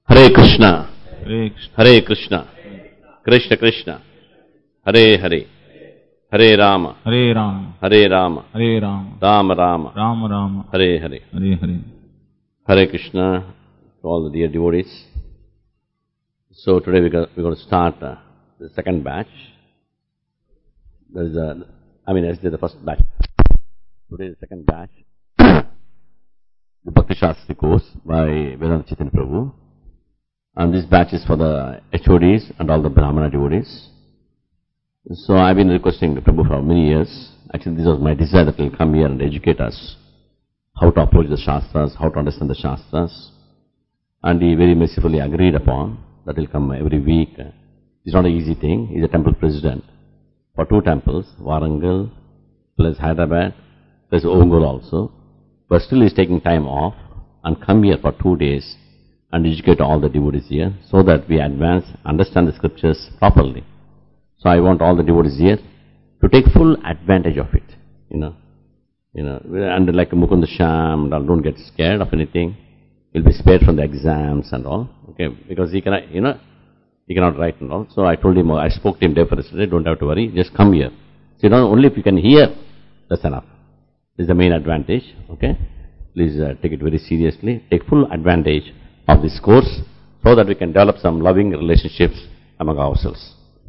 Hare Krishna Hare Krishna Hare Krishna Krishna Krishna Hare Hare Hare Rama Hare Rama Hare Rama Hare Rama Rama Rama Rama Rama Hare Hare Hare Hare Hare Krishna to all the dear devotees. So today we got, we're going to start uh, the second batch. There is a, I mean, yesterday the first batch. Today the second batch. the Bhakti Shastri course by Vedanta Chaitanya Prabhu. And this batch is for the HODs and all the Brahmana devotees. So I've been requesting the Prabhu for many years. Actually, this was my desire that he'll come here and educate us how to approach the Shastras, how to understand the Shastras. And he very mercifully agreed upon that he'll come every week. It's not an easy thing. He's a temple president for two temples, Warangal plus Hyderabad plus Ongol also. But still he's taking time off and come here for two days and educate all the devotees here so that we advance, understand the scriptures properly. So I want all the devotees here to take full advantage of it, you know. You know, and like Mukunda Sham, and all, don't get scared of anything. He'll be spared from the exams and all, okay, because he cannot, you know, he cannot write and all. So I told him, I spoke to him day for yesterday, don't have to worry, just come here. So you know, only if you can hear, that's enough. This is the main advantage, okay. Please uh, take it very seriously. Take full advantage of this course so that we can develop some loving relationships among ourselves.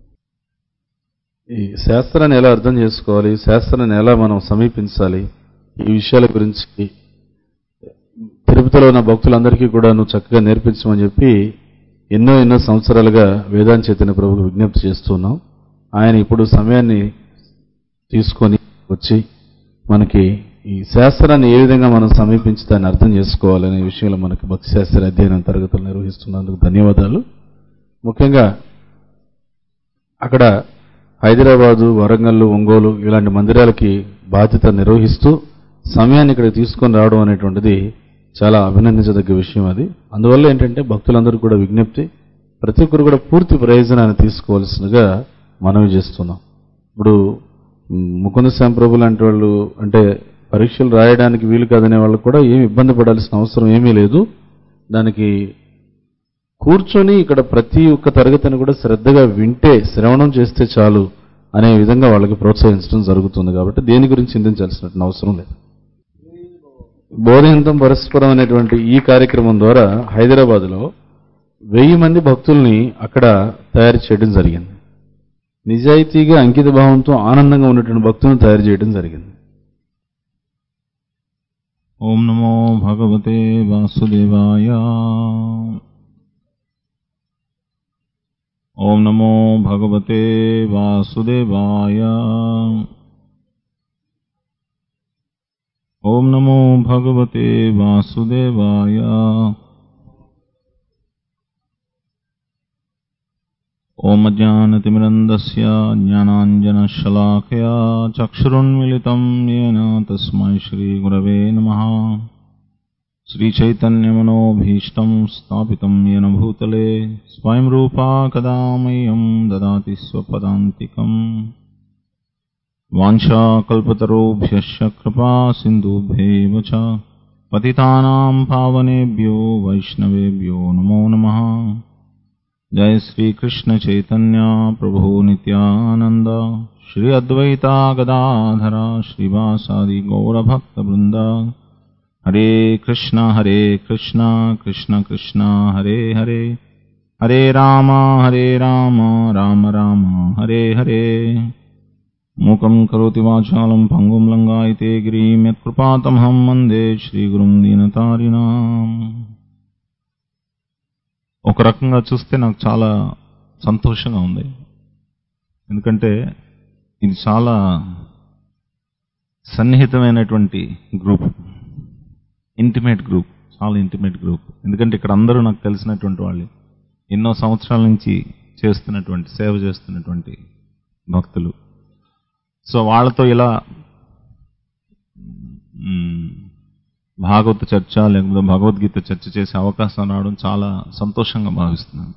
ఈ శాస్త్రాన్ని ఎలా అర్థం చేసుకోవాలి శాస్త్రాన్ని ఎలా మనం సమీపించాలి ఈ విషయాల గురించి తిరుపతిలో ఉన్న భక్తులందరికీ కూడా నువ్వు చక్కగా నేర్పించమని చెప్పి ఎన్నో ఎన్నో సంవత్సరాలుగా వేదాంత చైతన్య ప్రభుకు విజ్ఞప్తి చేస్తున్నాం ఆయన ఇప్పుడు సమయాన్ని తీసుకొని వచ్చి మనకి ఈ శాస్త్రాన్ని ఏ విధంగా మనం సమీపించి దాన్ని అర్థం చేసుకోవాలనే విషయంలో మనకి భక్తి శాస్త్ర అధ్యయనం తరగతులు నిర్వహిస్తున్నందుకు ధన్యవాదాలు ముఖ్యంగా అక్కడ హైదరాబాదు వరంగల్ ఒంగోలు ఇలాంటి మందిరాలకి బాధ్యత నిర్వహిస్తూ సమయాన్ని ఇక్కడ తీసుకొని రావడం అనేటువంటిది చాలా అభినందించదగ్గ విషయం అది అందువల్ల ఏంటంటే భక్తులందరూ కూడా విజ్ఞప్తి ప్రతి ఒక్కరు కూడా పూర్తి ప్రయోజనాన్ని తీసుకోవాల్సిందిగా మనవి చేస్తున్నాం ఇప్పుడు ముకుంద ప్రభు లాంటి వాళ్ళు అంటే పరీక్షలు రాయడానికి వీలు కాదనే వాళ్ళు కూడా ఏమి ఇబ్బంది పడాల్సిన అవసరం ఏమీ లేదు దానికి కూర్చొని ఇక్కడ ప్రతి ఒక్క తరగతిని కూడా శ్రద్ధగా వింటే శ్రవణం చేస్తే చాలు అనే విధంగా వాళ్ళకి ప్రోత్సహించడం జరుగుతుంది కాబట్టి దేని గురించి చింతించాల్సిన అవసరం లేదు బోధింతం పరస్పరం అనేటువంటి ఈ కార్యక్రమం ద్వారా హైదరాబాద్లో వెయ్యి మంది భక్తుల్ని అక్కడ తయారు చేయడం జరిగింది నిజాయితీగా అంకిత భావంతో ఆనందంగా ఉన్నటువంటి భక్తులను తయారు చేయడం జరిగింది ఓం నమో భగవతే వాసుదేవాయ ఓం నమో భగవతే వాసుదేవాయ ఓం నమో భగవతే వాసుదేవాయ ఓం అజ్ఞానతిమిరందస్య జ్ఞానాంజనశలాకయా చక్షురున్మిళితం येन తస్మై శ్రీగురవే నమః श्रीचैतन्यमनोभीष्टं स्थापितं येन भूतले स्वयं रूपा कदा मह्यं ददाति स्वपदान्तिकम् वाञ्छाकल्पतरुभ्यश्च कृपा सिन्धुभ्येव च पतितानां पावनेभ्यो वैष्णवेभ्यो नमो नमः जय श्रीकृष्णचैतन्य प्रभो नित्यानन्द श्री अद्वैता गदाधरा श्रीवासादि गौरभक्तवृन्दा हरे कृष्ण हरे कृष्ण कृष्ण कृष्ण हरे हरे हरे राम हरे राम राम राम हरे हरे मूकं करोति वाचालं भङ्गुं लङ्गायते गिरिं यत्कृपातमहं वन्दे శ్రీగురుం దీనతారిణాం ఒక రకంగా చూస్తే నాకు చాలా సంతోషంగా ఉంది ఎందుకంటే ఇది చాలా సన్నిహితమైనటువంటి గ్రూప్ ఇంటిమేట్ గ్రూప్ చాలా ఇంటిమేట్ గ్రూప్ ఎందుకంటే ఇక్కడ అందరూ నాకు తెలిసినటువంటి వాళ్ళు ఎన్నో సంవత్సరాల నుంచి చేస్తున్నటువంటి సేవ చేస్తున్నటువంటి భక్తులు సో వాళ్ళతో ఇలా మ్, భాగవత చర్చ లేకపోతే భగవద్గీత చర్చ చేసే అవకాశం రావడం చాలా సంతోషంగా భావిస్తున్నాను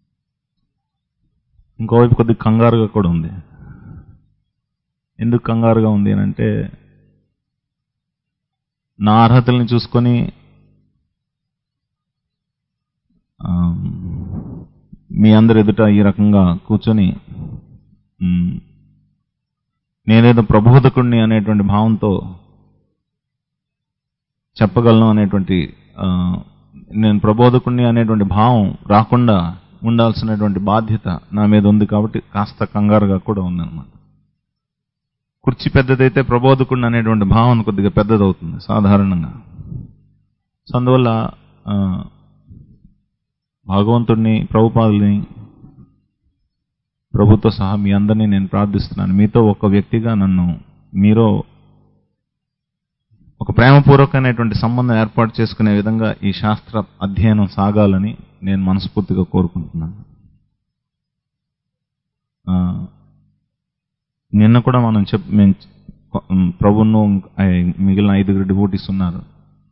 ఇంకోవైపు కొద్ది కంగారుగా కూడా ఉంది ఎందుకు కంగారుగా ఉంది అని అంటే నా అర్హతల్ని చూసుకొని ఆ, మీ అందరి ఎదుట ఈ రకంగా కూర్చొని మ్, నేనేదో ప్రబోధకుణ్ణి అనేటువంటి భావంతో చెప్పగలను అనేటువంటి ఆ, నేను ప్రబోధకుణ్ణి అనేటువంటి భావం రాకుండా ఉండాల్సినటువంటి బాధ్యత నా మీద ఉంది కాబట్టి కాస్త కంగారుగా కూడా ఉందన్నమాట కుర్చీ పెద్దదైతే ప్రబోధకుడిని అనేటువంటి భావన కొద్దిగా పెద్దదవుతుంది సాధారణంగా సో అందువల్ల ఆ, భగవంతుడిని ప్రభుపాదుల్ని ప్రభుతో సహా మీ అందరినీ నేను ప్రార్థిస్తున్నాను మీతో ఒక వ్యక్తిగా నన్ను మీరు ఒక ప్రేమపూర్వకమైనటువంటి సంబంధం ఏర్పాటు చేసుకునే విధంగా ఈ శాస్త్ర అధ్యయనం సాగాలని నేను మనస్ఫూర్తిగా కోరుకుంటున్నాను ఆ, నిన్న కూడా మనం చెప్ మేము ప్రభును మిగిలిన ఐదుగురు డివోటీస్ ఉన్నారు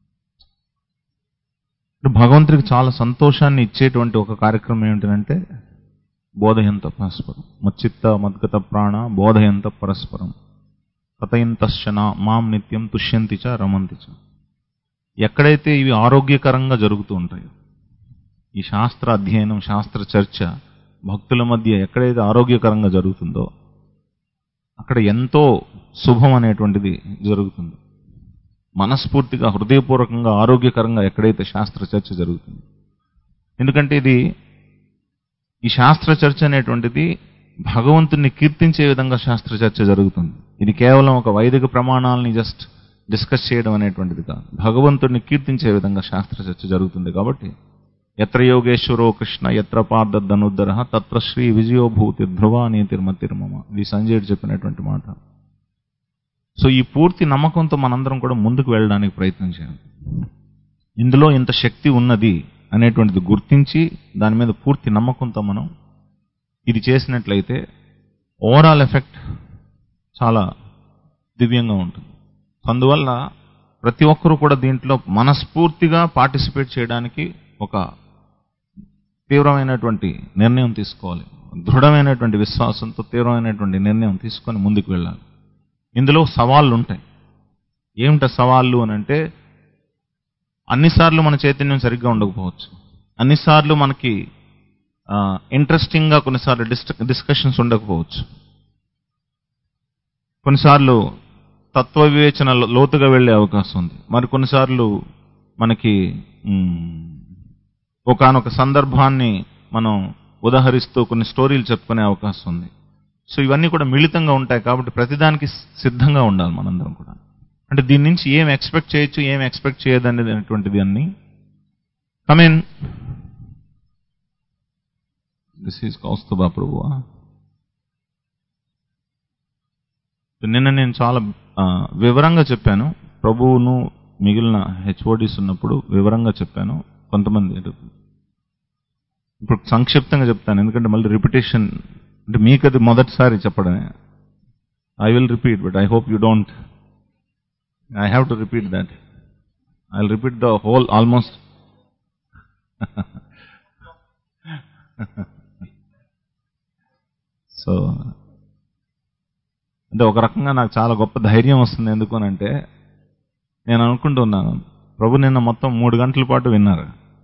ఇప్పుడు భగవంతుడికి చాలా సంతోషాన్ని ఇచ్చేటువంటి ఒక కార్యక్రమం ఏమిటంటే బోధయంత పరస్పరం మచ్చిత్త మద్గత ప్రాణ బోధయంత పరస్పరం కథయంతశ్చన మాం నిత్యం తుష్యంతి చ రమంతి చ ఎక్కడైతే ఇవి ఆరోగ్యకరంగా జరుగుతూ ఉంటాయో ఈ శాస్త్ర అధ్యయనం శాస్త్ర చర్చ భక్తుల మధ్య ఎక్కడైతే ఆరోగ్యకరంగా జరుగుతుందో అక్కడ ఎంతో శుభం అనేటువంటిది జరుగుతుంది మనస్ఫూర్తిగా హృదయపూర్వకంగా ఆరోగ్యకరంగా ఎక్కడైతే శాస్త్ర చర్చ జరుగుతుంది ఎందుకంటే ఇది ఈ శాస్త్ర చర్చ అనేటువంటిది భగవంతుని కీర్తించే విధంగా శాస్త్ర చర్చ జరుగుతుంది ఇది కేవలం ఒక వైదిక ప్రమాణాలని జస్ట్ డిస్కస్ చేయడం అనేటువంటిది కాదు భగవంతుడిని కీర్తించే విధంగా శాస్త్ర చర్చ జరుగుతుంది కాబట్టి ఎత్ర యోగేశ్వరో కృష్ణ ఎత్ర పార్ధనుద్దర తత్ర శ్రీ విజయోభూతి ధ్రువాని తిరుమతిర్మమ ఇది సంజయుడు చెప్పినటువంటి మాట సో ఈ పూర్తి నమ్మకంతో మనందరం కూడా ముందుకు వెళ్ళడానికి ప్రయత్నం చేయాలి ఇందులో ఇంత శక్తి ఉన్నది అనేటువంటిది గుర్తించి దాని మీద పూర్తి నమ్మకంతో మనం ఇది చేసినట్లయితే ఓవరాల్ ఎఫెక్ట్ చాలా దివ్యంగా ఉంటుంది అందువల్ల ప్రతి ఒక్కరూ కూడా దీంట్లో మనస్ఫూర్తిగా పార్టిసిపేట్ చేయడానికి ఒక తీవ్రమైనటువంటి నిర్ణయం తీసుకోవాలి దృఢమైనటువంటి విశ్వాసంతో తీవ్రమైనటువంటి నిర్ణయం తీసుకొని ముందుకు వెళ్ళాలి ఇందులో సవాళ్ళు ఉంటాయి ఏమిట సవాళ్ళు అని అంటే అన్నిసార్లు మన చైతన్యం సరిగ్గా ఉండకపోవచ్చు అన్నిసార్లు మనకి ఇంట్రెస్టింగ్గా కొన్నిసార్లు డిస్ డిస్కషన్స్ ఉండకపోవచ్చు కొన్నిసార్లు తత్వ వివేచన లో- లోతుగా వెళ్ళే అవకాశం ఉంది మరి కొన్నిసార్లు మనకి ఒకనొక సందర్భాన్ని మనం ఉదాహరిస్తూ కొన్ని స్టోరీలు చెప్పుకునే అవకాశం ఉంది సో ఇవన్నీ కూడా మిళితంగా ఉంటాయి కాబట్టి ప్రతిదానికి సిద్ధంగా ఉండాలి మనందరం కూడా అంటే దీని నుంచి ఏం ఎక్స్పెక్ట్ చేయొచ్చు ఏం ఎక్స్పెక్ట్ చేయదనేది అనేటువంటిది అన్ని కమీన్ దిస్ ఈజ్ కౌస్తుభా ప్రభువా నిన్న నేను చాలా ఆ, వివరంగా చెప్పాను ప్రభువును మిగిలిన హెచ్ఓడిస్ ఉన్నప్పుడు వివరంగా చెప్పాను కొంతమంది ఇప్పుడు సంక్షిప్తంగా చెప్తాను ఎందుకంటే మళ్ళీ రిపిటేషన్ అంటే మీకు అది మొదటిసారి చెప్పడమే I will repeat but I hope you don't I have to repeat that I will repeat the whole almost so అంటే ఒక రకంగా నాకు చాలా గొప్ప ధైర్యం వస్తుంది ఎందుకు అని అంటే నేను అనుకుంటున్నాను ప్రభు నిన్న మొత్తం మూడు గంటల పాటు విన్నారు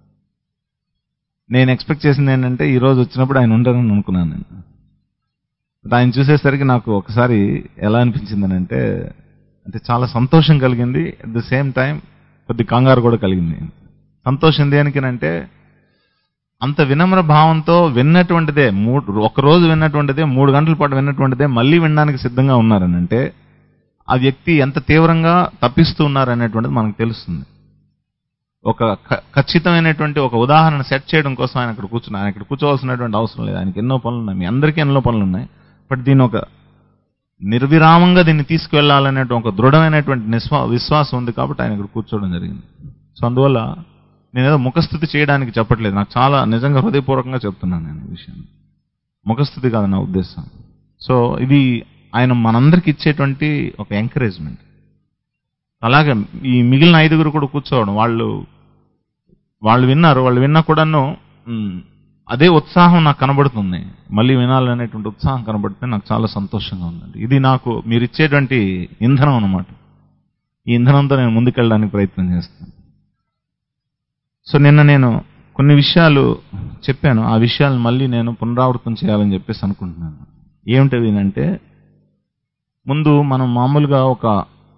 నేను ఎక్స్పెక్ట్ చేసింది ఏంటంటే ఈ రోజు వచ్చినప్పుడు ఆయన ఉంటారని అనుకున్నాను నేను బట్ ఆయన చూసేసరికి నాకు ఒకసారి ఎలా అనిపించింది అంటే అంటే చాలా సంతోషం కలిగింది అట్ ద సేమ్ టైం కొద్ది కంగారు కూడా కలిగింది సంతోషం దేనికినంటే అంత వినమ్ర భావంతో విన్నటువంటిదే మూడు ఒక రోజు విన్నటువంటిదే మూడు గంటల పాటు విన్నటువంటిదే మళ్ళీ వినడానికి సిద్ధంగా ఉన్నారని అంటే ఆ వ్యక్తి ఎంత తీవ్రంగా తప్పిస్తూ ఉన్నారనేటువంటిది మనకు తెలుస్తుంది ఒక ఖ- ఖచ్చితమైనటువంటి ఒక ఉదాహరణ సెట్ చేయడం కోసం ఆయన అక్కడ కూర్చున్నారు ఆయన ఇక్కడ కూర్చోవాల్సినటువంటి అవసరం లేదు ఆయనకి ఎన్నో పనులు ఉన్నాయి మీ అందరికీ ఎన్నో పనులు ఉన్నాయి బట్ దీని ఒక నిర్విరామంగా దీన్ని తీసుకువెళ్ళాలనే ఒక దృఢమైనటువంటి నిస్వా విశ్వాసం ఉంది కాబట్టి ఆయన ఇక్కడ కూర్చోవడం జరిగింది సో అందువల్ల నేనేదో ముఖస్థుతి చేయడానికి చెప్పట్లేదు నాకు చాలా నిజంగా హృదయపూర్వకంగా చెప్తున్నాను నేను ఈ విషయాన్ని ముఖస్థుతి కాదు నా ఉద్దేశం సో ఇది ఆయన మనందరికి ఇచ్చేటువంటి ఒక ఎంకరేజ్మెంట్ అలాగే ఈ మిగిలిన ఐదుగురు కూడా కూర్చోవడం వాళ్ళు వాళ్ళు విన్నారు వాళ్ళు విన్నా కూడాను మ్, అదే ఉత్సాహం నాకు కనబడుతుంది మళ్ళీ వినాలనేటువంటి ఉత్సాహం కనబడితే నాకు చాలా సంతోషంగా ఉందండి ఇది నాకు మీరు ఇచ్చేటువంటి ఇంధనం అన్నమాట ఈ ఇంధనంతో నేను ముందుకెళ్ళడానికి ప్రయత్నం చేస్తాను సో నిన్న నేను కొన్ని విషయాలు చెప్పాను ఆ విషయాలను మళ్ళీ నేను పునరావృతం చేయాలని చెప్పేసి అనుకుంటున్నాను ఏమిటవి అంటే ముందు మనం మామూలుగా ఒక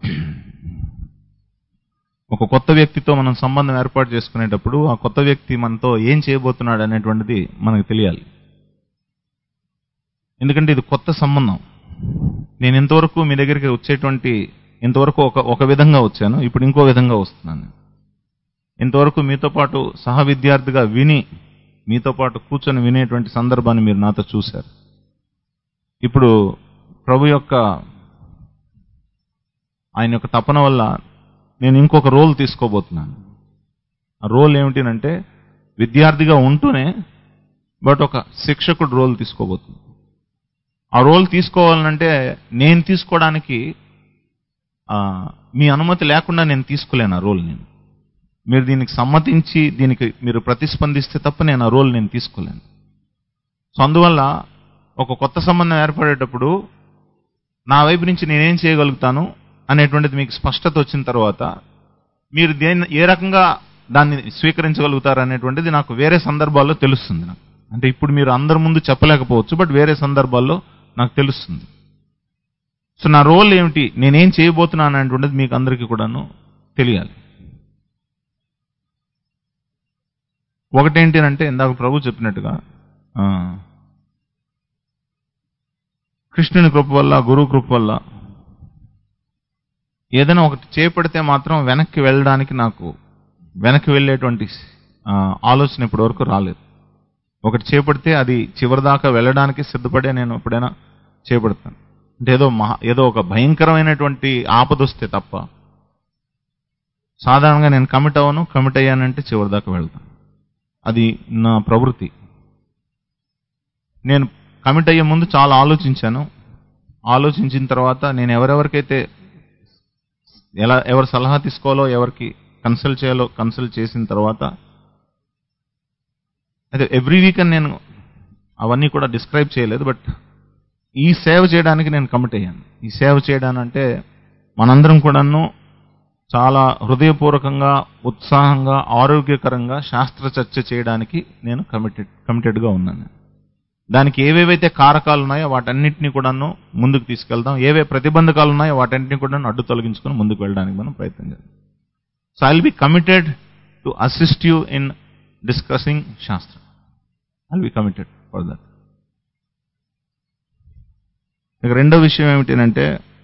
ఒక కొత్త వ్యక్తితో మనం సంబంధం ఏర్పాటు చేసుకునేటప్పుడు ఆ కొత్త వ్యక్తి మనతో ఏం చేయబోతున్నాడు అనేటువంటిది మనకు తెలియాలి ఎందుకంటే ఇది కొత్త సంబంధం నేను ఇంతవరకు మీ దగ్గరికి వచ్చేటువంటి ఇంతవరకు ఒక ఒక విధంగా వచ్చాను ఇప్పుడు ఇంకో విధంగా వస్తున్నాను ఇంతవరకు మీతో పాటు సహ విద్యార్థిగా విని మీతో పాటు కూర్చొని వినేటువంటి సందర్భాన్ని మీరు నాతో చూశారు ఇప్పుడు ప్రభు యొక్క ఆయన యొక్క తపన వల్ల నేను ఇంకొక రోల్ తీసుకోబోతున్నాను ఆ రోల్ ఏమిటినంటే విద్యార్థిగా ఉంటూనే బట్ ఒక శిక్షకుడు రోల్ తీసుకోబోతున్నాను ఆ రోల్ తీసుకోవాలంటే నేను తీసుకోవడానికి ఆ, మీ అనుమతి లేకుండా నేను తీసుకోలేను ఆ రోల్ నేను మీరు దీనికి సమ్మతించి దీనికి మీరు ప్రతిస్పందిస్తే తప్ప నేను ఆ రోల్ నేను తీసుకోలేను సో అందువల్ల ఒక కొత్త సంబంధం ఏర్పడేటప్పుడు నా వైపు నుంచి నేనేం చేయగలుగుతాను అనేటువంటిది మీకు స్పష్టత వచ్చిన తర్వాత మీరు దేన్ని ఏ రకంగా దాన్ని స్వీకరించగలుగుతారు అనేటువంటిది నాకు వేరే సందర్భాల్లో తెలుస్తుంది నాకు అంటే ఇప్పుడు మీరు అందరి ముందు చెప్పలేకపోవచ్చు బట్ వేరే సందర్భాల్లో నాకు తెలుస్తుంది సో నా రోల్ ఏమిటి నేనేం చేయబోతున్నాను అనేటువంటిది మీకు అందరికీ కూడాను తెలియాలి ఒకటేంటి అంటే ఇందాక ప్రభు చెప్పినట్టుగా ఆ, కృష్ణుని కృప వల్ల గురువు కృప వల్ల ఏదైనా ఒకటి చేపడితే మాత్రం వెనక్కి వెళ్ళడానికి నాకు వెనక్కి వెళ్ళేటువంటి ఆ, ఆలోచన ఇప్పటి వరకు రాలేదు ఒకటి చేపడితే అది చివరిదాకా వెళ్ళడానికి సిద్ధపడే నేను ఎప్పుడైనా చేపడతాను అంటే ఏదో మహా ఏదో ఒక భయంకరమైనటువంటి ఆపదొస్తే తప్ప సాధారణంగా నేను కమిట్ అవ్వను కమిట్ అయ్యానంటే చివరిదాకా వెళ్తాను అది నా ప్రవృత్తి నేను కమిట్ అయ్యే ముందు చాలా ఆలోచించాను ఆలోచించిన తర్వాత నేను ఎవరెవరికైతే ఎలా ఎవరి సలహా తీసుకోవాలో ఎవరికి కన్సల్ట్ చేయాలో కన్సల్ట్ చేసిన తర్వాత అయితే ఎవ్రీ వీక్ అని నేను అవన్నీ కూడా డిస్క్రైబ్ చేయలేదు బట్ ఈ సేవ చేయడానికి నేను కమిట్ అయ్యాను ఈ సేవ చేయడానంటే మనందరం కూడాను చాలా హృదయపూర్వకంగా ఉత్సాహంగా ఆరోగ్యకరంగా శాస్త్ర చర్చ చేయడానికి నేను కమిటెడ్ కమిటెడ్గా ఉన్నాను దానికి ఏవేవైతే కారకాలు ఉన్నాయో వాటన్నిటిని కూడాను ముందుకు తీసుకెళ్దాం ఏవే ప్రతిబంధకాలు ఉన్నాయో వాటన్నిటిని కూడా అడ్డు తొలగించుకొని ముందుకు వెళ్ళడానికి మనం ప్రయత్నం చేద్దాం so I be committed to assist you in discussing శాస్త్ర I be committed for that ఇక రెండో విషయం ఏమిటంటే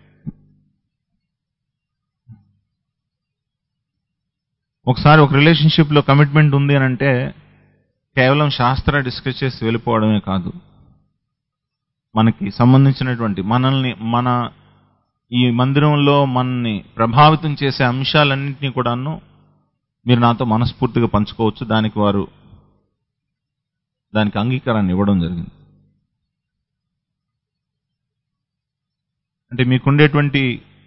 ఒకసారి ఒక రిలేషన్షిప్లో కమిట్మెంట్ ఉంది అని అంటే కేవలం శాస్త్ర డిస్కస్ చేసి వెళ్ళిపోవడమే కాదు మనకి సంబంధించినటువంటి మనల్ని మన ఈ మందిరంలో మనల్ని ప్రభావితం చేసే అంశాలన్నింటినీ కూడాను మీరు నాతో మనస్ఫూర్తిగా పంచుకోవచ్చు దానికి వారు దానికి అంగీకారాన్ని ఇవ్వడం జరిగింది అంటే మీకుండేటువంటి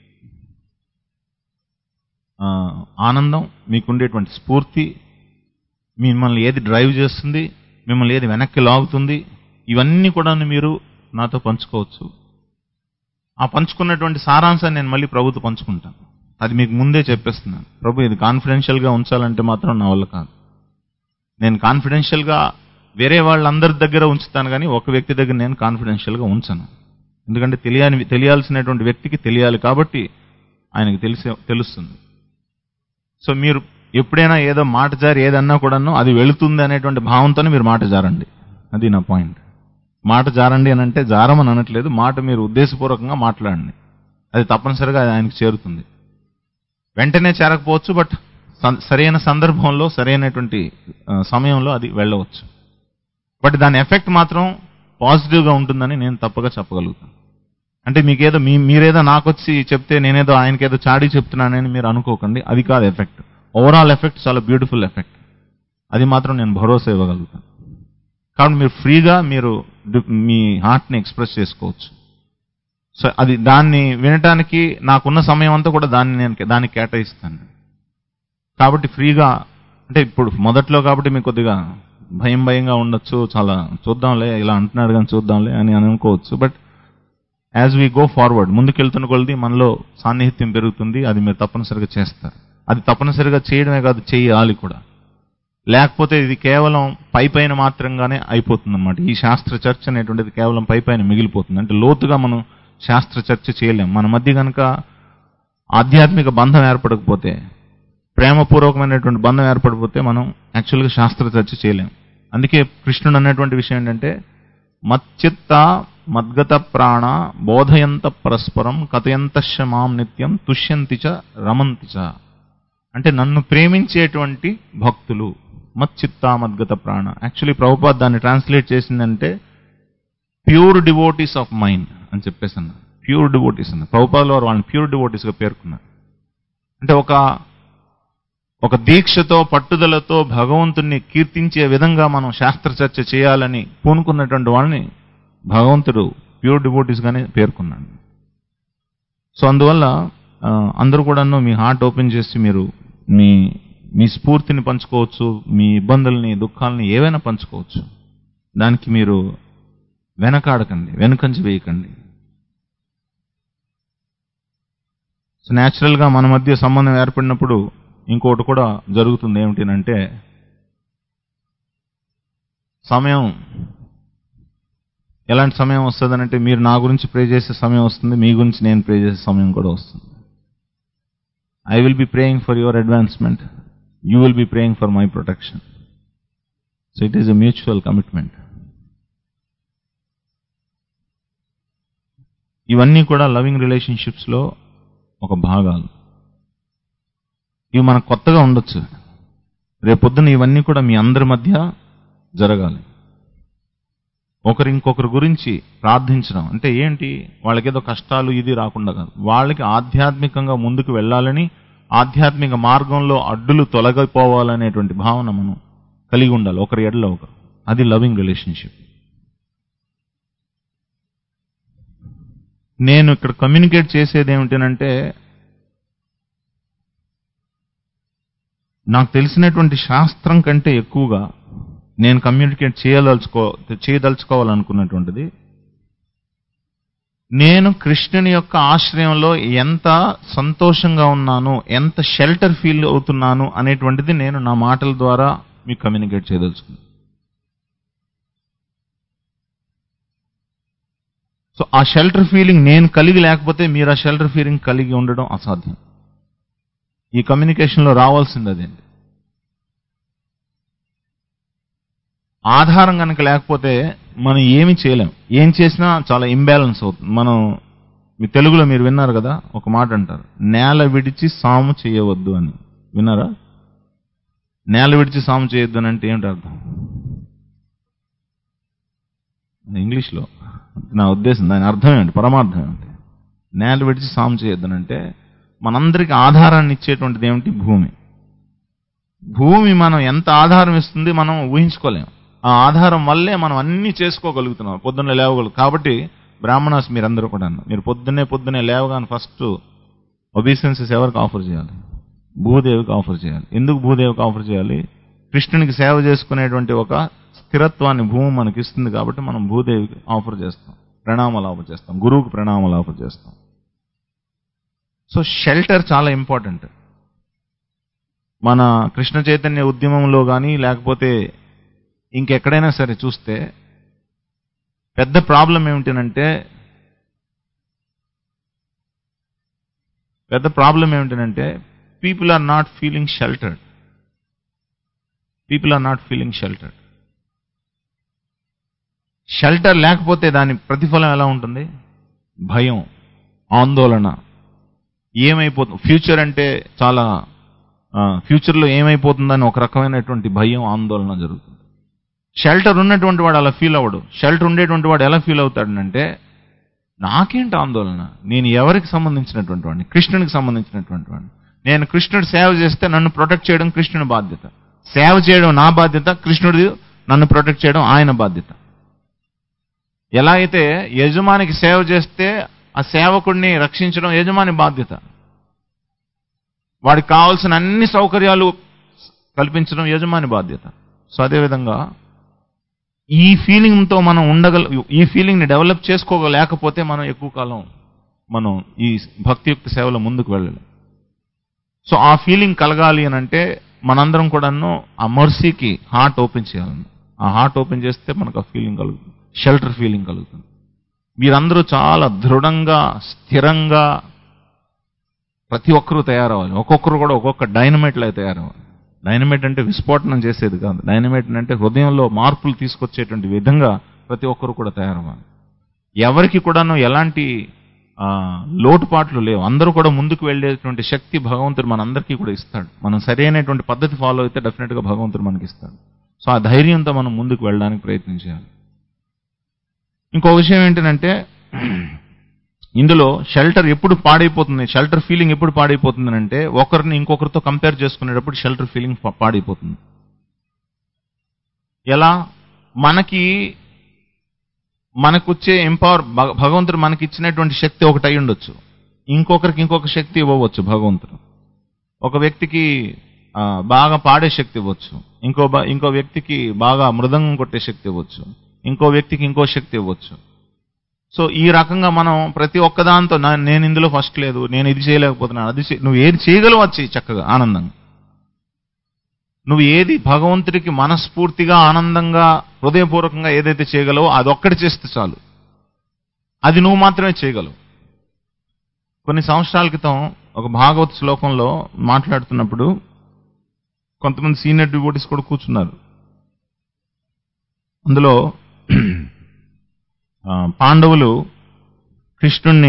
ఆ, ఆనందం మీకుండేటువంటి స్ఫూర్తి మిమ్మల్ని ఏది డ్రైవ్ చేస్తుంది మిమ్మల్ని ఏది వెనక్కి లాగుతుంది ఇవన్నీ కూడా మీరు నాతో పంచుకోవచ్చు ఆ పంచుకున్నటువంటి సారాంశాన్ని నేను మళ్ళీ ప్రభుత్వం పంచుకుంటాను అది మీకు ముందే చెప్పేస్తున్నాను ప్రభు ఇది కాన్ఫిడెన్షియల్గా ఉంచాలంటే మాత్రం నా వల్ల కాదు నేను కాన్ఫిడెన్షియల్గా వేరే వాళ్ళందరి దగ్గర ఉంచుతాను కానీ ఒక వ్యక్తి దగ్గర నేను కాన్ఫిడెన్షియల్గా ఉంచను ఎందుకంటే తెలియని తెలియాల్సినటువంటి వ్యక్తికి తెలియాలి కాబట్టి ఆయనకి తెలిసే తెలుస్తుంది సో మీరు ఎప్పుడైనా ఏదో మాట జారి ఏదన్నా కూడాను అది వెళుతుంది అనేటువంటి భావంతోనే మీరు మాట జారండి అది నా పాయింట్ మాట జారండి అని అంటే జారమని అనట్లేదు మాట మీరు ఉద్దేశపూర్వకంగా మాట్లాడండి అది తప్పనిసరిగా అది ఆయనకి చేరుతుంది వెంటనే చేరకపోవచ్చు బట్ సం- సరైన సందర్భంలో సరైనటువంటి ఆ, సమయంలో అది వెళ్ళవచ్చు బట్ దాని ఎఫెక్ట్ మాత్రం పాజిటివ్గా ఉంటుందని నేను తప్పగా చెప్పగలుగుతాను అంటే మీకేదో మీ మీరేదో నాకు వచ్చి చెప్తే నేనేదో ఆయనకేదో చాడీ చెప్తున్నానని మీరు అనుకోకండి అది కాదు ఎఫెక్ట్ ఓవరాల్ ఎఫెక్ట్ చాలా బ్యూటిఫుల్ ఎఫెక్ట్ అది మాత్రం నేను భరోసా ఇవ్వగలుగుతాను కాబట్టి మీరు ఫ్రీగా మీరు డి- మీ హార్ట్ని ఎక్స్ప్రెస్ చేసుకోవచ్చు సో అది దాన్ని వినటానికి నాకున్న సమయం అంతా కూడా దాన్ని నేను దానికి కేటాయిస్తాను కాబట్టి ఫ్రీగా అంటే ఇప్పుడు మొదట్లో కాబట్టి మీకు కొద్దిగా భయం భయంగా ఉండొచ్చు చాలా చూద్దాంలే ఇలా అంటున్నాడు కానీ చూద్దాంలే అని అని అనుకోవచ్చు but as we go forward ముందుకెళ్తున్న కొలది మనలో సాన్నిహిత్యం పెరుగుతుంది అది మీరు తప్పనిసరిగా చేస్తారు అది తప్పనిసరిగా చేయడమే కాదు చేయాలి కూడా లేకపోతే ఇది కేవలం పై పైన మాత్రంగానే అయిపోతుంది అనమాట ఈ శాస్త్ర చర్చ అనేటువంటిది కేవలం పై పైన మిగిలిపోతుంది అంటే లోతుగా మనం శాస్త్ర చర్చ చేయలేం మన మధ్య కనుక ఆధ్యాత్మిక బంధం ఏర్పడకపోతే ప్రేమపూర్వకమైనటువంటి బంధం ఏర్పడిపోతే మనం యాక్చువల్గా శాస్త్ర చర్చ చేయలేం అందుకే కృష్ణుడు అన్నటువంటి విషయం ఏంటంటే మచ్చిత్త మద్గత ప్రాణ బోధయంత పరస్పరం కథయంతశ మాం నిత్యం తుష్యంతి చ రమంతి చ అంటే నన్ను ప్రేమించేటువంటి భక్తులు మచ్చిత్త మద్గత ప్రాణ యాక్చువల్లీ ప్రభుపాద్ దాన్ని ట్రాన్స్లేట్ చేసిందంటే ప్యూర్ డివోటీస్ ఆఫ్ మైండ్ అని చెప్పేసి అన్నారు ప్యూర్ డివోటీస్ అన్నారు ప్రభుపాదులు వారు వాళ్ళని ప్యూర్ డివోటీస్గా పేర్కొన్నారు అంటే ఒక ఒక దీక్షతో పట్టుదలతో భగవంతుణ్ణి కీర్తించే విధంగా మనం శాస్త్ర చర్చ చేయాలని పూనుకున్నటువంటి వాళ్ళని భగవంతుడు ప్యూర్ డివోటీస్ గానే పేర్కొన్నాడు సో అందువల్ల ఆ, అందరూ కూడాను మీ హార్ట్ ఓపెన్ చేసి మీరు మీ మీ స్ఫూర్తిని పంచుకోవచ్చు మీ ఇబ్బందుల్ని దుఃఖాలని ఏవైనా పంచుకోవచ్చు దానికి మీరు వెనకాడకండి వెనుకంచి వేయకండి సో న్యాచురల్గా మన మధ్య సంబంధం ఏర్పడినప్పుడు ఇంకోటి కూడా జరుగుతుంది ఏమిటంటే సమయం ఎలాంటి సమయం వస్తుందనంటే మీరు నా గురించి ప్రే చేసే సమయం వస్తుంది మీ గురించి నేను ప్రే చేసే సమయం కూడా వస్తుంది I will be praying for your advancement you will be praying for my protection so it is a mutual commitment ఇవన్నీ కూడా లవింగ్ రిలేషన్షిప్స్లో ఒక భాగాలు ఇవి మనకు కొత్తగా ఉండొచ్చు రేపొద్దున ఇవన్నీ కూడా మీ అందరి మధ్య జరగాలి ఒకరి ఇంకొకరి గురించి ప్రార్థించడం అంటే ఏంటి వాళ్ళకి ఏదో కష్టాలు ఇది రాకుండా కాదు వాళ్ళకి ఆధ్యాత్మికంగా ముందుకు వెళ్ళాలని ఆధ్యాత్మిక మార్గంలో అడ్డులు తొలగిపోవాలనేటువంటి భావన మనం కలిగి ఉండాలి ఒకరి ఎడల ఒకరు అది లవింగ్ రిలేషన్షిప్ నేను ఇక్కడ కమ్యూనికేట్ చేసేది ఏమిటంటే నాకు తెలిసినటువంటి శాస్త్రం కంటే ఎక్కువగా నేను కమ్యూనికేట్ చేయదలుచుకో చేయదలుచుకోవాలనుకున్నటువంటిది నేను కృష్ణుని యొక్క ఆశ్రయంలో ఎంత సంతోషంగా ఉన్నాను ఎంత షెల్టర్ ఫీల్ అవుతున్నాను అనేటువంటిది నేను నా మాటల ద్వారా మీకు కమ్యూనికేట్ చేయదలుచుకున్నాను సో ఆ షెల్టర్ ఫీలింగ్ నేను కలిగి లేకపోతే మీరు ఆ షెల్టర్ ఫీలింగ్ కలిగి ఉండడం అసాధ్యం ఈ కమ్యూనికేషన్లో రావాల్సింది అదేంటి ఆధారం కనుక లేకపోతే మనం ఏమి చేయలేం ఏం చేసినా చాలా ఇంబ్యాలెన్స్ అవుతుంది మనం మీ తెలుగులో మీరు విన్నారు కదా ఒక మాట అంటారు నేల విడిచి సాము చేయవద్దు అని విన్నారా నేల విడిచి సాము చేయొద్దు అని అంటే ఏమిటి అర్థం ఇంగ్లీష్లో నా ఉద్దేశం దాని అర్థం ఏమిటి పరమార్థం ఏమిటి నేల విడిచి సాము చేయొద్దు అని అంటే మనందరికి ఆధారాన్ని ఇచ్చేటువంటిది ఏమిటి భూమి భూమి మనం ఎంత ఆధారం ఇస్తుంది మనం ఊహించుకోలేం ఆ ఆధారం వల్లే మనం అన్ని చేసుకోగలుగుతున్నాం పొద్దున్నే లేవగలుగు కాబట్టి బ్రాహ్మణాస్ మీరందరూ కూడా మీరు పొద్దున్నే పొద్దున్నే లేవగానే ఫస్ట్ ఒబీసెన్సెస్ ఎవరికి ఆఫర్ చేయాలి భూదేవికి ఆఫర్ చేయాలి ఎందుకు భూదేవికి ఆఫర్ చేయాలి కృష్ణునికి సేవ చేసుకునేటువంటి ఒక స్థిరత్వాన్ని భూమి మనకి ఇస్తుంది కాబట్టి మనం భూదేవికి ఆఫర్ చేస్తాం ప్రణామాలు ఆఫర్ చేస్తాం గురువుకి ప్రణామాలు ఆఫర్ చేస్తాం సో షెల్టర్ చాలా ఇంపార్టెంట్ మన కృష్ణ చైతన్య ఉద్యమంలో కానీ లేకపోతే ఇంకెక్కడైనా సరే చూస్తే పెద్ద ప్రాబ్లం ఏమిటంటే పెద్ద ప్రాబ్లం ఏమిటంటే people are not feeling sheltered people are not feeling sheltered shelter లేకపోతే దాని ప్రతిఫలం ఎలా ఉంటుంది భయం ఆందోళన ఏమైపోతుంది ఫ్యూచర్ అంటే చాలా ఫ్యూచర్లో ఏమైపోతుందని ఒక రకమైనటువంటి భయం ఆందోళన జరుగుతుంది షెల్టర్ ఉన్నటువంటి వాడు అలా ఫీల్ అవ్వడు షెల్టర్ ఉండేటువంటి వాడు ఎలా ఫీల్ అవుతాడనంటే నాకేంటి ఆందోళన నేను ఎవరికి సంబంధించినటువంటి వాడిని కృష్ణునికి సంబంధించినటువంటి వాడిని నేను కృష్ణుడు సేవ చేస్తే నన్ను ప్రొటెక్ట్ చేయడం కృష్ణుని బాధ్యత సేవ చేయడం నా బాధ్యత కృష్ణుడు నన్ను ప్రొటెక్ట్ చేయడం ఆయన బాధ్యత ఎలా అయితే యజమానికి సేవ చేస్తే ఆ సేవకుడిని రక్షించడం యజమాని బాధ్యత వాడికి కావాల్సిన అన్ని సౌకర్యాలు కల్పించడం యజమాని బాధ్యత సో అదేవిధంగా ఈ ఫీలింగ్తో మనం ఉండగల ఈ ఫీలింగ్ని డెవలప్ చేసుకోలేకపోతే మనం ఎక్కువ కాలం మనం ఈ భక్తియుక్త సేవలో ముందుకు వెళ్ళలేం సో ఆ ఫీలింగ్ కలగాలి అని అంటే మనందరం కూడాను ఆ మర్సీకి హార్ట్ ఓపెన్ చేయాలి ఆ హార్ట్ ఓపెన్ చేస్తే మనకు ఆ ఫీలింగ్ కలుగుతుంది షెల్టర్ ఫీలింగ్ కలుగుతుంది మీరందరూ చాలా దృఢంగా స్థిరంగా ప్రతి ఒక్కరూ తయారవ్వాలి ఒక్కొక్కరు కూడా ఒక్కొక్క డైనమైట్ లాగా తయారవ్వాలి డైనమైట్ అంటే విస్ఫోటనం చేసేది కాదు డైనమైట్ అంటే హృదయంలో మార్పులు తీసుకొచ్చేటువంటి విధంగా ప్రతి ఒక్కరు కూడా తయారవ్వాలి ఎవరికి కూడాను ఎలాంటి ఆ, లోటుపాట్లు లేవు అందరూ కూడా ముందుకు వెళ్ళేటువంటి శక్తి భగవంతుడు మనందరికీ కూడా ఇస్తాడు మనం సరైనటువంటి పద్ధతి ఫాలో అయితే డెఫినెట్గా భగవంతుడు మనకి ఇస్తాడు సో ఆ ధైర్యంతో మనం ముందుకు వెళ్ళడానికి ప్రయత్నం చేయాలి ఇంకో విషయం ఏంటంటే ఇందులో షెల్టర్ ఎప్పుడు పాడైపోతుంది షెల్టర్ ఫీలింగ్ ఎప్పుడు పాడైపోతుంది అంటే ఒకరిని ఇంకొకరితో కంపేర్ చేసుకునేటప్పుడు షెల్టర్ ఫీలింగ్ పా- పాడైపోతుంది ఎలా మనకి మనకు వచ్చే ఎంపవర్ భగవంతుడు మనకి ఇచ్చినటువంటి శక్తి ఒకటి అయి ఉండొచ్చు ఇంకొకరికి ఇంకొక శక్తి ఇవ్వవచ్చు భగవంతుడు ఒక వ్యక్తికి ఆ, బాగా పాడే శక్తి ఇవ్వచ్చు ఇంకో బ- ఇంకో వ్యక్తికి బాగా మృదంగం కొట్టే శక్తి ఇవ్వచ్చు ఇంకో వ్యక్తికి ఇంకో శక్తి ఇవ్వచ్చు సో ఈ రకంగా మనం ప్రతి ఒక్కదాంతో నా- నేను ఇందులో ఫస్ట్ లేదు నేను ఇది చేయలేకపోతున్నాను అది చే- నువ్వు ఏది చేయగలవు అది చెయ్యి చక్కగా ఆనందంగా నువ్వు ఏది భగవంతుడికి మనస్ఫూర్తిగా ఆనందంగా హృదయపూర్వకంగా ఏదైతే చేయగలవో అదొక్కటి చేస్తే చాలు అది నువ్వు మాత్రమే చేయగలవు కొన్ని సంవత్సరాల క్రితం ఒక భాగవత శ్లోకంలో మాట్లాడుతున్నప్పుడు కొంతమంది సీనియర్ డివోటీస్ కూడా కూర్చున్నారు అందులో ఆ, పాండవులు కృష్ణుణ్ణి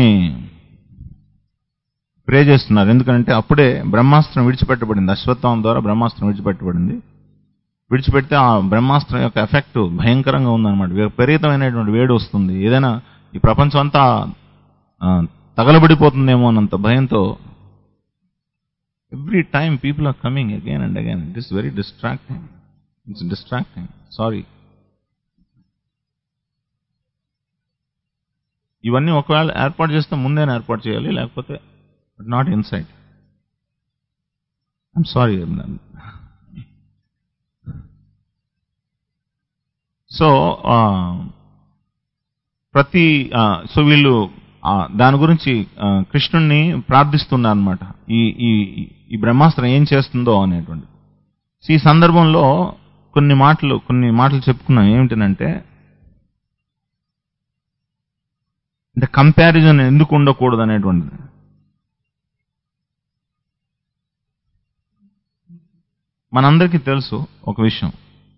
ప్రే చేస్తున్నారు ఎందుకంటే అప్పుడే బ్రహ్మాస్త్రం విడిచిపెట్టబడింది అశ్వత్థామ ద్వారా బ్రహ్మాస్త్రం విడిచిపెట్టబడింది విడిచిపెడితే ఆ బ్రహ్మాస్త్రం యొక్క ఎఫెక్ట్ భయంకరంగా ఉందన్నమాట విపరీతమైనటువంటి వేడి వస్తుంది ఏదైనా ఈ ప్రపంచం అంతా ఆ, తగలబడిపోతుందేమో అన్నంత భయంతో every time people are coming again and again it is very distracting it's distracting sorry ఇవన్నీ ఒకవేళ ఏర్పాటు చేస్తే ముందేనే ఏర్పాటు చేయాలి లేకపోతే not inside I'm sorry so ప్రతి సో వీళ్ళు ఆ, దాని గురించి ఆ, కృష్ణుణ్ణి ప్రార్థిస్తున్నారు అనమాట ఈ ఈ ఈ బ్రహ్మాస్త్రం ఏం చేస్తుందో అనేటువంటి ఈ సందర్భంలో కొన్ని మాటలు కొన్ని మాటలు చెప్పుకున్నాం ఏమిటనంటే అంటే కంపారిజన్ ఎందుకు ఉండకూడదు అనేటువంటిది మనందరికీ తెలుసు ఒక విషయం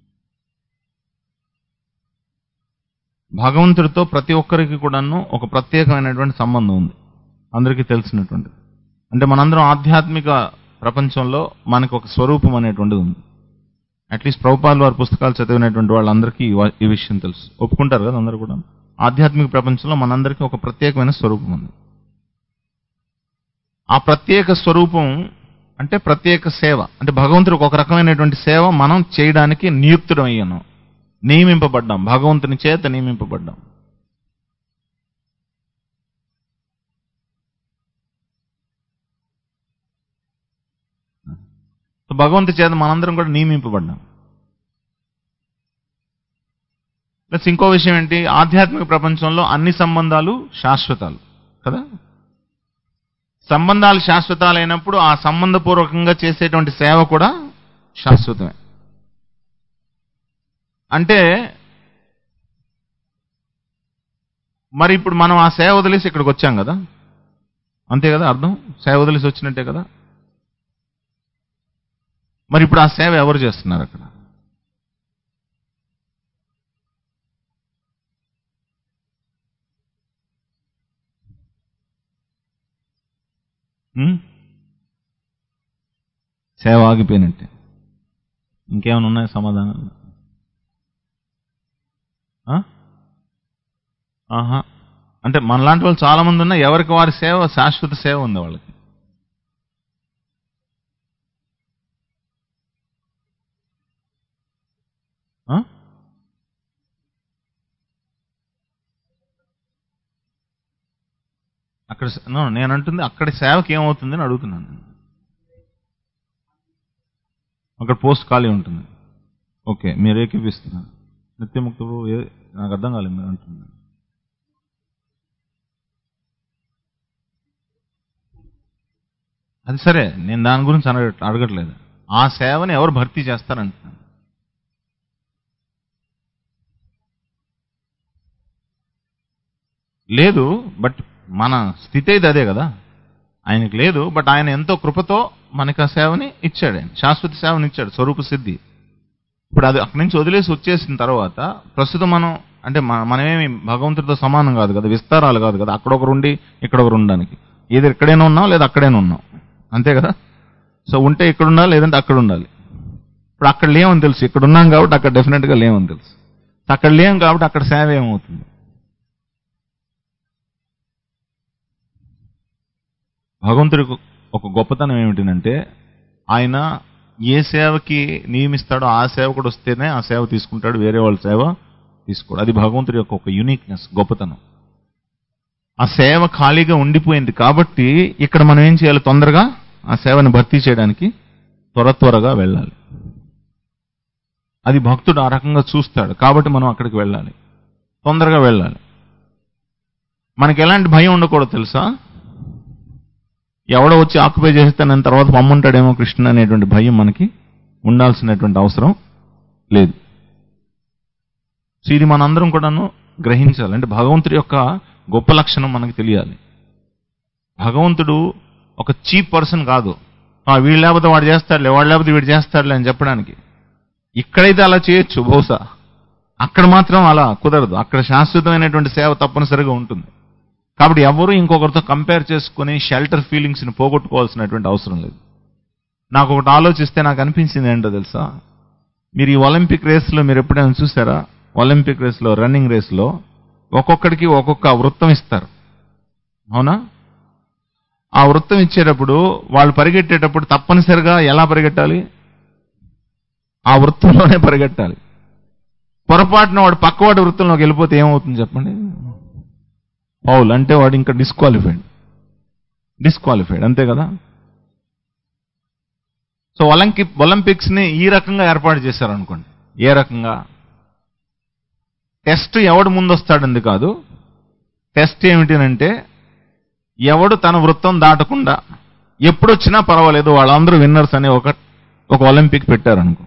భగవంతుడితో ప్రతి ఒక్కరికి కూడాను ఒక ప్రత్యేకమైనటువంటి సంబంధం ఉంది అందరికీ తెలిసినటువంటి అంటే మనందరం ఆధ్యాత్మిక ప్రపంచంలో మనకు ఒక స్వరూపం అనేటువంటిది ఉంది అట్లీస్ట్ ప్రభుపాల్ వారి పుస్తకాలు చదివినటువంటి వాళ్ళందరికీ ఈ వా- ఈ విషయం తెలుసు ఒప్పుకుంటారు కదా అందరూ కూడా ఆధ్యాత్మిక ప్రపంచంలో మనందరికీ ఒక ప్రత్యేకమైన స్వరూపం ఉంది ఆ ప్రత్యేక స్వరూపం అంటే ప్రత్యేక సేవ అంటే భగవంతుడికి ఒక రకమైనటువంటి సేవ మనం చేయడానికి నియుక్తుడం అయ్యాను నియమింపబడ్డాం భగవంతుని చేత నియమింపబడ్డాం సో భగవంతు చేత మనందరం కూడా నియమింపబడ్డాం ప్లస్ ఇంకో విషయం ఏంటి ఆధ్యాత్మిక ప్రపంచంలో అన్ని సంబంధాలు శాశ్వతాలు కదా సంబంధాలు శాశ్వతాలైనప్పుడు ఆ సంబంధపూర్వకంగా చేసేటువంటి సేవ కూడా శాశ్వతమే అంటే మరి ఇప్పుడు మనం ఆ సేవ వదిలేసి ఇక్కడికి వచ్చాం కదా అంతే కదా అర్థం సేవ వదిలేసి వచ్చినట్టే కదా మరి ఇప్పుడు ఆ సేవ ఎవరు చేస్తున్నారు అక్కడ ఉం? సేవ ఆగిపోయినట్టే ఇంకేమైనా ఉన్నాయి సమాధానాలు ఆ? ఆహా అంటే మనలాంటి వాళ్ళు చాలా మంది ఉన్నా ఎవరికి వారి సేవ శాశ్వత సేవ ఉంది వాళ్ళకి ఆ? అక్కడ స- no, నేను అంటుంది అక్కడ సేవకి ఏమవుతుంది అని అడుగుతున్నాను అక్కడ పోస్ట్ ఖాళీ ఉంటుంది ఓకే మీరు ఏకీపిస్తున్నారు నిత్యముక్తుడు ఏ- నాకు అర్థం కాలేదు మీరు అంటున్నారు అది సరే నేను దాని గురించి అడగ అడగట్లేదు ఆ సేవని ఎవరు భర్తీ చేస్తారంటున్నాను లేదు బట్ మన స్థితి అయితే అదే కదా ఆయనకి లేదు బట్ ఆయన ఎంతో కృపతో మనకి ఆ సేవని ఇచ్చాడు ఆయన శాశ్వత సేవని ఇచ్చాడు స్వరూప సిద్ధి ఇప్పుడు అది అక్కడి నుంచి వదిలేసి వచ్చేసిన తర్వాత ప్రస్తుతం మనం అంటే మ- మనమేమి భగవంతుడితో సమానం కాదు కదా విస్తారాలు కాదు కదా అక్కడ ఒకరు ఉండి ఇక్కడ ఒకరు ఉండడానికి ఏది ఇక్కడైనా ఉన్నాం లేదా అక్కడైనా ఉన్నాం అంతే కదా సో ఉంటే ఇక్కడ ఉండాలి లేదంటే అక్కడ ఉండాలి ఇప్పుడు అక్కడ లేవని తెలుసు ఇక్కడ ఉన్నాం కాబట్టి అక్కడ డెఫినెట్గా లేవని తెలుసు అక్కడ లేం కాబట్టి అక్కడ సేవ ఏమవుతుంది భగవంతుడికి ఒక గొప్పతనం ఏమిటంటే ఆయన ఏ సేవకి నియమిస్తాడో ఆ సేవకుడు వస్తేనే ఆ సేవ తీసుకుంటాడు వేరే వాళ్ళ సేవ తీసుకోడు అది భగవంతుడి యొక్క ఒక యూనిక్నెస్ గొప్పతనం ఆ సేవ ఖాళీగా ఉండిపోయింది కాబట్టి ఇక్కడ మనం ఏం చేయాలి తొందరగా ఆ సేవను భర్తీ చేయడానికి త్వర త్వరగా వెళ్ళాలి అది భక్తుడు ఆ రకంగా చూస్తాడు కాబట్టి మనం అక్కడికి వెళ్ళాలి తొందరగా వెళ్ళాలి మనకి ఎలాంటి భయం ఉండకూడదు తెలుసా ఎవడో వచ్చి ఆక్యుపై చేస్తే నేను తర్వాత పమ్ముంటాడేమో కృష్ణ అనేటువంటి భయం మనకి ఉండాల్సినటువంటి అవసరం లేదు సో ఇది మనందరం కూడాను గ్రహించాలి అంటే భగవంతుడి యొక్క గొప్ప లక్షణం మనకి తెలియాలి భగవంతుడు ఒక చీప్ పర్సన్ కాదు ఆ వీడు లేకపోతే వాడు చేస్తాడులే వాడు లేకపోతే వీడు చేస్తాడులే అని చెప్పడానికి ఇక్కడైతే అలా చేయొచ్చు బహుశా అక్కడ మాత్రం అలా కుదరదు అక్కడ శాశ్వతమైనటువంటి సేవ తప్పనిసరిగా ఉంటుంది కాబట్టి ఎవరు ఇంకొకరితో కంపేర్ చేసుకుని షెల్టర్ ఫీలింగ్స్ని పోగొట్టుకోవాల్సినటువంటి అవసరం లేదు నాకు ఒకటి ఆలోచిస్తే నాకు అనిపించింది ఏంటో తెలుసా మీరు ఈ ఒలింపిక్ రేస్లో మీరు ఎప్పుడైనా చూసారా ఒలింపిక్ రేస్లో రన్నింగ్ రేస్లో ఒక్కొక్కడికి ఒక్కొక్క వృత్తం ఇస్తారు అవునా ఆ వృత్తం ఇచ్చేటప్పుడు వాళ్ళు పరిగెట్టేటప్పుడు తప్పనిసరిగా ఎలా పరిగెట్టాలి ఆ వృత్తంలోనే పరిగెట్టాలి పొరపాటున వాడు పక్కవాడి వృత్తంలోకి వెళ్ళిపోతే ఏమవుతుంది చెప్పండి పౌల్ అంటే వాడు ఇంకా డిస్క్వాలిఫైడ్ డిస్క్వాలిఫైడ్ అంతే కదా సో ఒలింపిక్ ఒలింపిక్స్ ని ఈ రకంగా ఏర్పాటు చేశారు అనుకోండి ఏ రకంగా టెస్ట్ ఎవడు ముందు వస్తాడంది కాదు టెస్ట్ ఏమిటంటే ఎవడు తన వృత్తం దాటకుండా ఎప్పుడు వచ్చినా పర్వాలేదు వాళ్ళందరూ విన్నర్స్ అనే ఒక ఒక ఒలింపిక్ పెట్టారనుకో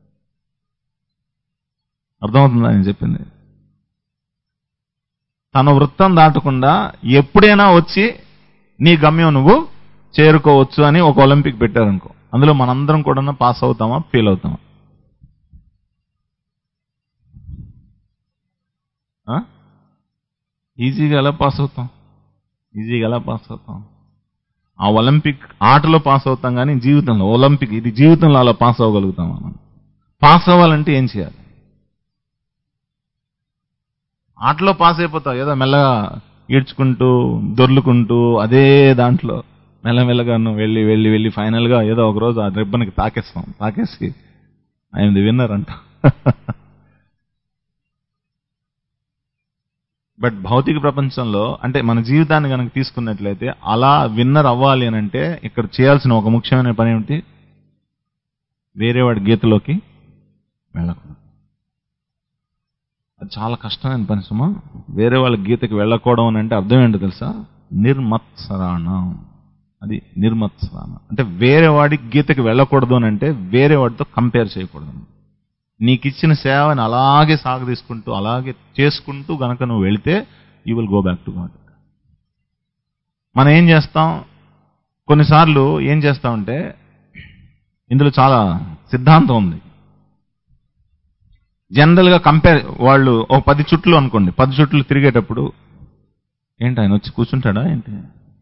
అర్థమవుతుందా నేను చెప్పింది తన వృత్తం దాటకుండా ఎప్పుడైనా వచ్చి నీ గమ్యం నువ్వు చేరుకోవచ్చు అని ఒక ఒలింపిక్ పెట్టారనుకో అందులో మనందరం కూడా పాస్ అవుతామా ఫెయిల్ అవుతామా ఆ? ఈజీగా ఎలా పాస్ అవుతాం ఈజీగా ఎలా పాస్ అవుతాం ఆ ఒలింపిక్ ఆటలో పాస్ అవుతాం కానీ జీవితంలో ఒలింపిక్ ఇది జీవితంలో అలా పాస్ అవ్వగలుగుతాం మనం పాస్ అవ్వాలంటే ఏం చేయాలి ఆటలో పాస్ అయిపోతావు ఏదో మెల్లగా ఈడ్చుకుంటూ దొర్లుకుంటూ అదే దాంట్లో మెల్లమెల్లగా నువ్వు వెళ్ళి వెళ్ళి వెళ్ళి ఫైనల్గా ఏదో ఒక రోజు ఆ రిబ్బన్కి తాకేస్తాం తాకేసి ఐఎమ్ ది విన్నర్ అంట బట్ భౌతిక ప్రపంచంలో అంటే మన జీవితాన్ని కనుక తీసుకున్నట్లయితే అలా విన్నర్ అవ్వాలి అని అంటే ఇక్కడ చేయాల్సిన ఒక ముఖ్యమైన పని ఏమిటి వేరే వాడి గీతలోకి వెళ్ళకూడదు అది చాలా కష్టమైన పని సుమా వేరే వాళ్ళ గీతకి వెళ్ళకూడదు అని అంటే అర్థం ఏంటో తెలుసా నిర్మత్సరాణం అది నిర్మత్సరాణ అంటే వేరే వాడి గీతకి వెళ్ళకూడదు అని అంటే వేరే వాడితో కంపేర్ చేయకూడదు నీకు ఇచ్చిన సేవని అలాగే సాగదీసుకుంటూ అలాగే చేసుకుంటూ గనక నువ్వు వెళితే you will go back to God మనం ఏం చేస్తాం కొన్నిసార్లు ఏం చేస్తామంటే ఇందులో చాలా సిద్ధాంతం ఉంది జనరల్గా కంపేర్ వాళ్ళు ఓ పది చుట్లు అనుకోండి పది చుట్లు తిరిగేటప్పుడు ఏంటి ఆయన వచ్చి కూర్చుంటాడా ఏంటి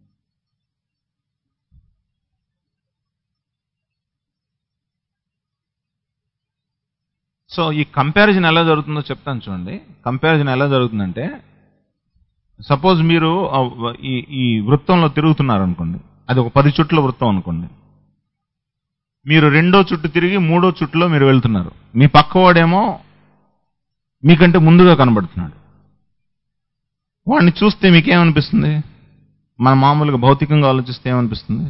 సో ఈ కంపారిజన్ ఎలా జరుగుతుందో చెప్తాను చూడండి కంపారిజన్ ఎలా జరుగుతుందంటే సపోజ్ మీరు ఆ వ- ఈ ఈ వృత్తంలో తిరుగుతున్నారు అనుకోండి అది ఒక పది చుట్ల వృత్తం అనుకోండి మీరు రెండో చుట్టు తిరిగి మూడో చుట్టులో మీరు వెళ్తున్నారు మీ పక్కవాడేమో మీకంటే ముందుగా కనబడుతున్నాడు వాడిని చూస్తే మీకేమనిపిస్తుంది మన మామూలుగా భౌతికంగా ఆలోచిస్తే ఏమనిపిస్తుంది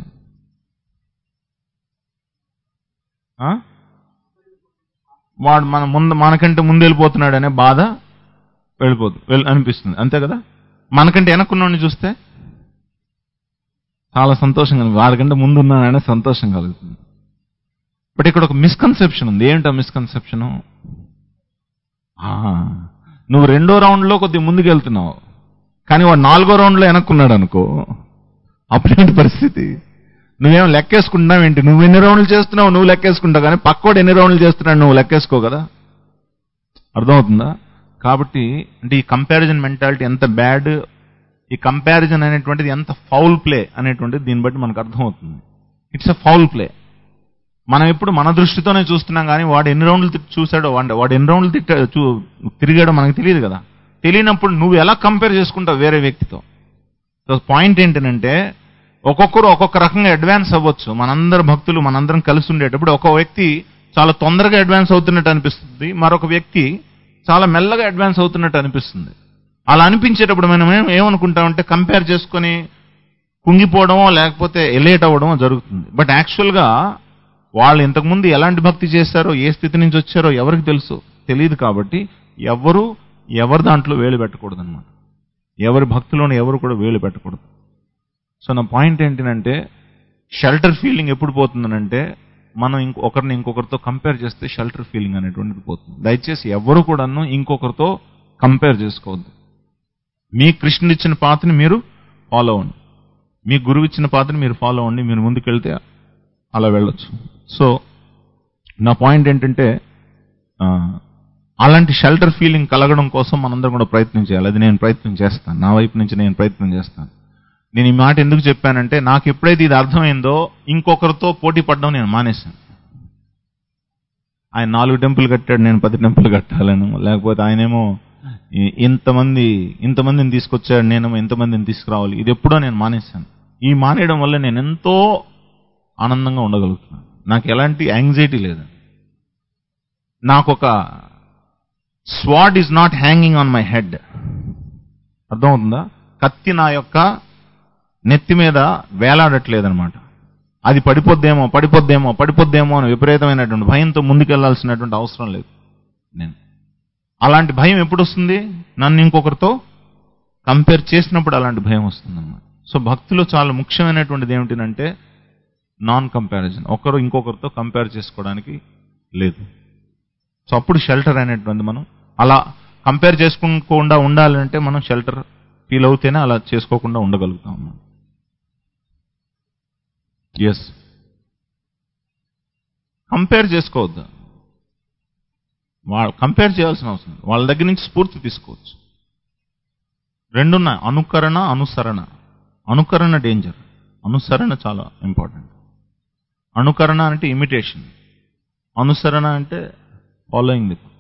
ఆ? వాడు మన ముందు మనకంటే ముందు వెళ్ళిపోతున్నాడు అనే బాధ వెళ్ళిపోతుంది వెళ్ అనిపిస్తుంది అంతే కదా మనకంటే వెనక్కున్నోడిని చూస్తే చాలా సంతోషం కలుగుతుంది వాడికంటే ముందు ఉన్నాననే సంతోషం కలుగుతుంది బట్ ఇక్కడ ఒక మిస్కన్సెప్షన్ ఉంది ఏంటో మిస్కన్సెప్షను నువ్వు రెండో రౌండ్లో కొద్దిగా ముందుకు వెళ్తున్నావు కానీ వాడు నాలుగో రౌండ్లో వెనక్కున్నాడు అనుకో అప్పుడేంటి పరిస్థితి నువ్వేం లెక్కేసుకుంటున్నావు ఏంటి నువ్వు ఎన్ని రౌండ్లు చేస్తున్నావు నువ్వు లెక్కేసుకుంటావు కానీ పక్కోడు ఎన్ని రౌండ్లు చేస్తున్నాడు నువ్వు లెక్కేసుకో కదా అర్థమవుతుందా కాబట్టి అంటే ఈ కంపారిజన్ మెంటాలిటీ ఎంత బ్యాడ్ ఈ కంపారిజన్ అనేటువంటిది ఎంత ఫౌల్ ప్లే అనేటువంటిది దీన్ని బట్టి మనకు అర్థమవుతుంది ఇట్స్ ఎ ఫౌల్ ప్లే మనం ఎప్పుడు మన దృష్టితోనే చూస్తున్నాం కానీ వాడు ఎన్ని రౌండ్లు తిట్టి చూశాడో వాడు వాడు ఎన్ని రౌండ్లు తిట్టా చూ తిరిగాడో మనకు తెలియదు కదా తెలియనప్పుడు నువ్వు ఎలా కంపేర్ చేసుకుంటావు వేరే వ్యక్తితో సో పాయింట్ ఏంటంటే ఒక్కొక్కరు ఒక్కొక్క రకంగా అడ్వాన్స్ అవ్వచ్చు మనందరు భక్తులు మనందరం కలిసి ఉండేటప్పుడు ఒక వ్యక్తి చాలా తొందరగా అడ్వాన్స్ అవుతున్నట్టు అనిపిస్తుంది మరొక వ్యక్తి చాలా మెల్లగా అడ్వాన్స్ అవుతున్నట్టు అనిపిస్తుంది అలా అనిపించేటప్పుడు మనం ఏం- ఏమనుకుంటామంటే కంపేర్ చేసుకొని కుంగిపోవడమో లేకపోతే ఎలేట్ అవ్వడమో జరుగుతుంది బట్ యాక్చువల్గా వాళ్ళు ఇంతకుముందు ఎలాంటి భక్తి చేశారో ఏ స్థితి నుంచి వచ్చారో ఎవరికి తెలుసు తెలియదు కాబట్టి ఎవరు ఎవరి దాంట్లో వేలు పెట్టకూడదు అనమాట ఎవరి భక్తిలోని ఎవరు కూడా వేలు పెట్టకూడదు సో నా పాయింట్ ఏంటంటే షెల్టర్ ఫీలింగ్ ఎప్పుడు పోతుందనంటే మనం ఇంకో ఒకరిని ఇంకొకరితో కంపేర్ చేస్తే షెల్టర్ ఫీలింగ్ అనేటువంటిది పోతుంది దయచేసి ఎవరు కూడాను ఇంకొకరితో కంపేర్ చేసుకోవద్దు మీ కృష్ణుడు ఇచ్చిన పాతని మీరు ఫాలో అవ్వండి మీ గురువు ఇచ్చిన పాతని మీరు ఫాలో అవ్వండి మీరు ముందుకెళ్తే అలా వెళ్ళొచ్చు సో నా పాయింట్ ఏంటంటే ఆ, అలాంటి షెల్టర్ ఫీలింగ్ కలగడం కోసం మనందరం కూడా ప్రయత్నం చేయాలి అది నేను ప్రయత్నం చేస్తాను నా వైపు నుంచి నేను ప్రయత్నం చేస్తాను నేను ఈ మాట ఎందుకు చెప్పానంటే నాకు ఎప్పుడైతే ఇది అర్థమైందో ఇంకొకరితో పోటీ పడడం నేను మానేశాను ఆయన నాలుగు టెంపుల్ కట్టాడు నేను పది టెంపుల్ కట్టాలను లేకపోతే ఆయనేమో ఈ- ఇంతమంది ఇంతమందిని తీసుకొచ్చాడు నేనేమో ఇంతమందిని తీసుకురావాలి ఇది ఎప్పుడో నేను మానేశాను ఈ మానేయడం వల్ల నేను ఎంతో ఆనందంగా ఉండగలుగుతున్నాను నాకు ఎలాంటి యాంగ్జైటీ లేదు నాకు ఒక sword is not hanging on my head అర్థమవుతుందా కత్తి నా యొక్క నెత్తి మీద వేలాడట్లేదనమాట అది పడిపోద్దేమో పడిపోద్దేమో పడిపోద్దేమో అని విపరీతమైనటువంటి భయంతో ముందుకెళ్లాల్సినటువంటి అవసరం లేదు నేను అలాంటి భయం ఎప్పుడు వస్తుంది నన్ను ఇంకొకరితో కంపేర్ చేసినప్పుడు అలాంటి భయం వస్తుందన్నమాట సో భక్తిలో చాలా ముఖ్యమైనటువంటిది ఏమిటంటే నాన్ కంపారిజన్ ఒకరు ఇంకొకరితో కంపేర్ చేసుకోవడానికి లేదు సో అప్పుడు షెల్టర్ అనేటువంటి మనం అలా కంపేర్ చేసుకోకుండా ఉండాలంటే మనం షెల్టర్ ఫీల్ అవుతేనే అలా చేసుకోకుండా ఉండగలుగుతాం అన్నమాట ఎస్ కంపేర్ చేసుకోవద్దు వాళ్ళ కంపేర్ చేయాల్సిన అవసరం లేదు. వాళ్ళ దగ్గర నుంచి స్ఫూర్తి తీసుకోవచ్చు రెండున్నాయి అనుకరణ అనుసరణ అనుకరణ డేంజర్ అనుసరణ చాలా ఇంపార్టెంట్ అనుకరణ అంటే ఇమిటేషన్ అనుసరణ అంటే ఫాలోయింగ్ ది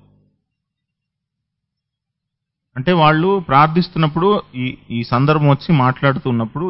అంటే వాళ్ళు ప్రార్థిస్తున్నప్పుడు ఈ ఈ సందర్భం వచ్చి మాట్లాడుతున్నప్పుడు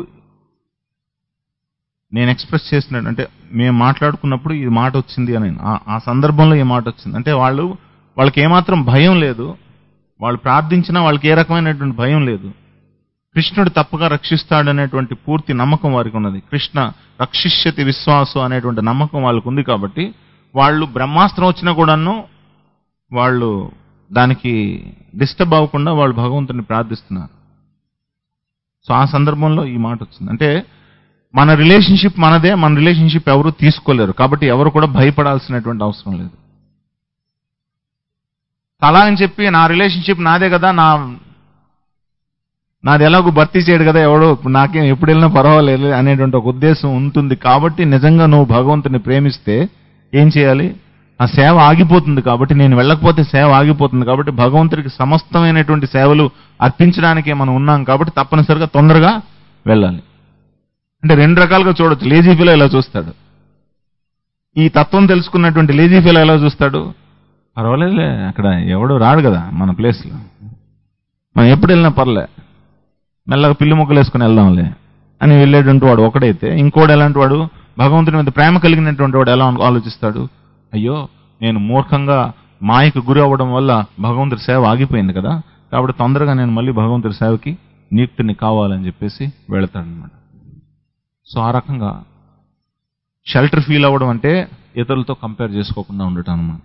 నేను ఎక్స్ప్రెస్ చేసినట్టు అంటే మేము మాట్లాడుకున్నప్పుడు ఈ మాట వచ్చింది అని ఆ- ఆ సందర్భంలో ఈ మాట వచ్చింది అంటే వాళ్ళు వాళ్ళకి ఏమాత్రం భయం లేదు వాళ్ళు ప్రార్థించినా వాళ్ళకి ఏ రకమైనటువంటి భయం లేదు కృష్ణుడు తప్పగా రక్షిస్తాడనేటువంటి పూర్తి నమ్మకం వారికి ఉన్నది కృష్ణ రక్షిష్యతి విశ్వాసం అనేటువంటి నమ్మకం వాళ్ళకు ఉంది కాబట్టి వాళ్ళు బ్రహ్మాస్త్రం వచ్చినా కూడాను వాళ్ళు దానికి డిస్టర్బ్ అవ్వకుండా వాళ్ళు భగవంతుని ప్రార్థిస్తున్నారు సో ఆ సందర్భంలో ఈ మాట వచ్చింది అంటే మన రిలేషన్షిప్ మనదే మన రిలేషన్షిప్ ఎవరు తీసుకోలేరు కాబట్టి ఎవరు కూడా భయపడాల్సినటువంటి అవసరం లేదు అలా అని చెప్పి నా రిలేషన్షిప్ నాదే కదా నా నాది ఎలాగో భర్తీ చేయడు కదా ఎవడో ఇప్పుడు నాకేం ఎప్పుడు వెళ్ళినా పర్వాలేదు అనేటువంటి ఒక ఉద్దేశం ఉంటుంది కాబట్టి నిజంగా నువ్వు భగవంతుని ప్రేమిస్తే ఏం చేయాలి ఆ సేవ ఆగిపోతుంది కాబట్టి నేను వెళ్ళకపోతే సేవ ఆగిపోతుంది కాబట్టి భగవంతుడికి సమస్తమైనటువంటి సేవలు అర్పించడానికే మనం ఉన్నాం కాబట్టి తప్పనిసరిగా తొందరగా వెళ్ళాలి అంటే రెండు రకాలుగా చూడొచ్చు లేజీ ఫీలో ఎలా చూస్తాడు ఈ తత్వం తెలుసుకున్నటువంటి లేజీ ఫీలో ఎలా చూస్తాడు పర్వాలేదులే అక్కడ ఎవడు రాడు కదా మన ప్లేస్లో మనం ఎప్పుడు వెళ్ళినా పర్లే మెల్లగా పిల్లి మొక్కలు వేసుకుని వెళ్దాంలే అని వెళ్ళేటువంటి వాడు ఒకడైతే ఇంకోడు ఎలాంటి వాడు భగవంతుని మీద ప్రేమ కలిగినటువంటి వాడు ఎలా ఆలోచిస్తాడు అయ్యో నేను మూర్ఖంగా మాయకు గురి అవ్వడం వల్ల భగవంతుడి సేవ ఆగిపోయింది కదా కాబట్టి తొందరగా నేను మళ్ళీ భగవంతుడి సేవకి నియుక్తిని కావాలని చెప్పేసి వెళతాడనమాట సో ఆ రకంగా షెల్టర్ ఫీల్ అవ్వడం అంటే ఇతరులతో కంపేర్ చేసుకోకుండా ఉండటం అనమాట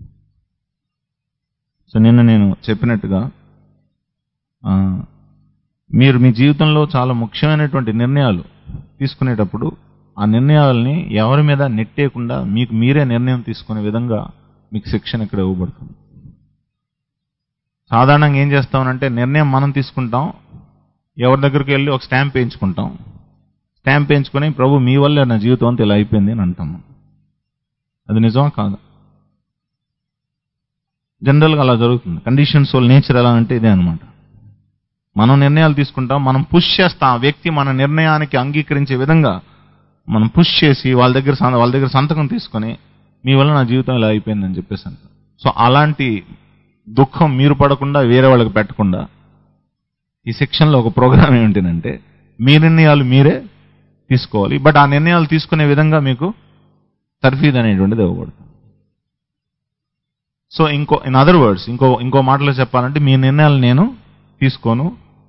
సో నిన్న నేను చెప్పినట్టుగా ఆ, మీరు మీ జీవితంలో చాలా ముఖ్యమైనటువంటి నిర్ణయాలు తీసుకునేటప్పుడు ఆ నిర్ణయాలని ఎవరి మీద నెట్టేయకుండా మీకు మీరే నిర్ణయం తీసుకునే విధంగా మీకు శిక్షణ ఇక్కడ ఇవ్వబడుతుంది సాధారణంగా ఏం చేస్తామనంటే నిర్ణయం మనం తీసుకుంటాం ఎవరి దగ్గరికి వెళ్ళి ఒక స్టాంప్ వేయించుకుంటాం స్టాంప్ వేయించుకొని ప్రభు మీ వల్లే నా జీవితం అంతా ఇలా అయిపోయింది అని అంటాము అది నిజమా కాదు జనరల్గా అలా జరుగుతుంది కండిషన్స్ వాళ్ళ నేచర్ ఎలా అంటే ఇదే అనమాట మనం నిర్ణయాలు తీసుకుంటాం మనం పుష్ చేస్తాం ఆ వ్యక్తి మన నిర్ణయానికి అంగీకరించే విధంగా మనం పుష్ చేసి వాళ్ళ దగ్గర సం- వాళ్ళ దగ్గర సంతకం తీసుకొని మీ వల్ల నా జీవితం ఇలా అయిపోయిందని చెప్పేసి అంటాం సో అలాంటి దుఃఖం మీరు పడకుండా వేరే వాళ్ళకి పెట్టకుండా ఈ సెక్షన్లో ఒక ప్రోగ్రామ్ ఏమిటంటే మీ నిర్ణయాలు మీరే తీసుకోవాలి బట్ ఆ నిర్ణయాలు తీసుకునే విధంగా మీకు తర్ఫీద్ అనేటువంటిది ఇవ్వబడుతుంది సో ఇంకో ఇన్ అదర్ వర్డ్స్ ఇంకో ఇంకో మాటలో చెప్పాలంటే మీ నిర్ణయాలు నేను తీసుకోను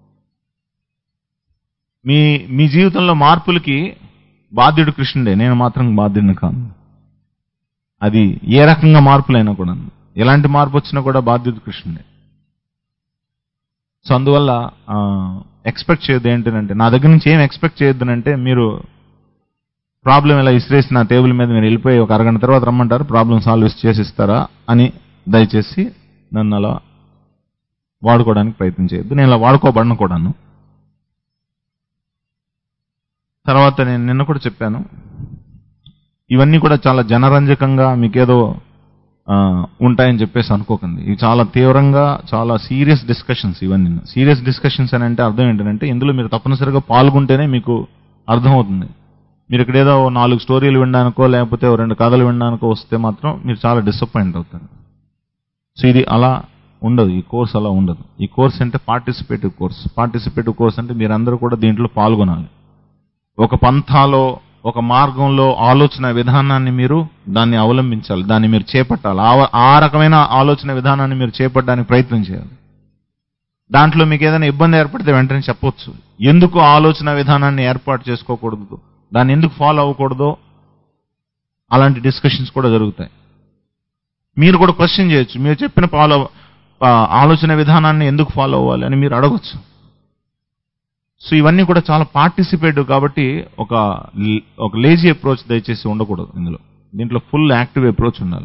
మీ మీ జీవితంలో మార్పులకి బాధ్యుడు కృష్ణుడే నేను మాత్రం బాధ్యుడిని కాను అది ఏ రకంగా మార్పులైనా కూడా ఎలాంటి మార్పు వచ్చినా కూడా బాధ్యుడు కృష్ణుడే సో అందువల్ల ఎక్స్పెక్ట్ చేయొద్దు ఏంటంటే నా దగ్గర నుంచి ఏం ఎక్స్పెక్ట్ చేయొద్దునంటే మీరు ప్రాబ్లం ఇలా ఇసిరేసి నా టేబుల్ మీద మీరు వెళ్ళిపోయి ఒక అరగంట తర్వాత రమ్మంటారు ప్రాబ్లం సాల్వ్ చేసి ఇస్తారా అని దయచేసి నన్ను అలా వాడుకోవడానికి ప్రయత్నం చేయొద్దు నేను ఇలా వాడుకోబడను కూడాను తర్వాత నేను నిన్న కూడా చెప్పాను ఇవన్నీ కూడా చాలా జనరంజకంగా మీకేదో ఆ, ఉంటాయని చెప్పేసి అనుకోకండి ఇవి చాలా తీవ్రంగా చాలా సీరియస్ డిస్కషన్స్ ఇవన్నీ సీరియస్ డిస్కషన్స్ అని అంటే అర్థం ఏంటంటే ఇందులో మీరు తప్పనిసరిగా పాల్గొంటేనే మీకు అర్థమవుతుంది మీరు ఇక్కడ ఏదో ఓ నాలుగు స్టోరీలు వినడానికో లేకపోతే ఓ రెండు కథలు వినడానికో వస్తే మాత్రం మీరు చాలా డిసప్పాయింట్ అవుతారు సో ఇది అలా ఉండదు ఈ కోర్స్ అలా ఉండదు ఈ కోర్స్ అంటే పార్టిసిపేటివ్ కోర్స్ పార్టిసిపేటివ్ కోర్స్ అంటే మీరందరూ కూడా దీంట్లో పాల్గొనాలి ఒక పంథాలో ఒక మార్గంలో ఆలోచన విధానాన్ని మీరు దాన్ని అవలంబించాలి దాన్ని మీరు చేపట్టాలి ఆ- ఆ రకమైన ఆలోచన విధానాన్ని మీరు చేపట్టడానికి ప్రయత్నం చేయాలి దాంట్లో మీకు ఏదైనా ఇబ్బంది ఏర్పడితే వెంటనే చెప్పొచ్చు ఎందుకు ఆ ఆలోచన విధానాన్ని ఏర్పాటు చేసుకోకూడదు దాన్ని ఎందుకు ఫాలో అవ్వకూడదో అలాంటి డిస్కషన్స్ కూడా జరుగుతాయి మీరు కూడా క్వశ్చన్ చేయొచ్చు మీరు చెప్పిన ఫాలో ఆలోచన విధానాన్ని ఎందుకు ఫాలో అవ్వాలి అని మీరు అడగొచ్చు సో ఇవన్నీ కూడా చాలా పార్టిసిపేటివ్ కాబట్టి ఒక ల్- ఒక లేజీ అప్రోచ్ దయచేసి ఉండకూడదు ఇందులో దీంట్లో ఫుల్ యాక్టివ్ అప్రోచ్ ఉండాలి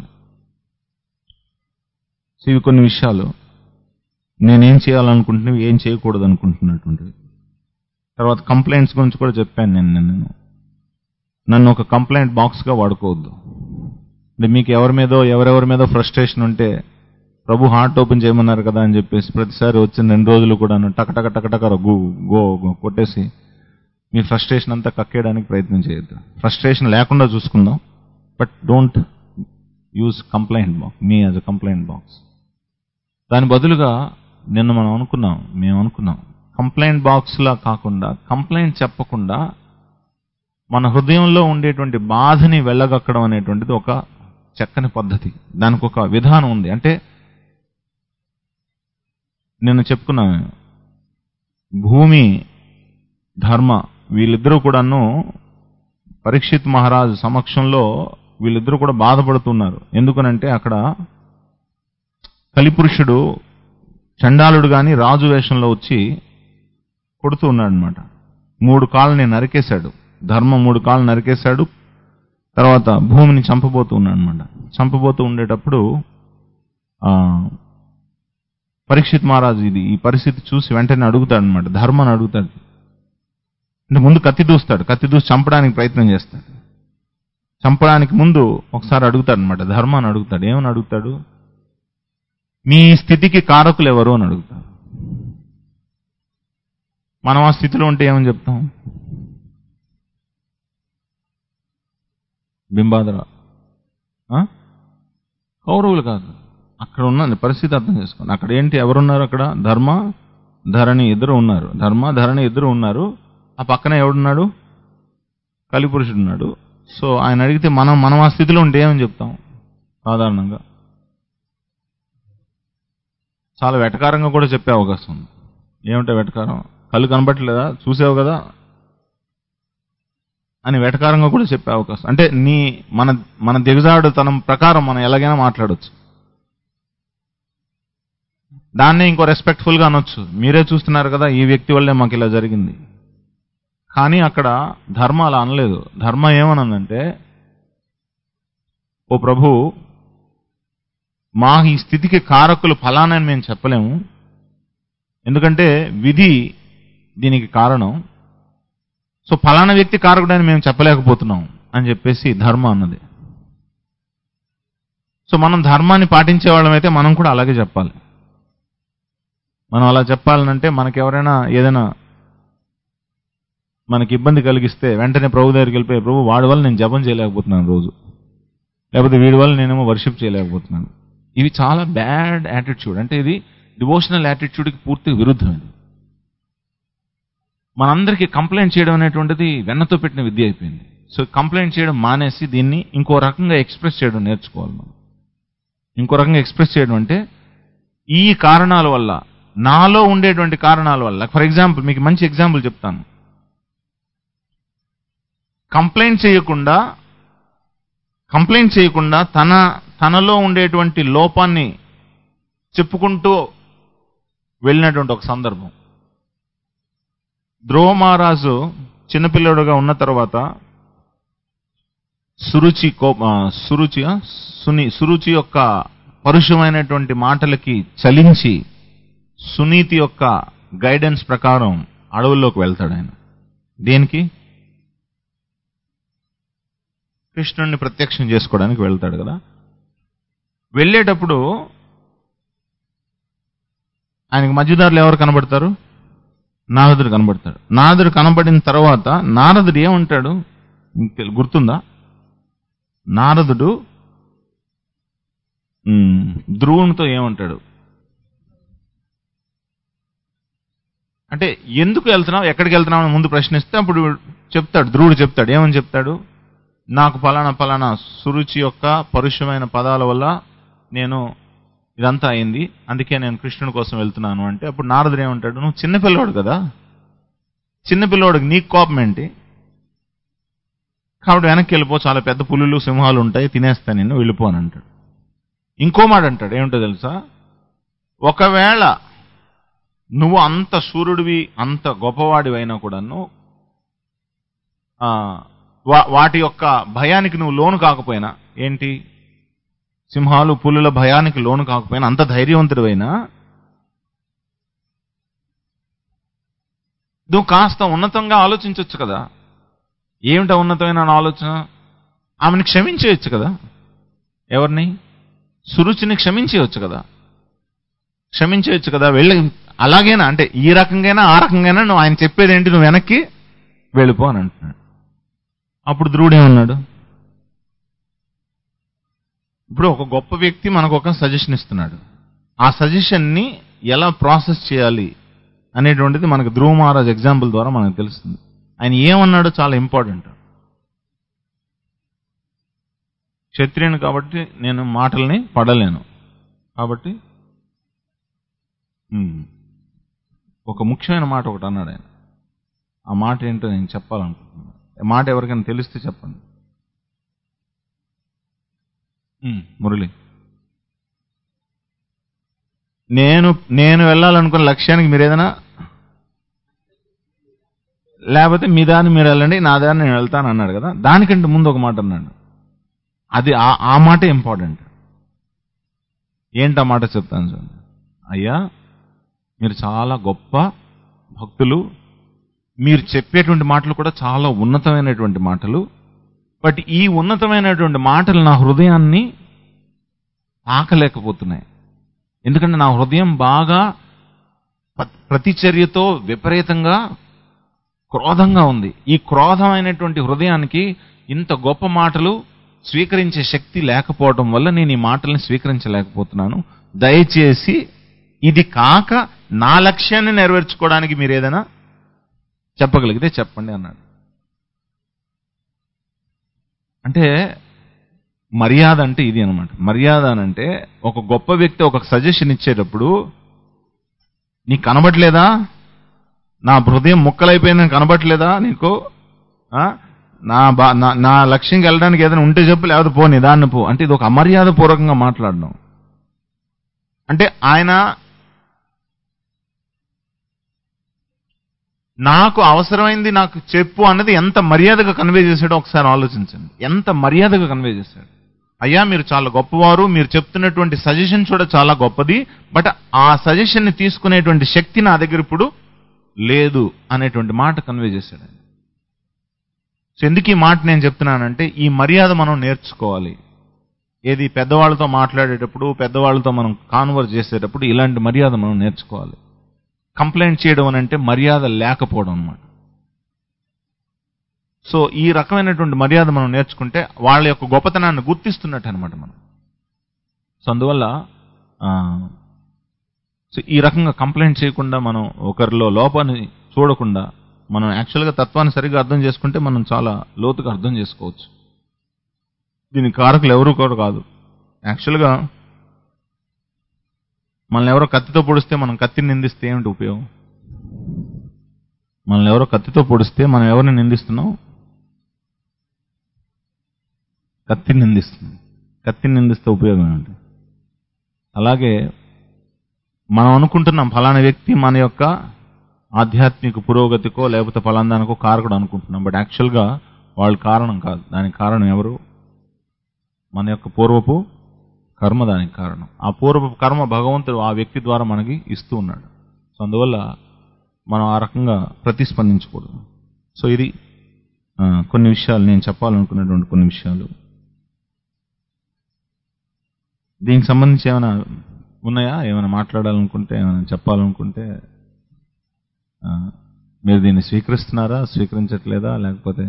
సో ఇవి కొన్ని విషయాలు నేనేం చేయాలనుకుంటున్నవి ఏం చేయకూడదు అనుకుంటున్నటువంటివి తర్వాత కంప్లైంట్స్ గురించి కూడా చెప్పాను నేను నేను నన్ను ఒక కంప్లైంట్ బాక్స్గా వాడుకోవద్దు అంటే మీకు ఎవరి మీదో ఎవరెవరి మీదో ఫ్రస్ట్రేషన్ ఉంటే ప్రభు హార్ట్ ఓపెన్ చేయమన్నారు కదా అని చెప్పేసి ప్రతిసారి వచ్చిన రెండు రోజులు కూడా టక టక టక టక గో గో గో కొట్టేసి మీ ఫ్రస్ట్రేషన్ అంతా కక్కేయడానికి ప్రయత్నం చేయొద్దు ఫ్రస్ట్రేషన్ లేకుండా చూసుకుందాం but don't use complaint box me as a complaint box దాని బదులుగా నిన్న మనం అనుకున్నాం మేము అనుకున్నాం కంప్లైంట్ బాక్స్లా కాకుండా కంప్లైంట్ చెప్పకుండా మన హృదయంలో ఉండేటువంటి బాధని వెళ్ళగక్కడం అనేటువంటిది ఒక చక్కని పద్ధతి దానికి ఒక విధానం ఉంది అంటే నిన్న చెప్పుకున్నాను భూమి ధర్మ వీళ్ళిద్దరూ కూడాను పరీక్షిత్ మహారాజ్ సమక్షంలో వీళ్ళిద్దరూ కూడా బాధపడుతున్నారు ఎందుకనంటే అక్కడ కలిపురుషుడు చండాలుడు గాని రాజు వేషంలో వచ్చి కొడుతూ ఉన్నాడు అనమాట మూడు కాళ్ళని నరికేశాడు ధర్మ మూడు కాళ్ళు నరికేశాడు తర్వాత భూమిని చంపబోతూ ఉన్నాడు అనమాట చంపబోతూ ఉండేటప్పుడు ఆ, పరీక్షిత్ మహారాజు ఇది ఈ పరిస్థితి చూసి వెంటనే అడుగుతాడు అనమాట ధర్మని అడుగుతాడు అంటే ముందు కత్తి దూస్తాడు కత్తి దూసి చంపడానికి ప్రయత్నం చేస్తాడు చంపడానికి ముందు ఒకసారి అడుగుతాడు అనమాట ధర్మాన్ని అడుగుతాడు ఏమని అడుగుతాడు మీ స్థితికి కారకులు ఎవరు అని అడుగుతాడు మనం ఆ స్థితిలో ఉంటే ఏమని చెప్తాం బింబాదర ఆ? కౌరవులు కాదు అక్కడ ఉన్న పరిస్థితి అర్థం చేసుకోండి అక్కడ ఏంటి ఎవరున్నారు అక్కడ ధర్మ ధరణి ఇద్దరు ఉన్నారు ధర్మ ధరణి ఇద్దరు ఉన్నారు ఆ పక్కన ఎవడున్నాడు కలిపురుషుడు ఉన్నాడు సో ఆయన అడిగితే మనం మనం ఆ స్థితిలో ఉంటే ఏమని చెప్తాం సాధారణంగా చాలా వెటకారంగా కూడా చెప్పే అవకాశం ఉంది ఏమిటో వెటకారం కళ్ళు కనబట్టలేదా చూసావు కదా అని వెటకారంగా కూడా చెప్పే అవకాశం అంటే నీ మన మన దిగజాడుతనం ప్రకారం మనం ఎలాగైనా మాట్లాడొచ్చు దాన్నే ఇంకో రెస్పెక్ట్ఫుల్ గా అనొచ్చు మీరే చూస్తున్నారు కదా ఈ వ్యక్తి వల్లే మాకు ఇలా జరిగింది కానీ అక్కడ ధర్మ అలా అనలేదు ధర్మ ఏమనందంటే ఓ ప్రభు మా ఈ స్థితికి కారకులు ఫలానని మేము చెప్పలేము ఎందుకంటే విధి దీనికి కారణం సో ఫలానా వ్యక్తి కారకుడని మేము చెప్పలేకపోతున్నాం అని చెప్పేసి ధర్మ అన్నది సో మనం ధర్మాన్ని పాటించే వాళ్ళమైతే మనం కూడా అలాగే చెప్పాలి మనం అలా చెప్పాలనంటే మనకి ఎవరైనా ఏదైనా మనకి ఇబ్బంది కలిగిస్తే వెంటనే ప్రభు దగ్గరికి వెళ్ళిపోయి ప్రభు వాడి వల్ల నేను జపం చేయలేకపోతున్నాను రోజు లేకపోతే వీడి వల్ల నేనేమో వర్షిప్ చేయలేకపోతున్నాను ఇవి చాలా బ్యాడ్ యాటిట్యూడ్ అంటే ఇది డివోషనల్ యాటిట్యూడ్కి పూర్తిగా విరుద్ధం ఇది మనందరికీ కంప్లైంట్ చేయడం అనేటువంటిది వెన్నతో పెట్టిన విద్య అయిపోయింది సో కంప్లైంట్ చేయడం మానేసి దీన్ని ఇంకో రకంగా ఎక్స్ప్రెస్ చేయడం నేర్చుకోవాలి మనం ఇంకో రకంగా ఎక్స్ప్రెస్ చేయడం అంటే ఈ కారణాల వల్ల నాలో ఉండేటువంటి కారణాల వల్ల ఫర్ ఎగ్జాంపుల్ మీకు మంచి ఎగ్జాంపుల్ చెప్తాను కంప్లైంట్ చేయకుండా కంప్లైంట్ చేయకుండా తన తనలో ఉండేటువంటి లోపాన్ని చెప్పుకుంటూ వెళ్ళినటువంటి ఒక సందర్భం ధ్రువ మహారాజు చిన్నపిల్లడుగా ఉన్న తర్వాత సురుచి కో ఆ, సురుచి ఆ? సుని సురుచి యొక్క పరుషమైనటువంటి మాటలకి చలించి సునీతి యొక్క గైడెన్స్ ప్రకారం అడవుల్లోకి వెళ్తాడు ఆయన దేనికి కృష్ణుడిని ప్రత్యక్షం చేసుకోవడానికి వెళ్తాడు కదా వెళ్ళేటప్పుడు ఆయనకి మధ్యదారులు ఎవరు కనబడతారు నారదుడు కనబడతాడు నారదుడు కనబడిన తర్వాత నారదుడు ఏమంటాడు మీకు తెలు- గుర్తుందా నారదుడు ఉమ్, ధ్రువునితో ఏమంటాడు అంటే ఎందుకు వెళ్తున్నావు ఎక్కడికి వెళ్తున్నావు అని ముందు ప్రశ్నిస్తే అప్పుడు చెప్తాడు ధ్రువుడు చెప్తాడు ఏమని చెప్తాడు నాకు ఫలానా ఫలానా సురుచి యొక్క పరుషమైన పదాల వల్ల నేను ఇదంతా అయింది అందుకే నేను కృష్ణుడి కోసం వెళ్తున్నాను అంటే అప్పుడు నారదుడు ఏమంటాడు నువ్వు చిన్నపిల్లోడు కదా చిన్నపిల్లోడికి నీకు కోపం ఏంటి కాబట్టి వెనక్కి వెళ్ళిపో చాలా పెద్ద పులులు సింహాలు ఉంటాయి తినేస్తా నిన్ను వెళ్ళిపో అని అంటాడు ఇంకో మాట అంటాడు ఏమిటో తెలుసా ఒకవేళ నువ్వు అంత సూర్యుడివి అంత గొప్పవాడివి అయినా కూడాను ఆ, వా- వాటి యొక్క భయానికి నువ్వు లోను కాకపోయినా ఏంటి సింహాలు పులుల భయానికి లోను కాకపోయినా అంత ధైర్యవంతుడివైనా నువ్వు కాస్త ఉన్నతంగా ఆలోచించవచ్చు కదా ఏమిటా ఉన్నతమైన ఆలోచన ఆమెను క్షమించేయచ్చు కదా ఎవరిని సురుచిని క్షమించేయచ్చు కదా క్షమించేయచ్చు కదా వెళ్ళి అలాగేనా అంటే ఈ రకంగానా ఆ రకంగానా నువ్వు ఆయన చెప్పేది ఏంటి నువ్వు వెనక్కి వెళ్ళిపో అని అంటున్నాడు అప్పుడు ధ్రువుడు ఏమన్నాడు ఇప్పుడు ఒక గొప్ప వ్యక్తి మనకు ఒక సజెషన్ ఇస్తున్నాడు ఆ సజెషన్ని ఎలా ప్రాసెస్ చేయాలి అనేటువంటిది మనకు ధ్రువ మహారాజ్ ఎగ్జాంపుల్ ద్వారా మనకు తెలుస్తుంది ఆయన ఏమన్నాడో చాలా ఇంపార్టెంట్ క్షత్రియుని కాబట్టి నేను మాటల్ని పడలేను కాబట్టి ఉమ్, ఒక ముఖ్యమైన మాట ఒకటి అన్నాడు ఆయన ఆ మాట ఏంటో నేను చెప్పాలనుకుంటున్నాను ఆ మాట ఎవరికైనా తెలిస్తే చెప్పండి ఉమ్, మురళి నేను నేను వెళ్ళాలనుకున్న లక్ష్యానికి మీరు ఏదైనా లేకపోతే మీ దాన్ని మీరు వెళ్ళండి నా దాన్ని నేను వెళ్తాను అన్నాడు కదా దానికంటే ముందు ఒక మాట అన్నాడు అది ఆ- ఆ మాటే ఇంపార్టెంట్ ఏంటి ఆ మాట చెప్తాను చూడండి అయ్యా మీరు చాలా గొప్ప భక్తులు మీరు చెప్పేటువంటి మాటలు కూడా చాలా ఉన్నతమైనటువంటి మాటలు బట్ ఈ ఉన్నతమైనటువంటి మాటలు నా హృదయాన్ని తాకలేకపోతున్నాయి ఎందుకంటే నా హృదయం బాగా ప- ప్రతిచర్యతో విపరీతంగా క్రోధంగా ఉంది ఈ క్రోధమైనటువంటి హృదయానికి ఇంత గొప్ప మాటలు స్వీకరించే శక్తి లేకపోవడం వల్ల నేను ఈ మాటల్ని స్వీకరించలేకపోతున్నాను దయచేసి ఇది కాక నా లక్ష్యాన్ని నెరవేర్చుకోవడానికి మీరు ఏదైనా చెప్పగలిగితే చెప్పండి అన్నాడు అంటే మర్యాద అంటే ఇది అనమాట మర్యాద అని అంటే ఒక గొప్ప వ్యక్తి ఒక సజెషన్ ఇచ్చేటప్పుడు నీకు కనబట్లేదా నా హృదయం ముక్కలైపోయిందని కనబట్లేదా నీకు ఆ? నా బా నా నా లక్ష్యంకి వెళ్ళడానికి ఏదైనా ఉంటే చెప్పు లేకపోతే పో నిదాన్ని పో అంటే ఇది ఒక అమర్యాద పూర్వకంగా మాట్లాడడం అంటే ఆయన నాకు అవసరమైంది నాకు చెప్పు అన్నది ఎంత మర్యాదగా కన్వే చేశాడో ఒకసారి ఆలోచించండి ఎంత మర్యాదగా కన్వే చేశాడు అయ్యా మీరు చాలా గొప్పవారు మీరు చెప్తున్నటువంటి సజెషన్ కూడా చాలా గొప్పది బట్ ఆ సజెషన్ ని తీసుకునేటువంటి శక్తి నా దగ్గర ఇప్పుడు లేదు అనేటువంటి మాట కన్వే చేశాడు ఆయన. సో ఎందుకు ఈ మాట నేను చెప్తున్నానంటే ఈ మర్యాద మనం నేర్చుకోవాలి ఏది పెద్దవాళ్ళతో మాట్లాడేటప్పుడు పెద్దవాళ్ళతో మనం కాన్వర్స్ చేసేటప్పుడు ఇలాంటి మర్యాద మనం నేర్చుకోవాలి కంప్లైంట్ చేయడం అని అంటే మర్యాద లేకపోవడం అన్నమాట సో ఈ రకమైనటువంటి మర్యాద మనం నేర్చుకుంటే వాళ్ళ యొక్క గొప్పతనాన్ని గుర్తిస్తున్నట్టు అనమాట మనం సో అందువల్ల ఆ, సో ఈ రకంగా కంప్లైంట్ చేయకుండా మనం ఒకరిలో లోపాన్ని చూడకుండా మనం యాక్చువల్గా తత్వాన్ని సరిగ్గా అర్థం చేసుకుంటే మనం చాలా లోతుగా అర్థం చేసుకోవచ్చు దీనికి కారకులు ఎవరు కూడా కాదు యాక్చువల్గా మనల్ని ఎవరో కత్తితో పొడిస్తే మనం కత్తిని నిందిస్తే ఏమిటి ఉపయోగం మనల్ని ఎవరో కత్తితో పొడిస్తే మనం ఎవరిని నిందిస్తున్నాం కత్తిని నిందిస్తున్నాం కత్తిని నిందిస్తే ఉపయోగం ఏంటి అలాగే మనం అనుకుంటున్నాం ఫలానా వ్యక్తి మన యొక్క ఆధ్యాత్మిక పురోగతికో లేకపోతే ఫలాందానికో కారకుడు అనుకుంటున్నాం బట్ యాక్చువల్గా వాళ్ళు కారణం కాదు దానికి కారణం ఎవరు మన యొక్క పూర్వపు కర్మ దానికి కారణం ఆ పూర్వపు కర్మ భగవంతుడు ఆ వ్యక్తి ద్వారా మనకి ఇస్తూ ఉన్నాడు సో అందువల్ల మనం ఆ రకంగా ప్రతిస్పందించకూడదు సో ఇది ఆ, కొన్ని విషయాలు నేను చెప్పాలనుకున్నటువంటి కొన్ని విషయాలు దీనికి సంబంధించి ఏమైనా ఉన్నాయా ఏమైనా మాట్లాడాలనుకుంటే ఏమైనా చెప్పాలనుకుంటే ఆ, మీరు దీన్ని స్వీకరిస్తున్నారా స్వీకరించట్లేదా లేకపోతే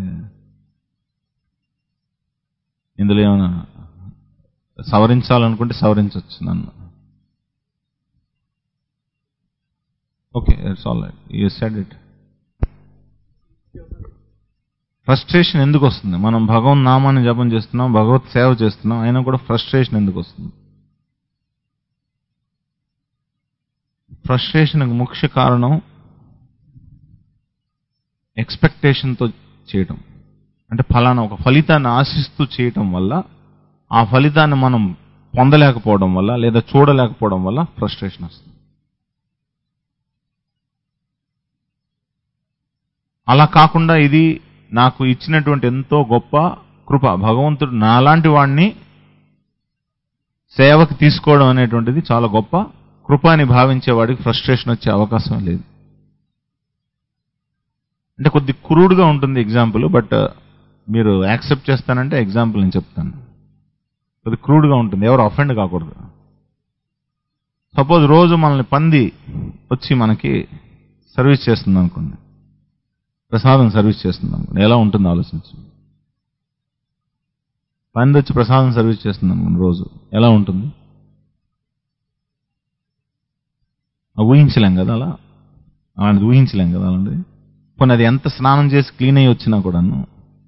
ఇందులో ఏమైనా సవరించాలనుకుంటే సవరించవచ్చు నన్ను okay it's all right you said it frustration ఎందుకు వస్తుంది మనం భగవన్ నామాన్ని జపం చేస్తున్నాం భగవత్ సేవ చేస్తున్నాం అయినా కూడా ఫ్రస్ట్రేషన్ ఎందుకు వస్తుంది ఫ్రస్ట్రేషన్కి ముఖ్య కారణం ఎక్స్పెక్టేషన్తో చేయటం అంటే ఫలానా ఒక ఫలితాన్ని ఆశిస్తూ చేయటం వల్ల ఆ ఫలితాన్ని మనం పొందలేకపోవడం వల్ల లేదా చూడలేకపోవడం వల్ల ఫ్రస్ట్రేషన్ వస్తుంది అలా కాకుండా ఇది నాకు ఇచ్చినటువంటి ఎంతో గొప్ప కృప భగవంతుడు నాలాంటి వాడిని సేవకు తీసుకోవడం అనేటువంటిది చాలా గొప్ప కృప అని భావించేవాడికి ఫ్రస్ట్రేషన్ వచ్చే అవకాశం లేదు అంటే కొద్ది క్రూడ్గా ఉంటుంది ఎగ్జాంపుల్ బట్ మీరు యాక్సెప్ట్ చేస్తానంటే ఎగ్జాంపుల్ నేను చెప్తాను కొద్ది క్రూడ్గా ఉంటుంది ఎవరు అఫెండ్ కాకూడదు సపోజ్ రోజు మనల్ని పంది వచ్చి మనకి సర్వీస్ చేస్తుంది అనుకోండి ప్రసాదం సర్వీస్ చేస్తుంది అనుకోండి ఎలా ఉంటుంది ఆలోచించండి పంది వచ్చి ప్రసాదం సర్వీస్ చేస్తుంది అనుకోండి రోజు ఎలా ఉంటుంది ఆ ఊహించలేం కదా అలా అలాంటిది ఊహించలేం కదా అలాంటిది కొన్ని అది ఎంత స్నానం చేసి క్లీన్ అయ్యి వచ్చినా కూడాను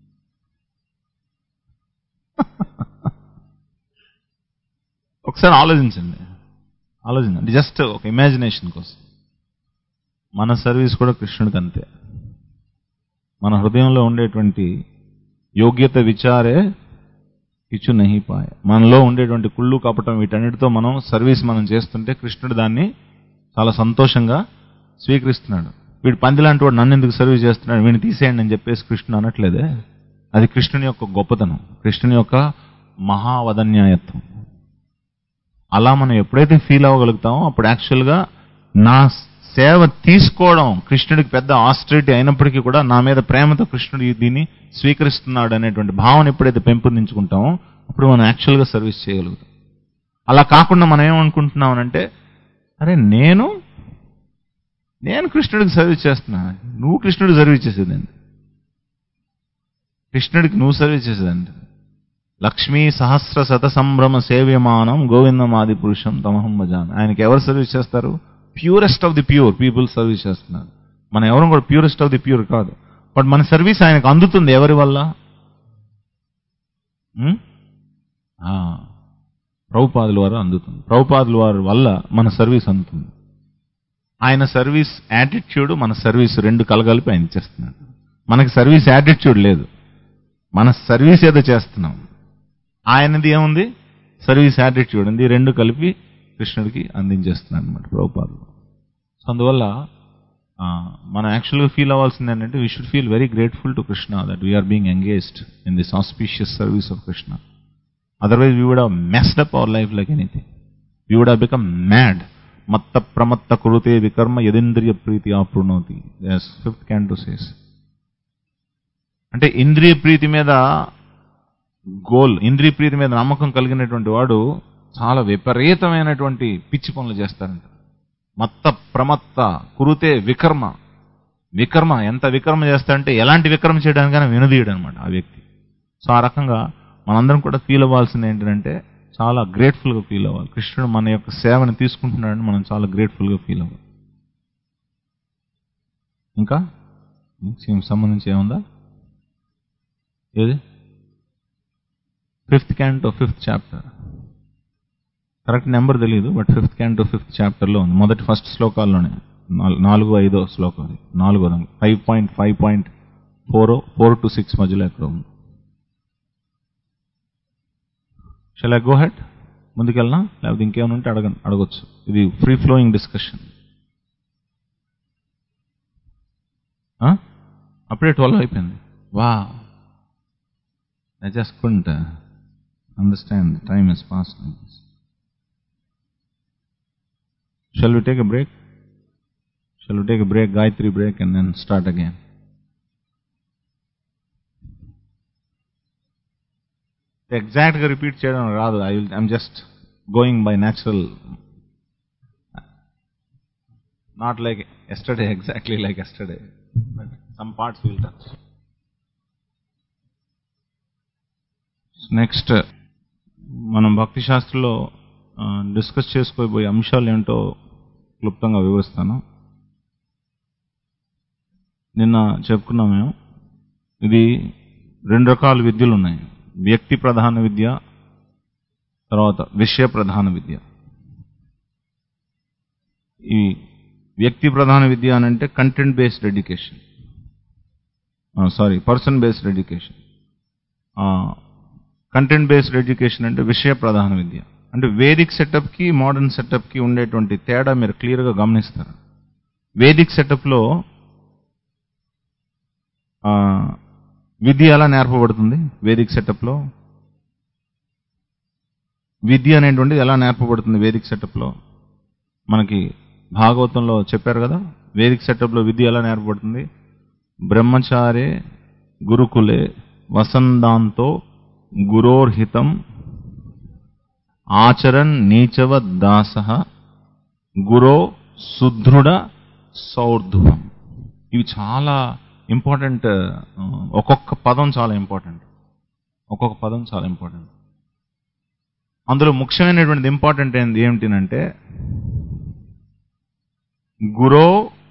ఒకసారి ఆలోచించండి ఆలోచించండి జస్ట్ ఒక ఇమాజినేషన్ కోసం మన సర్వీస్ కూడా కృష్ణుడికి అంతే మన హృదయంలో ఉండేటువంటి యోగ్యత విచారే ఇచ్చు నహి పాయ మనలో ఉండేటువంటి కుళ్ళు కపటం వీటన్నిటితో మనం సర్వీస్ మనం చేస్తుంటే కృష్ణుడు దాన్ని చాలా సంతోషంగా స్వీకరిస్తున్నాడు వీడు పందిలాంటి వాడు నన్ను ఎందుకు సర్వీస్ చేస్తున్నాడు వీడిని తీసేయండి అని చెప్పేసి కృష్ణుడు అనట్లేదే అది కృష్ణుని యొక్క గొప్పతనం కృష్ణుని యొక్క మహావదన్యాయత్వం అలా మనం ఎప్పుడైతే ఫీల్ అవ్వగలుగుతామో అప్పుడు యాక్చువల్గా నా సేవ తీసుకోవడం కృష్ణుడికి పెద్ద ఆస్ట్రిటీ అయినప్పటికీ కూడా నా మీద ప్రేమతో కృష్ణుడు ఈ- దీన్ని స్వీకరిస్తున్నాడు అనేటువంటి భావన ఎప్పుడైతే పెంపొందించుకుంటామో అప్పుడు మనం యాక్చువల్గా సర్వీస్ చేయగలుగుతాం అలా కాకుండా మనం ఏమనుకుంటున్నామనంటే అరే నేను నేను కృష్ణుడికి సర్వీస్ చేస్తున్నా నువ్వు కృష్ణుడికి సర్వీస్ చేసేదండి కృష్ణుడికి నువ్వు సర్వీస్ చేసేదండి లక్ష్మీ సహస్ర శత సంభ్రమ సేవ్యమానం గోవిందమాది పురుషం తమహం భజాన్ ఆయనకి ఎవరు సర్వీస్ చేస్తారు purest of the pure people service చేస్తున్నారు మనం ఎవరు కూడా ప్యూరెస్ట్ ఆఫ్ ది ప్యూర్ కాదు బట్ మన సర్వీస్ ఆయనకు అందుతుంది ఎవరి వల్ల ఉం? ఆ, ప్రభుపాదుల వారు అందుతుంది ప్రభుపాదుల వారి వల్ల మన సర్వీస్ అందుతుంది ఆయన సర్వీస్ యాటిట్యూడ్ మన సర్వీస్ రెండు కలగలిపి ఆయన చేస్తున్నాడు మనకి సర్వీస్ యాటిట్యూడ్ లేదు మన సర్వీస్ ఏదో చేస్తున్నాం ఆయనది ఏముంది సర్వీస్ యాటిట్యూడ్ ఉంది ఈ రెండు కలిపి కృష్ణుడికి అందించేస్తున్నాడు అనమాట ప్రభుపాదులు సో అందువల్ల ఆ, మనం యాక్చువల్గా ఫీల్ అవ్వాల్సింది ఏంటంటే we should feel very grateful to Krishna that we are being engaged in this auspicious service of Krishna otherwise we would messed up our life like anything we would become mad మత్త ప్రమత్త కురుతే వికర్మ యదింద్రియ ప్రీతి ఆపృణోతి ఫిఫ్త్ క్యాన్ టు సేస్ అంటే ఇంద్రియ ప్రీతి మీద గోల్ ఇంద్రియ ప్రీతి మీద నమ్మకం కలిగినటువంటి వాడు చాలా విపరీతమైనటువంటి పిచ్చి పనులు చేస్తారంట మత్త ప్రమత్త కురుతే వికర్మ వికర్మ ఎంత వికర్మ చేస్తాడంటే ఎలాంటి వికర్మ చేయడానికైనా వినదీయడు అనమాట ఆ వ్యక్తి సో ఆ రకంగా మనందరం కూడా ఫీల్ అవ్వాల్సింది ఏంటంటే చాలా గ్రేట్ఫుల్గా ఫీల్ అవ్వాలి కృష్ణుడు మన యొక్క సేవని తీసుకుంటున్నాడని మనం చాలా గ్రేట్ఫుల్గా ఫీల్ అవ్వాలి ఇంకా దీనికి సంబంధించి ఏముందా ఏది fifth canto fifth chapter correct number తెలియదు బట్ ఫిఫ్త్ క్యాంటో ఫిఫ్త్ చాప్టర్లో ఉంది మొదటి ఫస్ట్ శ్లోకాల్లోనే నాల్- నాలుగు ఐదో శ్లోకం అది నాలుగో five point five point four four to six మధ్యలో ఎక్కడ ఉంది షల్ ఐ గో హెడ్ ముందుకెళ్ళనా లేకపోతే ఇంకేమైనా ఉంటే అడగ అడగొచ్చు ఇది ఫ్రీ ఫ్లోయింగ్ డిస్కషన్ అప్పుడే ట్వెల్వ్ అయిపోయింది వా I just can't understand time is past shall we take a break shall we take a break Gayatri break and then start again ఎగ్జాక్ట్గా రిపీట్ చేయడం రాదు I will I'm just going by natural not like yesterday exactly like yesterday but some parts will touch next మనం భక్తి శాస్త్రంలో discuss చేసుకోబోయే అంశాలు ఏంటో క్లుప్తంగా వివరిస్తాను నిన్న చెప్పుకున్నాం మేము ఇది రెండు రకాల విద్యలు ఉన్నాయి వ్యక్తి ప్రధాన విద్య తర్వాత విషయ ప్రధాన విద్య ఈ వ్యక్తి ప్రధాన విద్య అని అంటే content based education sorry person based education content based education అంటే విషయ ప్రధాన విద్య అంటే వేదిక్ సెటప్కి మోడర్న్ సెటప్కి ఉండేటువంటి తేడా మీరు క్లియర్గా గమనిస్తారు వేదిక్ సెటప్లో విద్య ఎలా నేర్పబడుతుంది వేదిక్ సెటప్లో విద్య అనేటువంటిది ఎలా నేర్పబడుతుంది వేదిక్ సెటప్లో మనకి భాగవతంలో చెప్పారు కదా వేదిక్ సెటప్లో విద్య ఎలా నేర్పబడుతుంది బ్రహ్మచారే గురుకులే వసందాంతో గురోర్హితం ఆచరన్ నీచవ దాస గురో సుదృఢ సౌర్ధువం ఇవి చాలా ఇంపార్టెంట్ ఒక్కొక్క పదం చాలా ఇంపార్టెంట్ ఒక్కొక్క పదం చాలా ఇంపార్టెంట్ అందులో ముఖ్యమైనటువంటిది ఇంపార్టెంట్ ఏంది ఏమిటినంటే గురో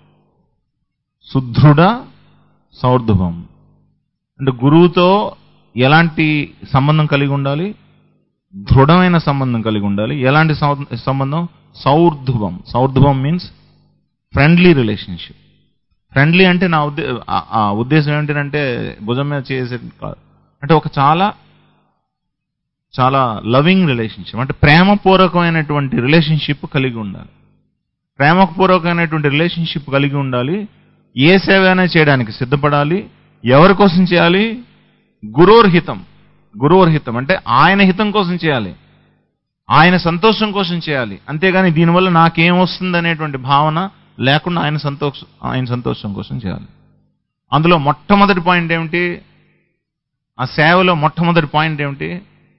సుదృఢ సౌర్ధువం అంటే గురువుతో ఎలాంటి సంబంధం కలిగి ఉండాలి దృఢమైన సంబంధం కలిగి ఉండాలి ఎలాంటి సౌ- సంబంధం సౌర్ధువం సౌర్ధువం మీన్స్ ఫ్రెండ్లీ రిలేషన్షిప్ ఫ్రెండ్లీ అంటే నా ఉద్దే ఆ- ఆ ఉద్దేశం ఏంటంటే భుజం మీద చేసే కాదు అంటే ఒక చాలా చాలా లవింగ్ రిలేషన్షిప్ అంటే ప్రేమపూర్వకమైనటువంటి రిలేషన్షిప్ కలిగి ఉండాలి ప్రేమపూర్వకమైనటువంటి రిలేషన్షిప్ కలిగి ఉండాలి ఏ సేవ అయినా చేయడానికి సిద్ధపడాలి ఎవరి కోసం చేయాలి గురోర్హితం గురోర్హితం అంటే ఆయన హితం కోసం చేయాలి ఆయన సంతోషం కోసం చేయాలి అంతేగాని దీనివల్ల నాకేం వస్తుంది అనేటువంటి భావన లేకుండా ఆయన సంతోష ఆయన సంతోషం కోసం చేయాలి అందులో మొట్టమొదటి పాయింట్ ఏమిటి ఆ సేవలో మొట్టమొదటి పాయింట్ ఏమిటి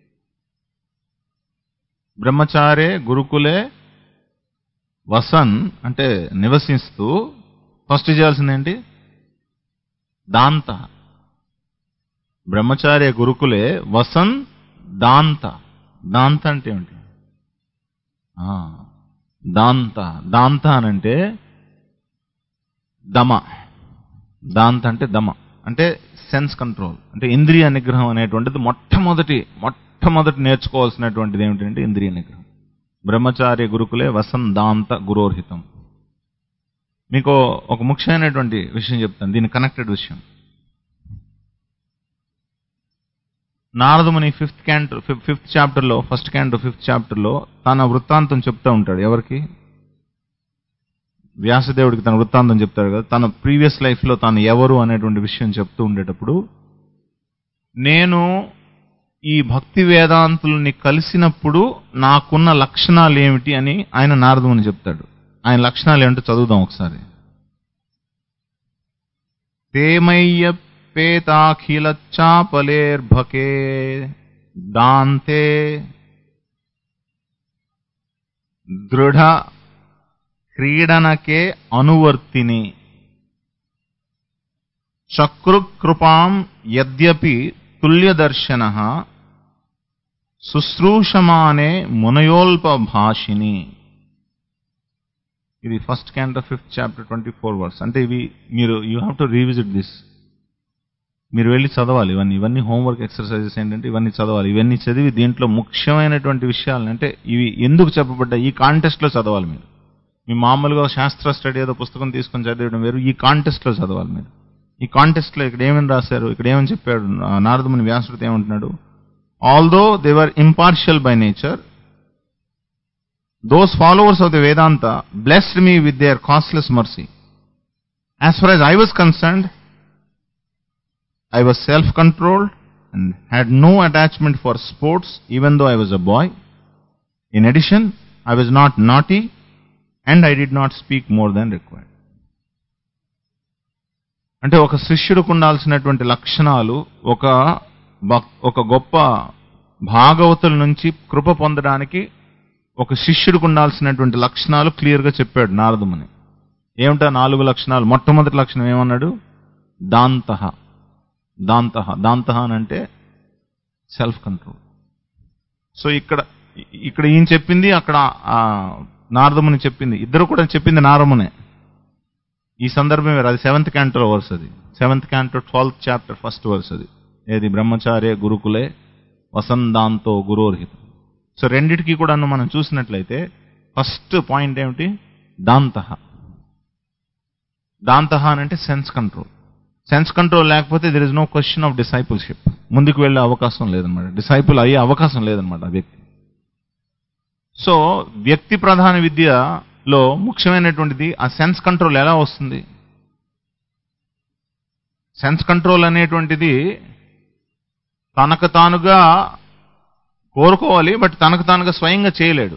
బ్రహ్మచారే గురుకులే వసన్ అంటే నివసిస్తూ ఫస్ట్ చేయాల్సింది ఏంటి దాంత బ్రహ్మచార్య గురుకులే వసన్ దాంత దాంత అంటే ఏమిటి ఆ, దాంత దాంత అనంటే దమ దాంత అంటే దమ అంటే సెన్స్ కంట్రోల్ అంటే ఇంద్రియ నిగ్రహం అనేటువంటిది మొట్టమొదటి మొట్టమొదటి నేర్చుకోవాల్సినటువంటిది ఏమిటంటే ఇంద్రియ నిగ్రహం బ్రహ్మచార్య గురుకులే వసన్ దాంత గురోర్హితం మీకు ఒక ముఖ్యమైనటువంటి విషయం చెప్తాను దీని కనెక్టెడ్ విషయం నారదముని ఫిఫ్త్ క్యాంట్ ఫిఫ్త్ చాప్టర్లో ఫస్ట్ క్యాంట్ ఫిఫ్త్ చాప్టర్లో తన వృత్తాంతం చెప్తూ ఉంటాడు ఎవరికి వ్యాసదేవుడికి తన వృత్తాంతం చెప్తాడు కదా తన ప్రీవియస్ లైఫ్లో తాను ఎవరు అనేటువంటి విషయం చెప్తూ ఉండేటప్పుడు నేను ఈ భక్తి వేదాంతుల్ని కలిసినప్పుడు నాకున్న లక్షణాలు ఏమిటి అని ఆయన నారదముని చెప్తాడు ఆయన లక్షణాలు ఏమిటో చదువుదాం ఒకసారి తేమయ్యపేతాఖిలచ్చాపలేర్భకే దాంతే దృఢ క్రీడనకే అనువర్తిని చక్రుకృపాం యద్యపి తుల్యదర్శన శుశ్రూషమానే మునయోల్పభాషిని ఇది first canto fifth chapter twenty four verse అంటే ఇవి మీరు you have to revisit this మీరు వెళ్ళి చదవాలి ఇవన్నీ ఇవన్నీ హోంవర్క్ ఎక్సర్సైజెస్ ఏంటంటే ఇవన్నీ చదవాలి ఇవన్నీ చదివి దీంట్లో ముఖ్యమైనటువంటి విషయాలు అంటే ఇవి ఎందుకు చెప్పబడ్డాయి ఈ కాంటెస్ట్లో చదవాలి మీరు మీ మామూలుగా శాస్త్ర స్టడీ ఏదో పుస్తకం తీసుకొని చదివడం వేరు ఈ కాంటెస్ట్లో చదవాలి మీరు ఈ కాంటెస్ట్లో ఇక్కడ ఏమని రాశారు ఇక్కడ ఏమని చెప్పాడు ఆ నారదముని వ్యాసుడితో ఏమంటున్నాడు although they were impartial by nature those followers of the Vedanta blessed me with their costless mercy. As far as I was concerned, I was self controlled and had no attachment for sports, even though I was a boy. In addition, I was not naughty and I did not speak more than required. అంటే ఒక శిష్యుడికి ఉండాల్సినటువంటి లక్షణాలు ఒక భక్- ఒక గొప్ప భాగవతుల నుంచి కృప పొందడానికి ఒక శిష్యుడికి ఉండాల్సినటువంటి లక్షణాలు క్లియర్గా చెప్పాడు నారదముని ఏమిటా నాలుగు లక్షణాలు మొట్టమొదటి లక్షణం ఏమన్నాడు దాంతః దాంతః దాంతః అని అంటే సెల్ఫ్ కంట్రోల్ సో ఇక్కడ ఇక్కడ ఈయన చెప్పింది అక్కడ ఆ నారదముని చెప్పింది ఇద్దరు కూడా చెప్పింది నారమునే ఈ సందర్భం వేరు అది సెవెంత్ క్యాంటర్ వర్స్ అది seventh canto twelfth chapter first verse అది ఏది బ్రహ్మచార్య గురుకులే వసందాంతో గురోర్హితం సో రెండిటికి కూడా మనం చూసినట్లయితే ఫస్ట్ పాయింట్ ఏమిటి దాంతః దాంతః అని అంటే సెన్స్ కంట్రోల్ సెన్స్ కంట్రోల్ లేకపోతే there is no question of discipleship ముందుకు వెళ్ళే అవకాశం లేదనమాట డిసైపుల్ అయ్యే అవకాశం లేదనమాట ఆ వ్యక్తి సో వ్యక్తి ప్రధాన విద్యలో ముఖ్యమైనటువంటిది ఆ సెన్స్ కంట్రోల్ ఎలా వస్తుంది సెన్స్ కంట్రోల్ అనేటువంటిది తనకు తానుగా కోరుకోవాలి బట్ తనకు తానుగా స్వయంగా చేయలేడు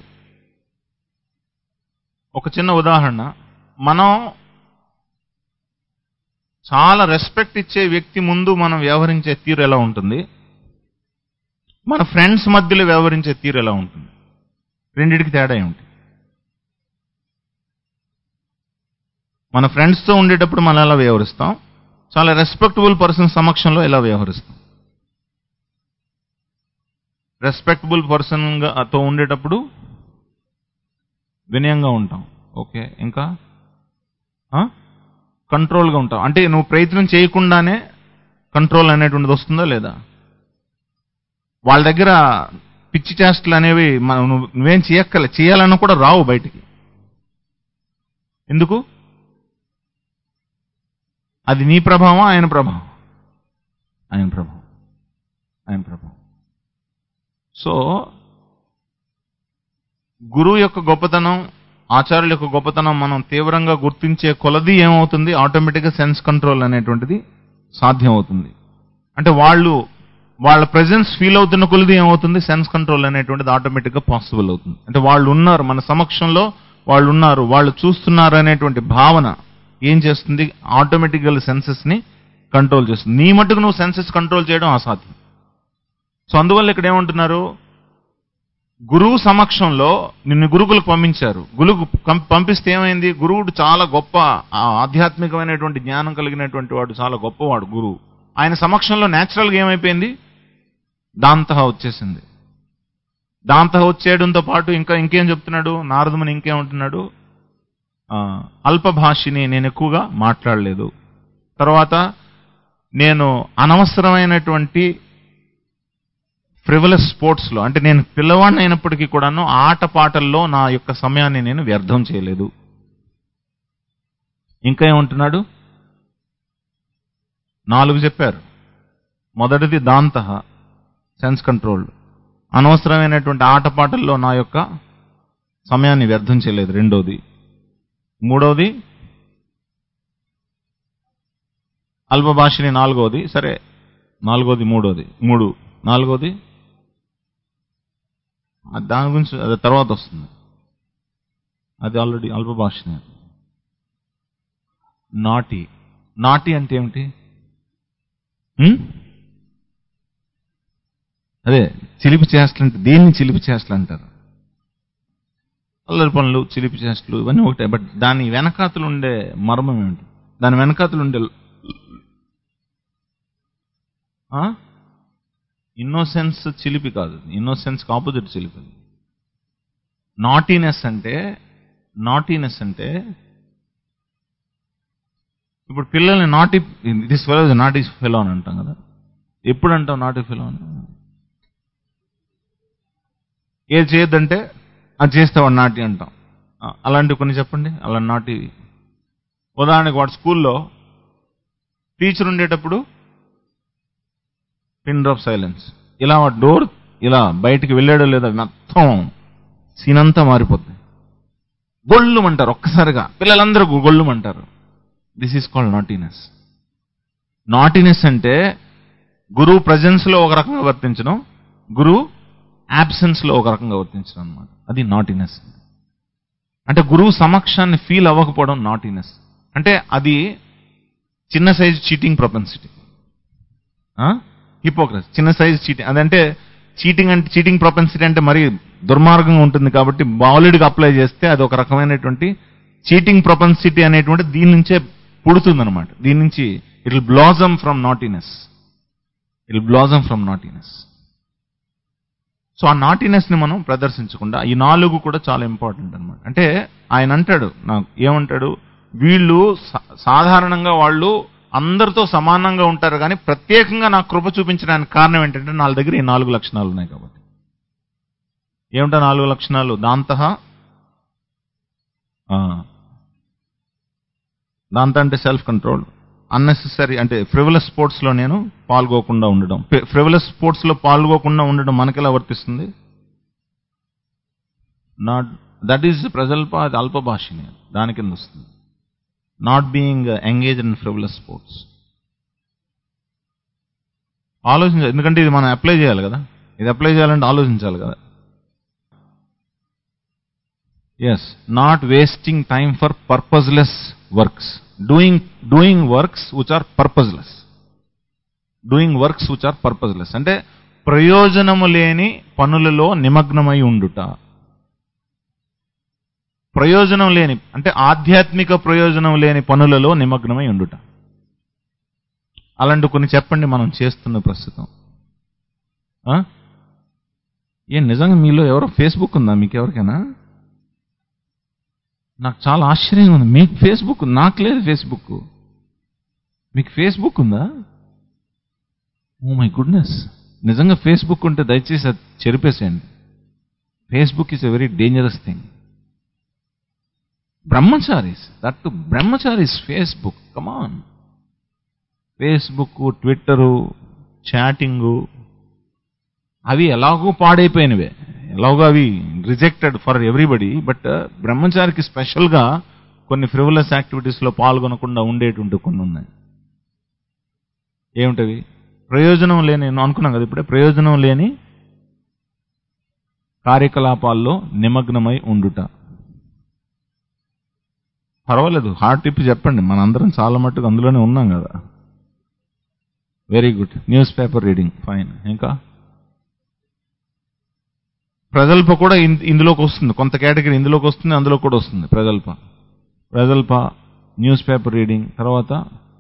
ఒక చిన్న ఉదాహరణ మనం చాలా రెస్పెక్ట్ ఇచ్చే వ్యక్తి ముందు మనం వ్యవహరించే తీరు ఎలా ఉంటుంది మన ఫ్రెండ్స్ మధ్యలో వ్యవహరించే తీరు ఎలా ఉంటుంది రెండిటికి తేడా ఏమిటి మన ఫ్రెండ్స్తో ఉండేటప్పుడు మనం ఎలా వ్యవహరిస్తాం చాలా రెస్పెక్టబుల్ పర్సన్ సమక్షంలో ఎలా వ్యవహరిస్తాం రెస్పెక్టబుల్ పర్సన్తో ఉండేటప్పుడు వినయంగా ఉంటాం ఓకే ఇంకా కంట్రోల్గా ఉంటాం అంటే నువ్వు ప్రయత్నం చేయకుండానే కంట్రోల్ అనేటువంటిది వస్తుందా లేదా వాళ్ళ దగ్గర పిచ్చి చేష్టలు అనేవి మనం నువ్వు నువ్వేం చేయక్కలే చేయాలన్నా కూడా రావు బయటికి ఎందుకు అది నీ ప్రభావం ఆయన ప్రభావం ఆయన ప్రభావం ఆయన ప్రభావం సో గురువు యొక్క గొప్పతనం ఆచార్యుల యొక్క గొప్పతనం మనం తీవ్రంగా గుర్తించే కొలది ఏమవుతుంది ఆటోమేటిక్గా సెన్స్ కంట్రోల్ అనేటువంటిది సాధ్యం అవుతుంది అంటే వాళ్ళు వాళ్ళ ప్రెజెన్స్ ఫీల్ అవుతున్న కొలది ఏమవుతుంది సెన్స్ కంట్రోల్ అనేటువంటిది ఆటోమేటిక్గా పాసిబుల్ అవుతుంది అంటే వాళ్ళు ఉన్నారు మన సమక్షంలో వాళ్ళు ఉన్నారు వాళ్ళు చూస్తున్నారు అనేటువంటి భావన ఏం చేస్తుంది ఆటోమేటిక్గా సెన్సెస్ని కంట్రోల్ చేస్తుంది నీ మటుకు నువ్వు సెన్సెస్ కంట్రోల్ చేయడం అసాధ్యం సో అందువల్ల ఇక్కడ ఏమంటున్నారు గురువు సమక్షంలో నిన్ను గురుకులకు పంపించారు గురువు కం- పంపిస్తే ఏమైంది గురువుడు చాలా గొప్ప ఆ ఆధ్యాత్మికమైనటువంటి జ్ఞానం కలిగినటువంటి వాడు చాలా గొప్పవాడు గురువు ఆయన సమక్షంలో న్యాచురల్గా ఏమైపోయింది దాంతః వచ్చేసింది దాంతః వచ్చేయడంతో పాటు ఇంకా ఇంకేం చెప్తున్నాడు నారదముని ఇంకేమంటున్నాడు ఆ, అల్పభాషిని నేను ఎక్కువగా మాట్లాడలేదు తర్వాత నేను అనవసరమైనటువంటి ఫ్రివలస్ స్పోర్ట్స్లో అంటే నేను పిల్లవాడిని అయినప్పటికీ కూడాను ఆటపాటల్లో నా యొక్క సమయాన్ని నేను వ్యర్థం చేయలేదు ఇంకా ఏమంటున్నాడు నాలుగు చెప్పారు మొదటిది దాంత సెన్స్ కంట్రోల్ అనవసరమైనటువంటి ఆటపాటల్లో నా యొక్క సమయాన్ని వ్యర్థం చేయలేదు రెండోది మూడవది అల్పభాషిని నాలుగవది సరే నాలుగోది మూడోది మూడు నాలుగోది ఆ దాని గురించి అది తర్వాత వస్తుంది అది ఆల్రెడీ అల్పభాషిని నాటి నాటి అంటే ఏమిటి హ్మ్? అదే చిలిపి చేష్టలు అంటే దేన్ని చిలిపి చేష్టలు అంటారు అల్లరి పనులు చిలిపి చేష్టలు ఇవన్నీ ఒకటే బట్ దాని వెనకాతలు ఉండే మర్మం ఏమిటి దాని వెనకాతలు ఉండే ఇన్నోసెన్స్ చిలిపి కాదు ఇన్నోసెన్స్ ఆపోజిట్ చిలిపి నాటీనెస్ అంటే నాటీనెస్ అంటే ఇప్పుడు పిల్లల్ని నాటి దిస్ ఫెలో నాటి ఫెలో అని అంటాం కదా ఎప్పుడు అంటాం నాటి ఫెలో అని ఏది చేయొద్దంటే అది చేస్తే వాడు నాటి అంటాం ఆ, అలాంటివి కొన్ని చెప్పండి అలా నాటి ఉదాహరణకు వాడు స్కూల్లో టీచర్ ఉండేటప్పుడు పిన్ డ్రాప్ సైలెన్స్ ఇలా వాడు డోర్ ఇలా బయటికి వెళ్ళాడో లేదో మొత్తం సీన్ అంతా మారిపోద్ది గొళ్ళుమంటారు ఒక్కసారిగా పిల్లలందరూ గొళ్ళుమంటారు this is called naughtiness naughtiness అంటే గురువు ప్రజెన్స్ లో ఒక రకంగా వర్తించడం గురువు absence లో ఒక రకంగా వర్తించడం అనమాట అది నాటీనెస్ అంటే గురువు సమక్షాన్ని ఫీల్ అవ్వకపోవడం నాటీనెస్ అంటే అది చిన్న సైజు చీటింగ్ ప్రొపెన్సిటీ హిపోక్రసీ చిన్న సైజు చీటింగ్ అదంటే చీటింగ్ అంటే చీటింగ్ ప్రొపెన్సిటీ అంటే మరి దుర్మార్గంగా ఉంటుంది కాబట్టి బాలుడికి అప్లై చేస్తే అది ఒక రకమైనటువంటి చీటింగ్ ప్రొపెన్సిటీ అనేటువంటి దీని నుంచే పుడుతుంది అనమాట దీని నుంచి it will blossom from naughtiness it will blossom from naughtiness so ఆ నాటీనెస్ ని మనం ప్రదర్శించకుండా ఈ నాలుగు కూడా చాలా ఇంపార్టెంట్ అనమాట అంటే ఆయన అంటాడు నాకు ఏమంటాడు వీళ్ళు సా- సాధారణంగా వాళ్ళు అందరితో సమానంగా ఉంటారు కానీ ప్రత్యేకంగా నాకు కృప చూపించడానికి కారణం ఏంటంటే నా దగ్గర ఈ నాలుగు లక్షణాలు ఉన్నాయి కాబట్టి ఏమిటా నాలుగు లక్షణాలు దాంత దాంతో అంటే సెల్ఫ్ కంట్రోల్ అన్నెసెసరీ అంటే ఫ్రివలస్ స్పోర్ట్స్ లో నేను పాల్గొకుండా ఉండడం ఫ్రివలస్ స్పోర్ట్స్ లో పాల్గొకుండా ఉండడం మనకి ఎలా వర్తిస్తుంది నాట్ దట్ ఈస్ ప్రజల్ప అది అల్పభాషిని దాని కింద వస్తుంది not being engage in frivolous sports ఆలోచించాలి ఎందుకంటే ఇది మనం అప్లై చేయాలి కదా ఇది అప్లై చేయాలంటే ఆలోచించాలి కదా yes not wasting time for purposeless works doing doing works which are purposeless doing works which are purposeless అంటే ప్రయోజనము లేని పనులలో నిమగ్నమై ఉండుట ప్రయోజనం లేని అంటే ఆధ్యాత్మిక ప్రయోజనం లేని పనులలో నిమగ్నమై ఉండుట అలాంటి కొన్ని చెప్పండి మనం చేస్తున్న ప్రస్తుతం ఆ? ఏ నిజంగా మీలో ఎవరో ఫేస్బుక్ ఉందా మీకు ఎవరికైనా నాకు చాలా ఆశ్చర్యంగా ఉంది మీకు ఫేస్బుక్ నాకు లేదు ఫేస్బుక్ మీకు ఫేస్బుక్ ఉందా ఓ మై గుడ్నెస్ నిజంగా ఫేస్బుక్ ఉంటే దయచేసి అది చెరిపేసేయండి Facebook is a very dangerous thing brahmacharis that brahmacharis Facebook come on Facebook Twitter chatting అవి ఎలాగో పాడైపోయినవే ఎలాగో అవి రిజెక్టెడ్ ఫర్ ఎవ్రీబడి బట్ బ్రహ్మచారికి స్పెషల్గా కొన్ని ఫ్రివలస్ యాక్టివిటీస్లో పాల్గొనకుండా ఉండేటువంటి కొన్ని ఉన్నాయి ఏమిటవి ప్రయోజనం లేని నేను అనుకున్నాం కదా ఇప్పుడే ప్రయోజనం లేని కార్యకలాపాల్లో నిమగ్నమై ఉండుట పర్వాలేదు హార్ట్ టిప్ చెప్పండి మనందరం చాలా మట్టుకు అందులోనే ఉన్నాం కదా very good news paper reading fine ఇంకా ప్రజల్ప కూడా ఇన్- ఇందులోకి వస్తుంది కొంత కేటగిరీ ఇందులోకి వస్తుంది అందులో కూడా వస్తుంది ప్రజల్ప ప్రజల్ప న్యూస్ పేపర్ రీడింగ్ తర్వాత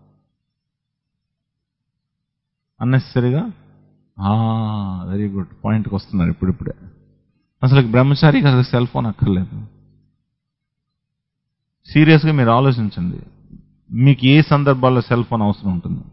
అన్నెసరీగా వెరీ గుడ్ పాయింట్కి వస్తున్నారు ఇప్పుడిప్పుడే అసలు బ్రహ్మచారికి అసలు సెల్ ఫోన్ అక్కర్లేదు సీరియస్గా మీరు ఆలోచించండి మీకు ఏ సందర్భాల్లో సెల్ ఫోన్ అవసరం ఉంటుంది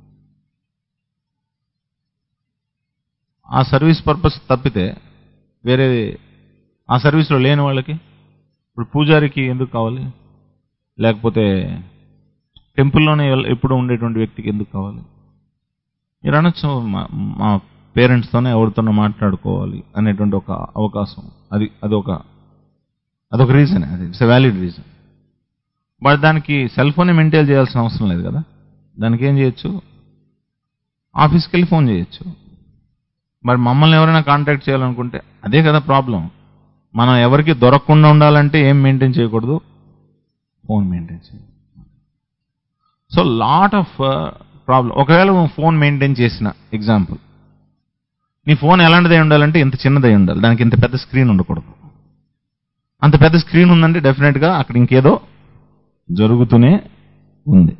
ఆ సర్వీస్ పర్పస్ తప్పితే వేరే ఆ సర్వీస్లో లేని వాళ్ళకి ఇప్పుడు పూజారికి ఎందుకు కావాలి లేకపోతే టెంపుల్లోనే ఎల్- ఎప్పుడు ఉండేటువంటి వ్యక్తికి ఎందుకు కావాలి మీరు అనొచ్చు మా- మా పేరెంట్స్తోనే ఎవరితోనో మాట్లాడుకోవాలి అనేటువంటి ఒక అవకాశం అది అదొక అదొక రీజన్ అది it's a valid reason but దానికి సెల్ ఫోనే మెయింటైన్ చేయాల్సిన అవసరం లేదు కదా దానికి ఏం చేయొచ్చు ఆఫీస్కి వెళ్ళి ఫోన్ చేయొచ్చు మరి మమ్మల్ని ఎవరైనా కాంటాక్ట్ చేయాలనుకుంటే అదే కదా ప్రాబ్లం మనం ఎవరికి దొరకకుండా ఉండాలంటే ఏం మెయింటైన్ చేయకూడదు ఫోన్ మెయింటైన్ చేయాలి సో లాట్ ఆఫ్ ప్రాబ్లం ఒకవేళ ఫోన్ మెయింటైన్ చేసిన ఎగ్జాంపుల్ నీ ఫోన్ ఎలాంటిదై ఉండాలంటే ఇంత చిన్నదై ఉండాలి దానికి ఇంత పెద్ద స్క్రీన్ ఉండకూడదు అంత పెద్ద స్క్రీన్ ఉందంటే డెఫినెట్గా అక్కడ ఇంకేదో జరుగుతూనే ఉంది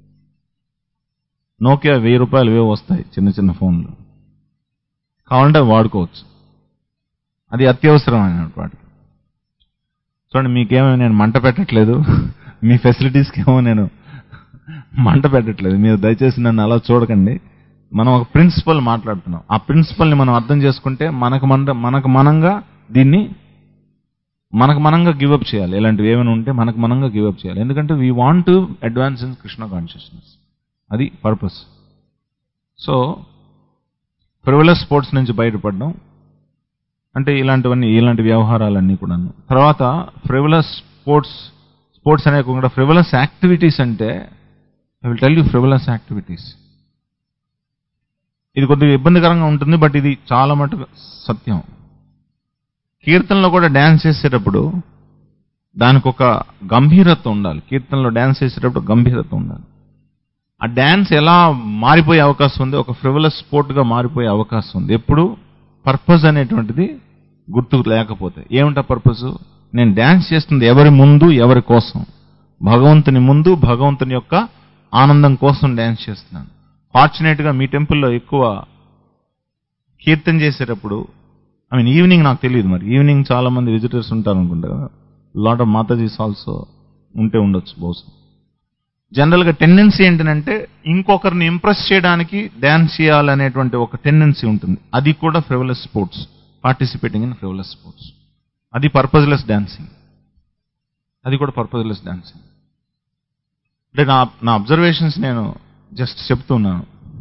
నోకియా వెయ్యి రూపాయలు వేవ్ వస్తాయి చిన్న చిన్న ఫోన్లు కావాలంటే అవి వాడుకోవచ్చు అది అత్యవసరమైన వాటికి చూడండి మీకేమో నేను మంట పెట్టట్లేదు మీ ఫెసిలిటీస్కి ఏమో నేను మంట పెట్టట్లేదు మీరు దయచేసి నన్ను అలా చూడకండి మనం ఒక ప్రిన్సిపల్ మాట్లాడుతున్నాం ఆ ప్రిన్సిపల్ని మనం అర్థం చేసుకుంటే మనకు మన మనకు మనంగా దీన్ని మనకు మనంగా గివప్ చేయాలి ఇలాంటివి ఏమైనా ఉంటే మనకు మనంగా గివప్ చేయాలి ఎందుకంటే we want to advance in Krishna consciousness అది పర్పస్ సో ఫ్రివలస్ స్పోర్ట్స్ నుంచి బయటపడడం అంటే ఇలాంటివన్నీ ఇలాంటి వ్యవహారాలన్నీ కూడా తర్వాత ఫ్రివలస్ స్పోర్ట్స్ స్పోర్ట్స్ అనే కాకుండా ఫ్రివలస్ యాక్టివిటీస్ అంటే I will tell you frivolous activities ఇది కొద్దిగా ఇబ్బందికరంగా ఉంటుంది బట్ ఇది చాలా మటుకు సత్యం కీర్తనలో కూడా డ్యాన్స్ చేసేటప్పుడు దానికి ఒక గంభీరత్వం ఉండాలి కీర్తనలో డ్యాన్స్ చేసేటప్పుడు గంభీరత్వం ఉండాలి ఆ డ్యాన్స్ ఎలా మారిపోయే అవకాశం ఉంది ఒక ఫ్రివలస్ స్పోర్ట్గా మారిపోయే అవకాశం ఉంది ఎప్పుడు పర్పస్ అనేటువంటిది గుర్తు లేకపోతే ఏమిటా పర్పస్ నేను డ్యాన్స్ చేస్తుంది ఎవరి ముందు ఎవరి కోసం భగవంతుని ముందు భగవంతుని యొక్క ఆనందం కోసం డ్యాన్స్ చేస్తున్నాను ఫార్చునేట్గా మీ టెంపుల్లో ఎక్కువ కీర్తన చేసేటప్పుడు ఐ మీన్ ఈవినింగ్ నాకు తెలియదు మరి ఈవినింగ్ చాలా మంది విజిటర్స్ ఉంటారు అనుకుంటా కదా లాట్ ఆఫ్ మాతాజీస్ ఆల్సో ఉంటే ఉండొచ్చు బహుశా జనరల్గా టెండెన్సీ ఏంటంటే ఇంకొకరిని ఇంప్రెస్ చేయడానికి డ్యాన్స్ చేయాలనేటువంటి ఒక టెండెన్సీ ఉంటుంది అది కూడా frivolous sports participating in frivolous sports అది పర్పజ్లెస్ డాన్సింగ్ అది కూడా పర్పజ్లెస్ డాన్సింగ్ అంటే నా నా అబ్జర్వేషన్స్ నేను జస్ట్ చెప్తున్నాను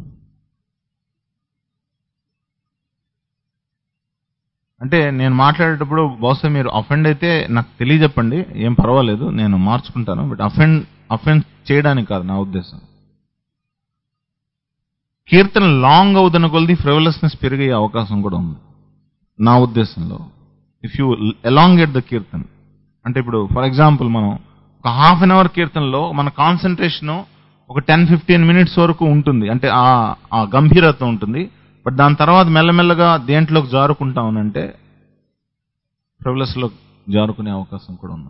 అంటే నేను మాట్లాడేటప్పుడు బహుశా మీరు అఫెండ్ అయితే నాకు తెలియజెప్పండి ఏం పర్వాలేదు నేను మార్చుకుంటాను బట్ అఫెండ్ అఫెండ్ చేయడానికి కాదు నా ఉద్దేశం కీర్తన లాంగ్ అవుతున్న కొలది ఫ్రివలస్నెస్ పెరిగే అవకాశం కూడా ఉంది నా ఉద్దేశంలో if you elongate the kirtan అంటే ఇప్పుడు ఫర్ ఎగ్జాంపుల్ మనం ఒక హాఫ్ అన్ అవర్ కీర్తనలో మన కాన్సన్ట్రేషన్ ఒక టెన్ ఫిఫ్టీన్ మినిట్స్ వరకు ఉంటుంది అంటే ఆ ఆ గంభీరత్వం ఉంటుంది బట్ దాని తర్వాత మెల్లమెల్లగా దేంట్లోకి జారుకుంటామనంటే ఫ్రివలస్లో జారుకునే అవకాశం కూడా ఉంది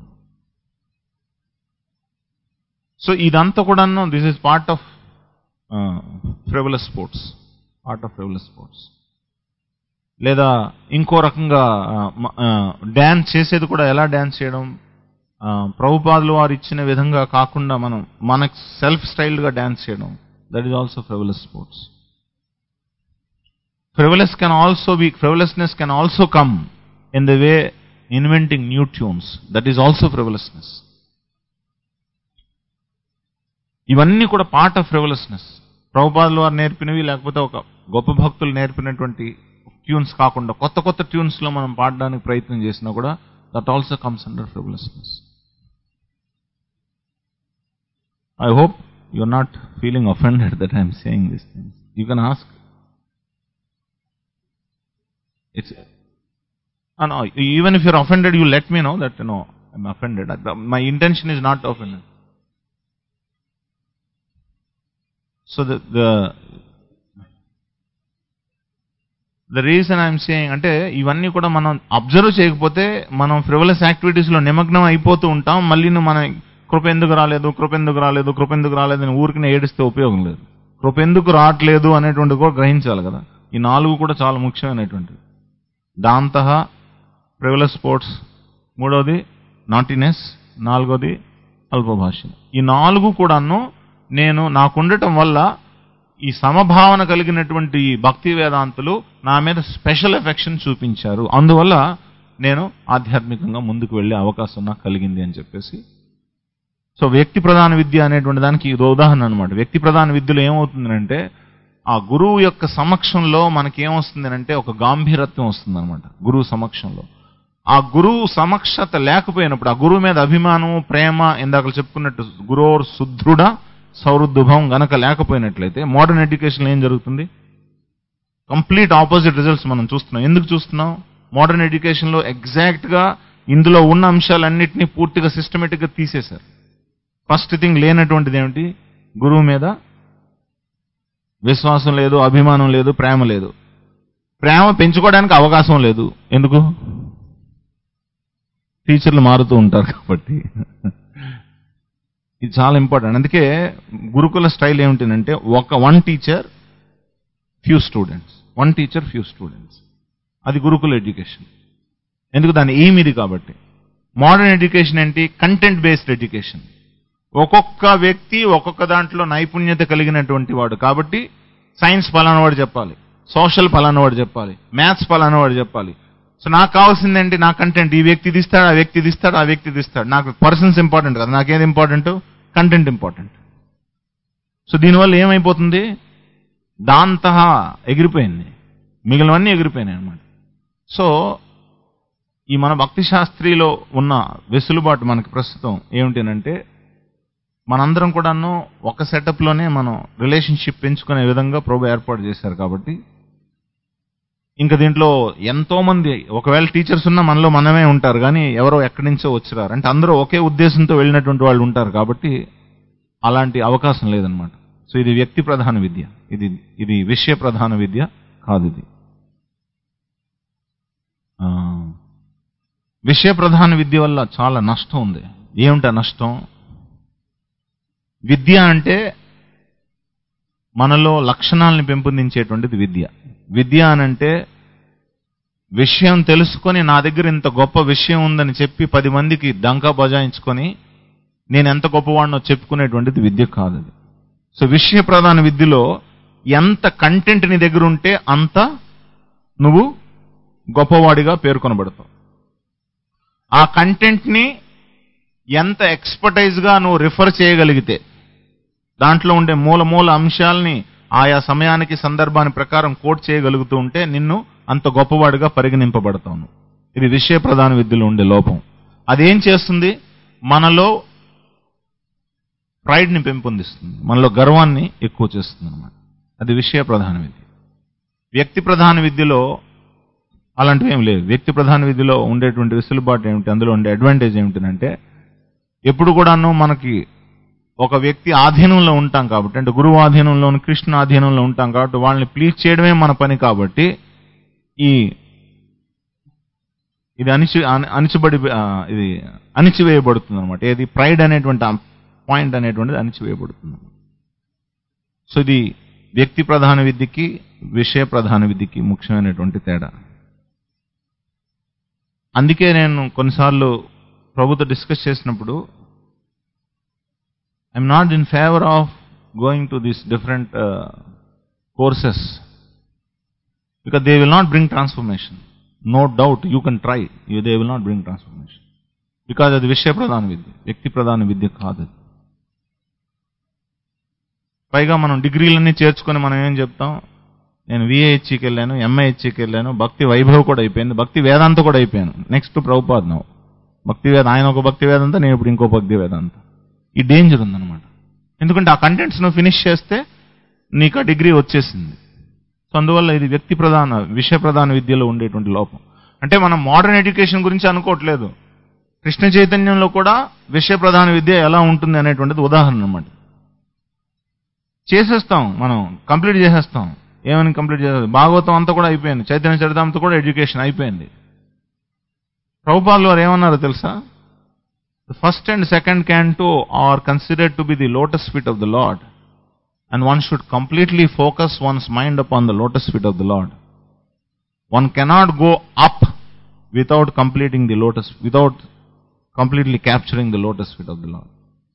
సో ఇదంతా కూడాను this is part of frivolous sports part of frivolous sports లేదా ఇంకో రకంగా డ్యాన్స్ చేసేది కూడా ఎలా డ్యాన్స్ చేయడం ఆ, ప్రభుపాదులు వారు ఇచ్చిన విధంగా కాకుండా మనం మనకు సెల్ఫ్ స్టైల్గా డ్యాన్స్ చేయడం that is also frivolous sports frivolous can also be frivolousness can also come in the way inventing new tunes that is also frivolousness ఇవన్నీ కూడా పార్ట్ ఆఫ్ ఫ్రివలస్నెస్ ప్రభుపాదులు వారు నేర్పినవి లేకపోతే ఒక గొప్ప భక్తులు నేర్పినటువంటి ట్యూన్స్ కాకుండా కొత్త కొత్త ట్యూన్స్ లో మనం పాడడానికి ప్రయత్నం చేసినా కూడా that also comes under frivolousness I hope you are not feeling offended that I'm saying this things you can ask It's and uh, even if you're offended, you let me know that you know I'm offended. I- the- My intention is not to offend. So the the the reason I'm saying అంటే ఇవన్నీ కూడా మనం observe చేయకపోతే మనం frivolous activities లో నిమగ్నం అయిపోతూ ఉంటాం మళ్ళీ నువ్వు మన కృప ఎందుకు రాలేదు కృప ఎందుకు రాలేదు కృప ఎందుకు రాలేదు అని ఊరికి ఏడిస్తే ఉపయోగం లేదు కృప ఎందుకు రావట్లేదు అనేటువంటిది కూడా గ్రహించాలి కదా ఈ నాలుగు కూడా చాలా ముఖ్యమైనటువంటివి దాంత ప్రివలస్ స్పోర్ట్స్ మూడవది నాటినెస్ నాలుగోది అల్పభాష ఈ నాలుగు కూడాను నేను నాకుండటం వల్ల ఈ సమభావన కలిగినటువంటి ఈ భక్తి వేదాంతులు నా మీద స్పెషల్ ఎఫెక్షన్ చూపించారు అందువల్ల నేను ఆధ్యాత్మికంగా ముందుకు వెళ్ళే అవకాశం నాకు కలిగింది అని చెప్పేసి సో వ్యక్తి ప్రధాన విద్య అనేటువంటి దానికి ఇది ఉదాహరణ అనమాట వ్యక్తి ప్రధాన విద్యలో ఏమవుతుందంటే ఆ గురువు యొక్క సమక్షంలో మనకి ఏమొస్తుంది అంటే ఒక గాంభీరత్వం వస్తుంది అనమాట గురువు సమక్షంలో ఆ గురువు సమక్షత లేకపోయినప్పుడు ఆ గురువు మీద అభిమానం ప్రేమ ఇందాక చెప్పుకున్నట్టు గురోర్ శుద్ధుడ సౌరుద్భవం గనక లేకపోయినట్లయితే మోడర్న్ ఎడ్యుకేషన్ ఏం జరుగుతుంది కంప్లీట్ ఆపోజిట్ రిజల్ట్స్ మనం చూస్తున్నాం ఎందుకు చూస్తున్నాం మోడర్న్ ఎడ్యుకేషన్ లో ఎగ్జాక్ట్ గా ఇందులో ఉన్న అంశాలన్నింటినీ పూర్తిగా సిస్టమేటిక్ గా తీసేశారు ఫస్ట్ థింగ్ లేనటువంటిది ఏమిటి గురువు మీద విశ్వాసం లేదు అభిమానం లేదు ప్రేమ లేదు ప్రేమ పెంచుకోవడానికి అవకాశం లేదు ఎందుకు టీచర్లు మారుతూ ఉంటారు కాబట్టి ఇది చాలా ఇంపార్టెంట్ అందుకే గురుకుల స్టైల్ ఏమిటంటే ఒక one teacher few students one teacher few students అది గురుకుల ఎడ్యుకేషన్ ఎందుకు దాని ఎయిమ్ ఇది కాబట్టి మోడర్న్ ఎడ్యుకేషన్ ఏంటి కంటెంట్ బేస్డ్ ఎడ్యుకేషన్ ఒక్కొక్క వ్యక్తి ఒక్కొక్క దాంట్లో నైపుణ్యత కలిగినటువంటి వాడు కాబట్టి సైన్స్ ఫలానా వాడు చెప్పాలి సోషల్ ఫలానా వాడు చెప్పాలి మ్యాథ్స్ ఫలానా వాడు చెప్పాలి సో నాకు కావాల్సింది ఏంటి నా కంటెంట్ ఈ వ్యక్తి తీస్తాడు ఆ వ్యక్తి తీస్తాడు ఆ వ్యక్తి తీస్తాడు నాకు పర్సన్స్ ఇంపార్టెంట్ కదా నాకేది ఇంపార్టెంట్ కంటెంట్ ఇంపార్టెంట్ సో దీనివల్ల ఏమైపోతుంది దాంతహ ఎగిరిపోయింది మిగిలినవన్నీ ఎగిరిపోయినాయి అనమాట సో ఈ మన భక్తి శాస్త్రిలో ఉన్న వెసులుబాటు మనకి ప్రస్తుతం ఏమిటంటే మనందరం కూడాను ఒక సెటప్లోనే మనం రిలేషన్షిప్ పెంచుకునే విధంగా ప్రభు ఏర్పాటు చేశారు కాబట్టి ఇంకా దీంట్లో ఎంతో మంది ఒకవేళ టీచర్స్ ఉన్నా మనలో మనమే ఉంటారు కానీ ఎవరో ఎక్కడి నుంచో వచ్చిరారు అంటే అందరూ ఒకే ఉద్దేశంతో వెళ్ళినటువంటి వాళ్ళు ఉంటారు కాబట్టి అలాంటి అవకాశం లేదనమాట సో ఇది వ్యక్తి ప్రధాన విద్య ఇది ఇది విషయ ప్రధాన విద్య కాదు ఇది ఆ, విషయ ప్రధాన విద్య వల్ల చాలా నష్టం ఉంది ఏమిటా నష్టం విద్య అంటే మనలో లక్షణాలని పెంపొందించేటువంటిది విద్య విద్య అనంటే విషయం తెలుసుకొని నా దగ్గర ఇంత గొప్ప విషయం ఉందని చెప్పి పది మందికి డంకా బజాయించుకొని నేను ఎంత గొప్పవాడినో చెప్పుకునేటువంటిది విద్య కాదు అది సో విషయ ప్రధాన విద్యలో ఎంత కంటెంట్ నీ దగ్గర ఉంటే అంత నువ్వు గొప్పవాడిగా పేర్కొనబడతావు ఆ కంటెంట్ని ఎంత ఎక్స్పర్టైజ్ గా నువ్వు రిఫర్ చేయగలిగితే దాంట్లో ఉండే మూల మూల అంశాలని ఆయా సమయానికి సందర్భాన్ని ప్రకారం కోట్ చేయగలుగుతూ ఉంటే నిన్ను అంత గొప్పవాడిగా పరిగణింపబడతావు ఇది విషయ ప్రధాన విద్యలో ఉండే లోపం అదేం చేస్తుంది మనలో ప్రైడ్ని పెంపొందిస్తుంది మనలో గర్వాన్ని ఎక్కువ చేస్తుంది అనమాట అది విషయ ప్రధాన విద్య వ్యక్తి ప్రధాన విద్యలో అలాంటివి ఏం లేవు వ్యక్తి ప్రధాన విద్యలో ఉండేటువంటి వెసులుబాటు ఏమిటి అందులో ఉండే అడ్వాంటేజ్ ఏమిటంటే ఎప్పుడు కూడాను మనకి ఒక వ్యక్తి ఆధీనంలో ఉంటాం కాబట్టి అంటే గురువు ఆధీనంలో కృష్ణ ఆధీనంలో ఉంటాం కాబట్టి వాళ్ళని ప్లీజ్ చేయడమే మన పని కాబట్టి ఈ ఇది అణిచి అణ- అణిచిబడి ఆ, ఇది అణిచివేయబడుతుంది అనమాట ఏది ప్రైడ్ అనేటువంటి పాయింట్ అనేటువంటిది అణిచివేయబడుతుంది సో ఇది వ్యక్తి ప్రధాన విద్యకి విషయ ప్రధాన విద్యకి ముఖ్యమైనటువంటి తేడా అందుకే నేను కొన్నిసార్లు ప్రభుతో డిస్కస్ చేసినప్పుడు I'm not in favour of going to this different courses because they will not bring transformation no doubt you can try you they will not bring transformation because అది విషయ ప్రధాన విద్య వ్యక్తి ప్రధాన విద్య కాదు అది పైగా మనం డిగ్రీలన్నీ చేర్చుకొని మనం ఏం చెప్తాం నేను విఏహెచ్కి వెళ్ళాను ఎంఐహెచ్కి వెళ్ళాను భక్తి వైభవ్ కూడా అయిపోయింది భక్తి వేదాంత కూడా అయిపోయాను నెక్స్ట్ ప్రభుపాద్ నవ్వు భక్తి వేద ఆయన ఒక భక్తి వేదాంత నేను ఇప్పుడు ఇంకో భక్తి వేదాంత ఈ డేంజర్ ఉందన్నమాట ఎందుకంటే ఆ కంటెంట్స్ నువ్వు ఫినిష్ చేస్తే నీకు ఆ డిగ్రీ వచ్చేసింది సో అందువల్ల ఇది వ్యక్తి ప్రధాన విషయ ప్రధాన విద్యలో ఉండేటువంటి లోపం అంటే మనం మోడర్న్ ఎడ్యుకేషన్ గురించి అనుకోవట్లేదు కృష్ణ చైతన్యంలో కూడా విషయ ప్రధాన విద్య ఎలా ఉంటుంది అనేటువంటిది ఉదాహరణ అన్నమాట చేసేస్తాం మనం కంప్లీట్ చేసేస్తాం ఏమని కంప్లీట్ చేసేస్తాం భాగవతం అంతా కూడా అయిపోయింది చైతన్య చరితాంతా కూడా ఎడ్యుకేషన్ అయిపోయింది ప్రభుపాల్ వారు ఏమన్నారో తెలుసా the first and second canto are considered to be the lotus feet of the Lord and one should completely focus one's mind upon the lotus feet of the Lord one cannot go up without completing the lotus without completely capturing the lotus feet of the Lord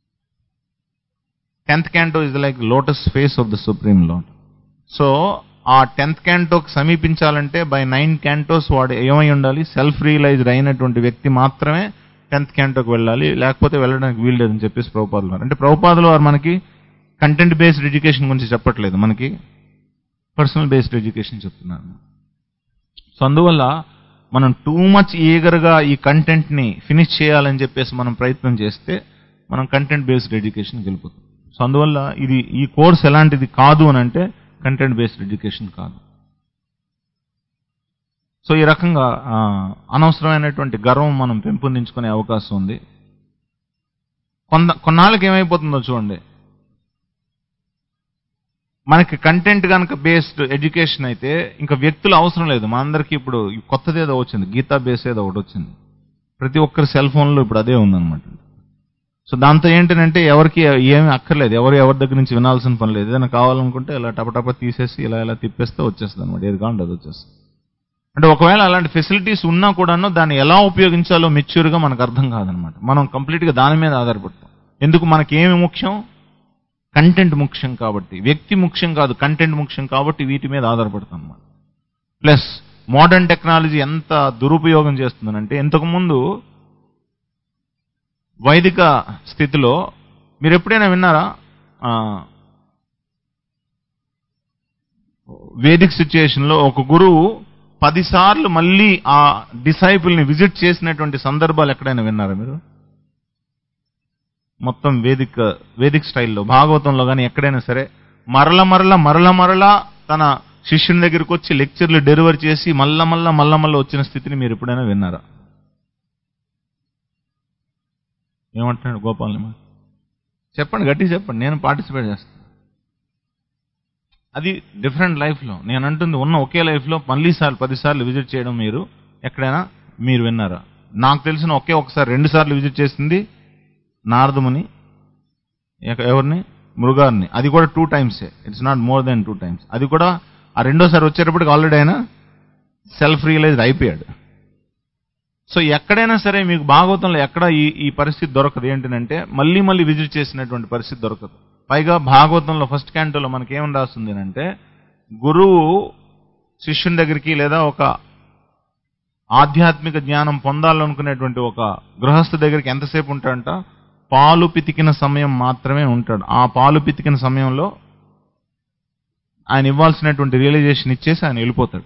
tenth canto is like lotus face of the supreme Lord so ఆ tenth క్యాంటోకి సమీపించాలంటే by nine cantos వాడు ఏమై ఉండాలి self realised అయినటువంటి వ్యక్తి మాత్రమే tenth క్యాంటోకి వెళ్ళాలి లేకపోతే వెళ్ళడానికి వీల్లేదని చెప్పేసి ప్రభుపాదులు వారు అంటే ప్రభుపాదులు వారు మనకి కంటెంట్ బేస్డ్ ఎడ్యుకేషన్ గురించి చెప్పట్లేదు మనకి పర్సనల్ బేస్డ్ ఎడ్యుకేషన్ చెప్తున్నారు సో అందువల్ల మనం టూ మచ్ ఈగర్గా ఈ కంటెంట్ని ఫినిష్ చేయాలని చెప్పేసి మనం ప్రయత్నం చేస్తే మనం కంటెంట్ బేస్డ్ ఎడ్యుకేషన్కి వెళ్ళిపోతాం సో అందువల్ల ఇది ఈ కోర్స్ ఎలాంటిది కాదు అని అంటే కంటెంట్ బేస్డ్ ఎడ్యుకేషన్ కాదు సో ఈ రకంగా ఆ, అనవసరమైనటువంటి గర్వం మనం పెంపొందించుకునే అవకాశం ఉంది కొంత కొన్నాళ్ళకి ఏమైపోతుందో చూడండి మనకి కంటెంట్ కనుక బేస్డ్ ఎడ్యుకేషన్ అయితే ఇంకా వ్యక్తులు అవసరం లేదు మనందరికీ ఇప్పుడు ఈ కొత్తది ఏదో వచ్చింది గీతా బేస్ ఏదో ఒకటి వచ్చింది ప్రతి ఒక్కరి సెల్ ఫోన్లో ఇప్పుడు అదే ఉందన్నమాట సో దాంతో ఏంటంటే ఎవరికి ఏమీ అక్కర్లేదు ఎవరు ఎవరి దగ్గర నుంచి వినాల్సిన పని లేదు ఏదైనా కావాలనుకుంటే ఇలా టపటప తీసేసి ఇలా ఇలా తిప్పేస్తే వచ్చేస్తుంది అనమాట ఏది కావాలంటే అది వచ్చేస్తుంది అంటే ఒకవేళ అలాంటి ఫెసిలిటీస్ ఉన్నా కూడాను దాన్ని ఎలా ఉపయోగించాలో మెచ్యూర్గా మనకు అర్థం కాదనమాట మనం కంప్లీట్గా దాని మీద ఆధారపడతాం ఎందుకు మనకి ఏమి ముఖ్యం కంటెంట్ ముఖ్యం కాబట్టి వ్యక్తి ముఖ్యం కాదు కంటెంట్ ముఖ్యం కాబట్టి వీటి మీద ఆధారపడతాం అనమాట ప్లస్ మోడర్న్ టెక్నాలజీ ఎంత దురుపయోగం చేస్తుందనంటే ఇంతకుముందు వైదిక స్థితిలో మీరు ఎప్పుడైనా విన్నారా ఆ, వేదిక్ సిచ్యుయేషన్లో ఒక గురువు పదిసార్లు మళ్ళీ ఆ డిసైపుల్ని విజిట్ చేసినటువంటి సందర్భాలు ఎక్కడైనా విన్నారా మీరు మొత్తం వేదిక వేదిక్ స్టైల్లో భాగవతంలో కానీ ఎక్కడైనా సరే మరల మరల మరల మరల తన శిష్యుని దగ్గరికి వచ్చి లెక్చర్లు డెలివర్ చేసి మల్ల మల్ల మల్ల మల్ల వచ్చిన స్థితిని మీరు ఎప్పుడైనా విన్నారా ఏమంటున్నాడు గోపాల్ చెప్పండి గట్టి చెప్పండి నేను పార్టిసిపేట్ చేస్తాను అది డిఫరెంట్ లైఫ్లో నేను అంటుంది ఉన్న ఒకే లైఫ్లో మళ్ళీ సార్లు పదిసార్లు విజిట్ చేయడం మీరు ఎక్కడైనా మీరు విన్నారా నాకు తెలిసిన ఒకే ఒకసారి రెండు సార్లు విజిట్ చేసింది నారదముని ఎక- ఎవరిని మృగారిని అది కూడా టూ టైమ్సే it's not more than two times అది కూడా ఆ రెండోసారి వచ్చేటప్పటికి ఆల్రెడీ ఆయన సెల్ఫ్ రియలైజ్డ్ అయిపోయాడు సో ఎక్కడైనా సరే మీకు భాగవతంలో ఎక్కడ ఈ ఈ పరిస్థితి దొరకదు ఏంటంటే మళ్ళీ మళ్ళీ విజిట్ చేసినటువంటి పరిస్థితి దొరకదు పైగా భాగవతంలో ఫస్ట్ క్యాంటోలో మనకి ఏమని రాస్తుంది అంటే గురువు శిష్యుని దగ్గరికి లేదా ఒక ఆధ్యాత్మిక జ్ఞానం పొందాలనుకునేటువంటి ఒక గృహస్థ దగ్గరికి ఎంతసేపు ఉంటాడంట పాలు పితికిన సమయం మాత్రమే ఉంటాడు ఆ పాలు పితికిన సమయంలో ఆయన ఇవ్వాల్సినటువంటి రియలైజేషన్ ఇచ్చేసి ఆయన వెళ్ళిపోతాడు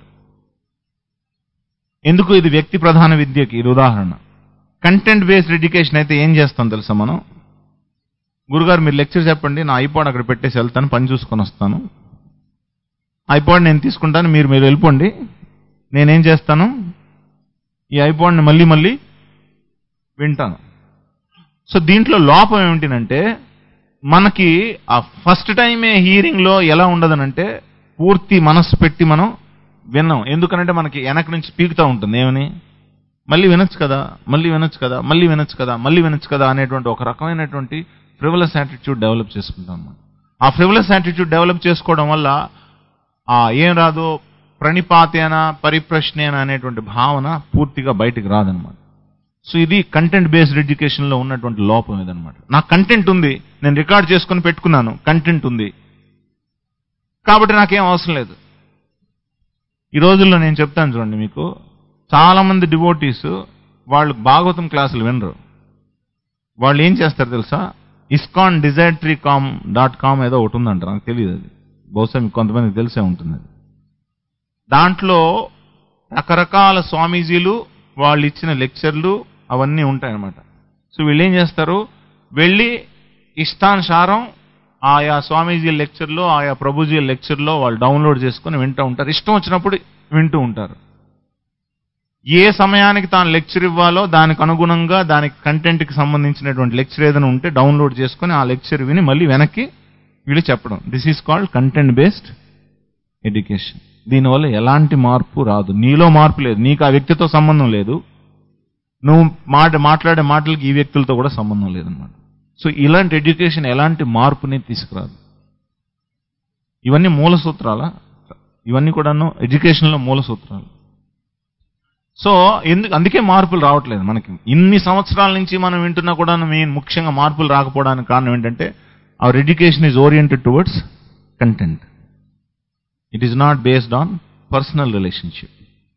ఎందుకు ఇది వ్యక్తి ప్రధాన విద్యకి ఇది ఉదాహరణ కంటెంట్ బేస్డ్ ఎడ్యుకేషన్ అయితే ఏం చేస్తాం తెలుసా మనం గురుగారు మీరు లెక్చర్ చెప్పండి నా ఐపాడ్ అక్కడ పెట్టేసి వెళ్తాను పని చూసుకొని వస్తాను ఐపాడ్ నేను తీసుకుంటాను మీరు మీరు వెళ్ళిపోండి నేనేం చేస్తాను ఈ ఐపాడ్ని మళ్ళీ మళ్ళీ వింటాను సో దీంట్లో లోపం ఏమిటినంటే మనకి ఆ ఫస్ట్ టైమే హీరింగ్లో ఎలా ఉండదనంటే పూర్తి మనస్సు పెట్టి మనం విన్నాం ఎందుకనంటే మనకి వెనక నుంచి పీకుతూ ఉంటుంది ఏమని మళ్ళీ వినొచ్చు కదా మళ్ళీ వినొచ్చు కదా మళ్ళీ వినొచ్చు కదా మళ్ళీ వినొచ్చు కదా అనేటువంటి ఒక రకమైనటువంటి ఫ్రివలస్ యాటిట్యూడ్ డెవలప్ చేసుకుంటాం మనం ఆ ఫ్రివలస్ యాటిట్యూడ్ డెవలప్ చేసుకోవడం వల్ల ఆ ఏం రాదు ప్రణిపాతేన పరిప్రశ్నేన అనేటువంటి భావన పూర్తిగా బయటికి రాదనమాట సో ఇది కంటెంట్ బేస్డ్ ఎడ్యుకేషన్లో ఉన్నటువంటి లోపం ఇదనమాట నాకు కంటెంట్ ఉంది నేను రికార్డ్ చేసుకొని పెట్టుకున్నాను కంటెంట్ ఉంది కాబట్టి నాకేం అవసరం లేదు ఈ రోజుల్లో నేను చెప్తాను చూడండి మీకు చాలా మంది డివోటీస్ వాళ్ళు భాగవతం క్లాసులు వినరు వాళ్ళు ఏం చేస్తారు తెలుసా ISKCON desire tree com dot com ఏదో ఒకటి ఉందంట నాకు తెలియదు అది బహుశా మీకు కొంతమందికి తెలిసే ఉంటుంది అది దాంట్లో రకరకాల స్వామీజీలు వాళ్ళు ఇచ్చిన లెక్చర్లు అవన్నీ ఉంటాయన్నమాట సో వీళ్ళు ఏం చేస్తారు వెళ్ళి ఇష్టానుసారం ఆయా స్వామీజీ లెక్చర్లో ఆయా ప్రభుజీ లెక్చర్లో వాళ్ళు డౌన్లోడ్ చేసుకొని వింటూ ఉంటారు ఇష్టం వచ్చినప్పుడు వింటూ ఉంటారు ఏ సమయానికి తాను లెక్చర్ ఇవ్వాలో దానికి అనుగుణంగా దానికి కంటెంట్కి సంబంధించినటువంటి లెక్చర్ ఏదైనా ఉంటే డౌన్లోడ్ చేసుకొని ఆ లెక్చర్ విని మళ్ళీ వెనక్కి వీళ్ళు చెప్పడం this is called content based education దీనివల్ల ఎలాంటి మార్పు రాదు నీలో మార్పు లేదు నీకు ఆ వ్యక్తితో సంబంధం లేదు నువ్వు మాట మాట్లాడే మాటలకి ఈ వ్యక్తులతో కూడా సంబంధం లేదన్నమాట సో ఇలాంటి ఎడ్యుకేషన్ ఎలాంటి మార్పుని తీసుకురాదు ఇవన్నీ మూల సూత్రాల ఇవన్నీ కూడాను ఎడ్యుకేషన్లో మూల సూత్రాలు సో ఎందుకు అందుకే మార్పులు రావట్లేదు మనకి ఇన్ని సంవత్సరాల నుంచి మనం వింటున్నా కూడా మెయిన్ ముఖ్యంగా మార్పులు రాకపోవడానికి కారణం ఏంటంటే our education is oriented towards content it is not based on personal relationship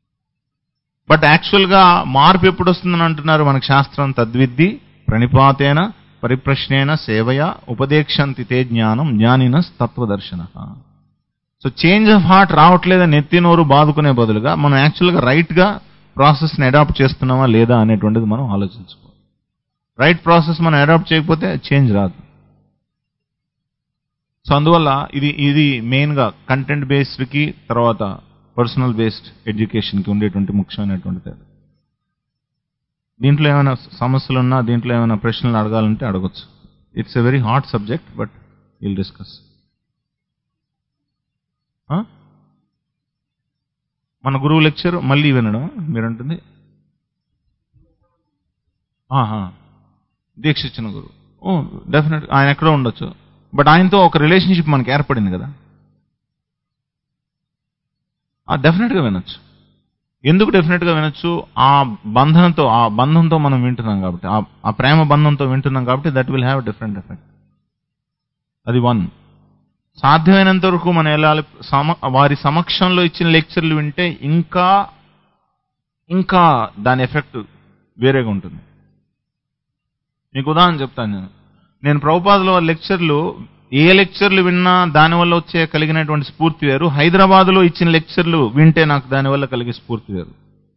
but యాక్చువల్గా మార్పు ఎప్పుడు వస్తుందని అంటున్నారు మనకు శాస్త్రం తద్విద్ది ప్రణిపాతేన పరిప్రశ్నేన సేవయ ఉపదేక్షంతి తే జ్ఞానం జ్ఞానిన తత్వదర్శన సో చేంజ్ ఆఫ్ హార్ట్ రావట్లేదని నెత్తి నోరు బాదుకునే బదులుగా మనం యాక్చువల్గా రైట్గా ప్రాసెస్ని అడాప్ట్ చేస్తున్నామా లేదా అనేటువంటిది మనం ఆలోచించుకోవాలి రైట్ ప్రాసెస్ మనం అడాప్ట్ చేయకపోతే చేంజ్ రాదు సో అందువల్ల ఇది ఇది మెయిన్గా కంటెంట్ బేస్డ్కి తర్వాత పర్సనల్ బేస్డ్ ఎడ్యుకేషన్కి ఉండేటువంటి ముఖ్యమైనటువంటి తేడా దీంట్లో ఏమైనా సమస్యలు ఉన్నా దీంట్లో ఏమైనా ప్రశ్నలు అడగాలంటే అడగచ్చు it's a very hot subject but will discuss మన గురువు లెక్చర్ మళ్ళీ వినడం మీరంటుంది ఆహా, దీక్ష ఇచ్చిన గురువు ఓ డెఫినెట్ ఆయన ఎక్కడో ఉండొచ్చు బట్ ఆయనతో ఒక రిలేషన్షిప్ మనకి ఏర్పడింది కదా డెఫినెట్గా వినొచ్చు ఎందుకు డెఫినెట్గా వినొచ్చు ఆ బంధంతో ఆ బంధంతో మనం వింటున్నాం కాబట్టి ఆ- ఆ ప్రేమ బంధంతో వింటున్నాం కాబట్టి that will have different effect అది వన్ సాధ్యమైనంత వరకు మనం వెళ్ళాలి సమ వారి సమక్షంలో ఇచ్చిన లెక్చర్లు వింటే ఇంకా ఇంకా దాని ఎఫెక్ట్ వేరేగా ఉంటుంది మీకు ఉదాహరణ చెప్తాను నేను నేను ప్రభుపాదుల వారి లెక్చర్లు ఏ లెక్చర్లు విన్నా దానివల్ల వచ్చే కలిగినటువంటి స్ఫూర్తి వేరు హైదరాబాద్లో ఇచ్చిన లెక్చర్లు వింటే నాకు దానివల్ల కలిగే స్ఫూర్తి వేరు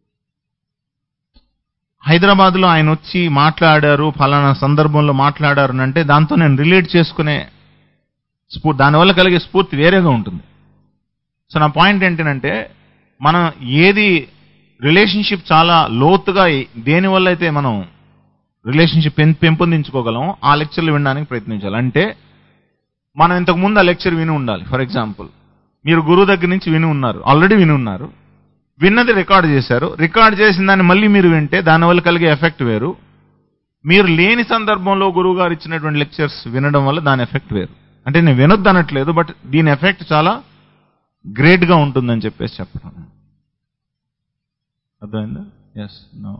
హైదరాబాద్లో ఆయన వచ్చి మాట్లాడారు ఫలానా సందర్భంలో మాట్లాడారు అని అంటే దాంతో నేను రిలేట్ చేసుకునే స్ఫూర్తి దానివల్ల కలిగే స్ఫూర్తి వేరేగా ఉంటుంది సో నా పాయింట్ ఏంటంటే మనం ఏది రిలేషన్షిప్ చాలా లోతుగా దేనివల్ల అయితే మనం రిలేషన్షిప్ పెం పెంపొందించుకోగలం ఆ లెక్చర్లు వినడానికి ప్రయత్నించాలి అంటే మనం ఇంతకు ముందు ఆ లెక్చర్ విని ఉండాలి ఫర్ ఎగ్జాంపుల్ మీరు గురువు దగ్గర నుంచి విని ఉన్నారు ఆల్రెడీ విని ఉన్నారు విన్నది రికార్డ్ చేశారు రికార్డ్ చేసిన దాన్ని మళ్ళీ మీరు వింటే దానివల్ల కలిగే ఎఫెక్ట్ వేరు మీరు లేని సందర్భంలో గురువు గారు ఇచ్చినటువంటి లెక్చర్స్ వినడం వల్ల దాని ఎఫెక్ట్ వేరు అంటే నేను వినొద్దు అనట్లేదు బట్ దీని ఎఫెక్ట్ చాలా గ్రేట్గా ఉంటుందని చెప్పేసి చెప్పడం అర్థమైందా ఎస్ నో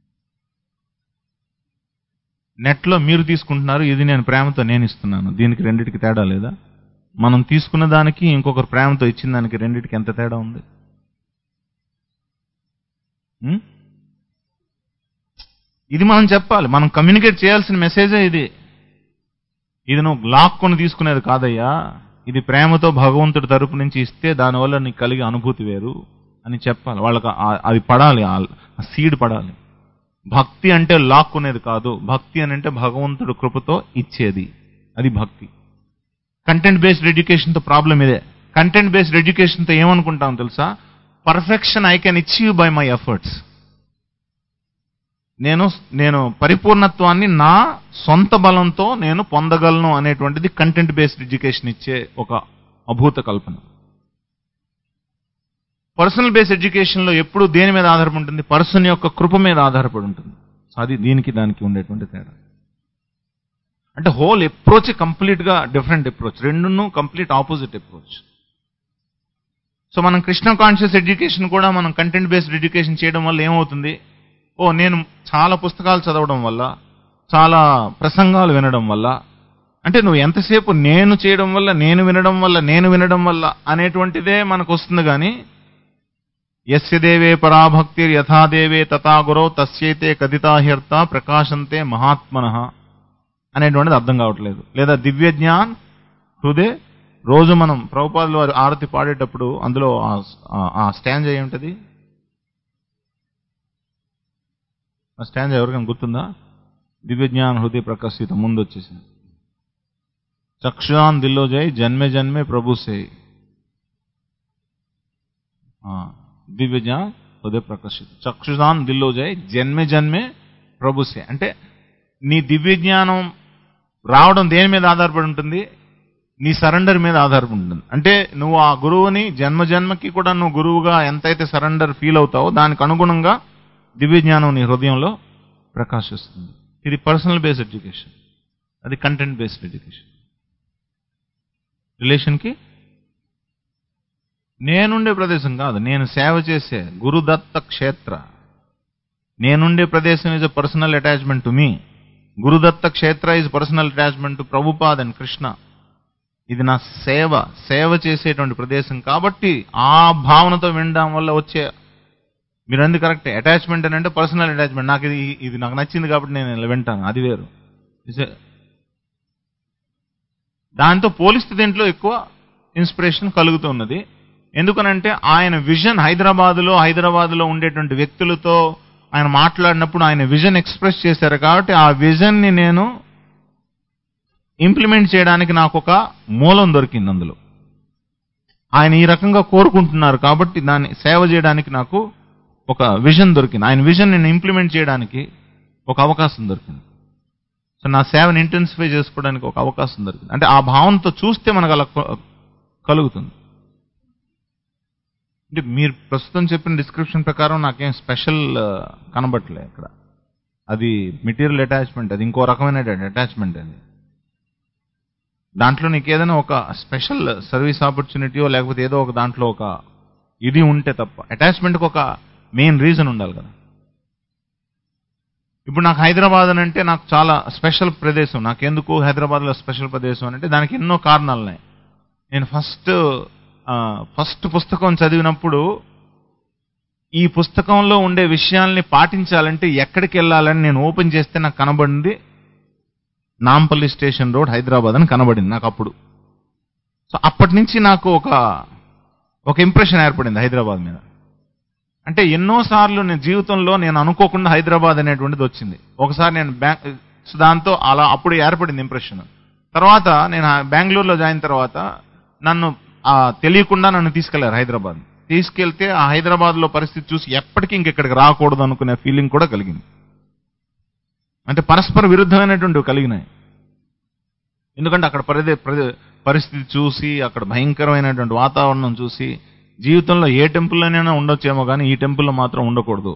నెట్లో మీరు తీసుకుంటున్నారు ఇది నేను ప్రేమతో నేను ఇస్తున్నాను దీనికి రెండిటికి తేడా లేదా మనం తీసుకున్న దానికి ఇంకొకరు ప్రేమతో ఇచ్చిన దానికి రెండిటికి ఎంత తేడా ఉంది ఉం? ఇది మనం చెప్పాలి మనం కమ్యూనికేట్ చేయాల్సిన మెసేజే ఇది ఇది నువ్వు లాక్కొని తీసుకునేది కాదయ్యా ఇది ప్రేమతో భగవంతుడి తరపు నుంచి ఇస్తే దానివల్ల నీకు కలిగే అనుభూతి వేరు అని చెప్పాలి వాళ్ళకి ఆ- అది పడాలి ఆ సీడ్ పడాలి భక్తి అంటే లాక్కునేది కాదు భక్తి అని అంటే భగవంతుడు కృపతో ఇచ్చేది అది భక్తి కంటెంట్ బేస్డ్ ఎడ్యుకేషన్తో ప్రాబ్లం ఇదే కంటెంట్ బేస్డ్ ఎడ్యుకేషన్తో ఏమనుకుంటాం తెలుసా perfection I can achieve by my efforts నేను నేను పరిపూర్ణత్వాన్ని నా సొంత బలంతో నేను పొందగలను అనేటువంటిది కంటెంట్ బేస్డ్ ఎడ్యుకేషన్ ఇచ్చే ఒక అభూత కల్పన పర్సనల్ బేస్డ్ ఎడ్యుకేషన్లో ఎప్పుడు దేని మీద ఆధారపడి ఉంటుంది పర్సన్ యొక్క కృప మీద ఆధారపడి ఉంటుంది సో అది దీనికి దానికి ఉండేటువంటి తేడా అంటే హోల్ అప్రోచ్ కంప్లీట్గా డిఫరెంట్ అప్రోచ్ రెండును కంప్లీట్ ఆపోజిట్ అప్రోచ్ సో మనం కృష్ణ కాన్షియస్ ఎడ్యుకేషన్ కూడా మనం కంటెంట్ బేస్డ్ ఎడ్యుకేషన్ చేయడం వల్ల ఏమవుతుంది ఓ నేను చాలా పుస్తకాలు చదవడం వల్ల చాలా ప్రసంగాలు వినడం వల్ల అంటే నువ్వు ఎంతసేపు నేను చేయడం వల్ల నేను వినడం వల్ల నేను వినడం వల్ల అనేటువంటిదే మనకు వస్తుంది కానీ యస్య దేవే పరాభక్తిర్ యథాదేవే తథా గురో తస్యైతే కదితాహ్యర్థ ప్రకాశంతే మహాత్మన అనేటువంటిది అర్థం కావట్లేదు లేదా దివ్య జ్ఞాన్ హృదయ రోజు మనం ప్రభుపాదులు వారి ఆరతి పాడేటప్పుడు అందులో ఆ- ఆ- ఆ స్టాండ్ ఏమిటది ఆ స్టాండ్ ఎవరికైనా గుర్తుందా దివ్య జ్ఞాన్ హృదయ ప్రకాశిత ముందు వచ్చేసింది చక్షురాన్ దిల్లో జై జన్మే జన్మే ప్రభు సే దివ్య జ్ఞాన్ హృదయ ప్రకాశిత చక్షురాన్ దిల్లో జై జన్మే జన్మే ప్రభు సే అంటే నీ దివ్య జ్ఞానం రావడం దేని మీద ఆధారపడి ఉంటుంది నీ సరెండర్ మీద ఆధారపడి ఉంటుంది అంటే నువ్వు ఆ గురువుని జన్మ జన్మకి కూడా నువ్వు గురువుగా ఎంతైతే సరెండర్ ఫీల్ అవుతావో దానికి అనుగుణంగా దివ్య జ్ఞానం నీ హృదయంలో ప్రకాశిస్తుంది ఇది పర్సనల్ బేస్డ్ ఎడ్యుకేషన్ అది కంటెంట్ బేస్డ్ ఎడ్యుకేషన్ రిలేషన్కి నేనుండే ప్రదేశం కాదు నేను సేవ చేసే గురుదత్త క్షేత్ర నేనుండే ప్రదేశం is a personal attachment to me Gurudatta Kshetra is personal attachment to Prabhupada and Krishna ఇది నా సేవ సేవ చేసేటువంటి ప్రదేశం కాబట్టి ఆ భావనతో వినడం వల్ల వచ్చే మీరు అంది కరెక్ట్ అటాచ్మెంట్ అని అంటే పర్సనల్ అటాచ్మెంట్ నాకు ఇది ఇది నాకు నచ్చింది కాబట్టి నేను ఇలా వింటాను అది వేరు It's a- దాంతో పోలిస్తే దీంట్లో ఎక్కువ ఇన్స్పిరేషన్ కలుగుతున్నది ఎందుకనంటే ఆయన విజన్ హైదరాబాద్లో హైదరాబాద్లో ఉండేటువంటి వ్యక్తులతో ఆయన మాట్లాడినప్పుడు ఆయన విజన్ ఎక్స్ప్రెస్ చేశారు కాబట్టి ఆ విజన్ని నేను ఇంప్లిమెంట్ చేయడానికి నాకు ఒక మూలం దొరికింది అందులో ఆయన ఈ రకంగా కోరుకుంటున్నారు కాబట్టి దాన్ని సేవ చేయడానికి నాకు ఒక విజన్ దొరికింది ఆయన విజన్ నేను ఇంప్లిమెంట్ చేయడానికి ఒక అవకాశం దొరికింది సో నా సేవను ఇంటెన్సిఫై చేసుకోవడానికి ఒక అవకాశం దొరికింది అంటే ఆ భావంతో చూస్తే మనకు అలా క- కలుగుతుంది అంటే మీరు ప్రస్తుతం చెప్పిన డిస్క్రిప్షన్ ప్రకారం నాకేం స్పెషల్ కనబట్టలే ఇక్కడ అది మెటీరియల్ అటాచ్మెంట్ అది ఇంకో రకమైన అటాచ్మెంట్ అది దాంట్లో నీకు ఏదైనా ఒక స్పెషల్ సర్వీస్ ఆపర్చునిటీయో లేకపోతే ఏదో ఒక దాంట్లో ఒక ఇది ఉంటే తప్ప అటాచ్మెంట్కి ఒక మెయిన్ రీజన్ ఉండాలి కదా ఇప్పుడు నాకు హైదరాబాద్ అని అంటే నాకు చాలా స్పెషల్ ప్రదేశం నాకెందుకు హైదరాబాద్లో స్పెషల్ ప్రదేశం అని అంటే దానికి ఎన్నో కారణాలు ఉన్నాయి నేను ఫస్ట్ ఫస్ట్ పుస్తకం చదివినప్పుడు ఈ పుస్తకంలో ఉండే విషయాల్ని పాటించాలంటే ఎక్కడికి వెళ్ళాలని నేను ఓపెన్ చేస్తే నాకు కనబడింది నాంపల్లి స్టేషన్ రోడ్ హైదరాబాద్ అని కనబడింది నాకు అప్పుడు సో అప్పటి నుంచి నాకు ఒక ఒక ఇంప్రెషన్ ఏర్పడింది హైదరాబాద్ మీద అంటే ఎన్నోసార్లు నేను జీవితంలో నేను అనుకోకుండా హైదరాబాద్ అనేటువంటిది వచ్చింది ఒకసారి నేను బ్యాంక్ సో దాంతో అలా అప్పుడు ఏర్పడింది ఇంప్రెషన్ తర్వాత నేను ఆ బెంగళూరులో జాయిన్ తర్వాత నన్ను ఆ తెలియకుండా నన్ను తీసుకెళ్లారు హైదరాబాద్ తీసుకెళ్తే ఆ హైదరాబాద్ లో పరిస్థితి చూసి ఎప్పటికీ ఇంకెక్కడికి రాకూడదు అనుకునే ఫీలింగ్ కూడా కలిగింది అంటే పరస్పర విరుద్ధమైనటువంటివి కలిగినాయి ఎందుకంటే అక్కడ పరిదే ప్రదే- పరిస్థితి చూసి అక్కడ భయంకరమైనటువంటి వాతావరణం చూసి జీవితంలో ఏ టెంపుల్లోనైనా ఉండొచ్చేమో కానీ ఈ టెంపుల్లో మాత్రం ఉండకూడదు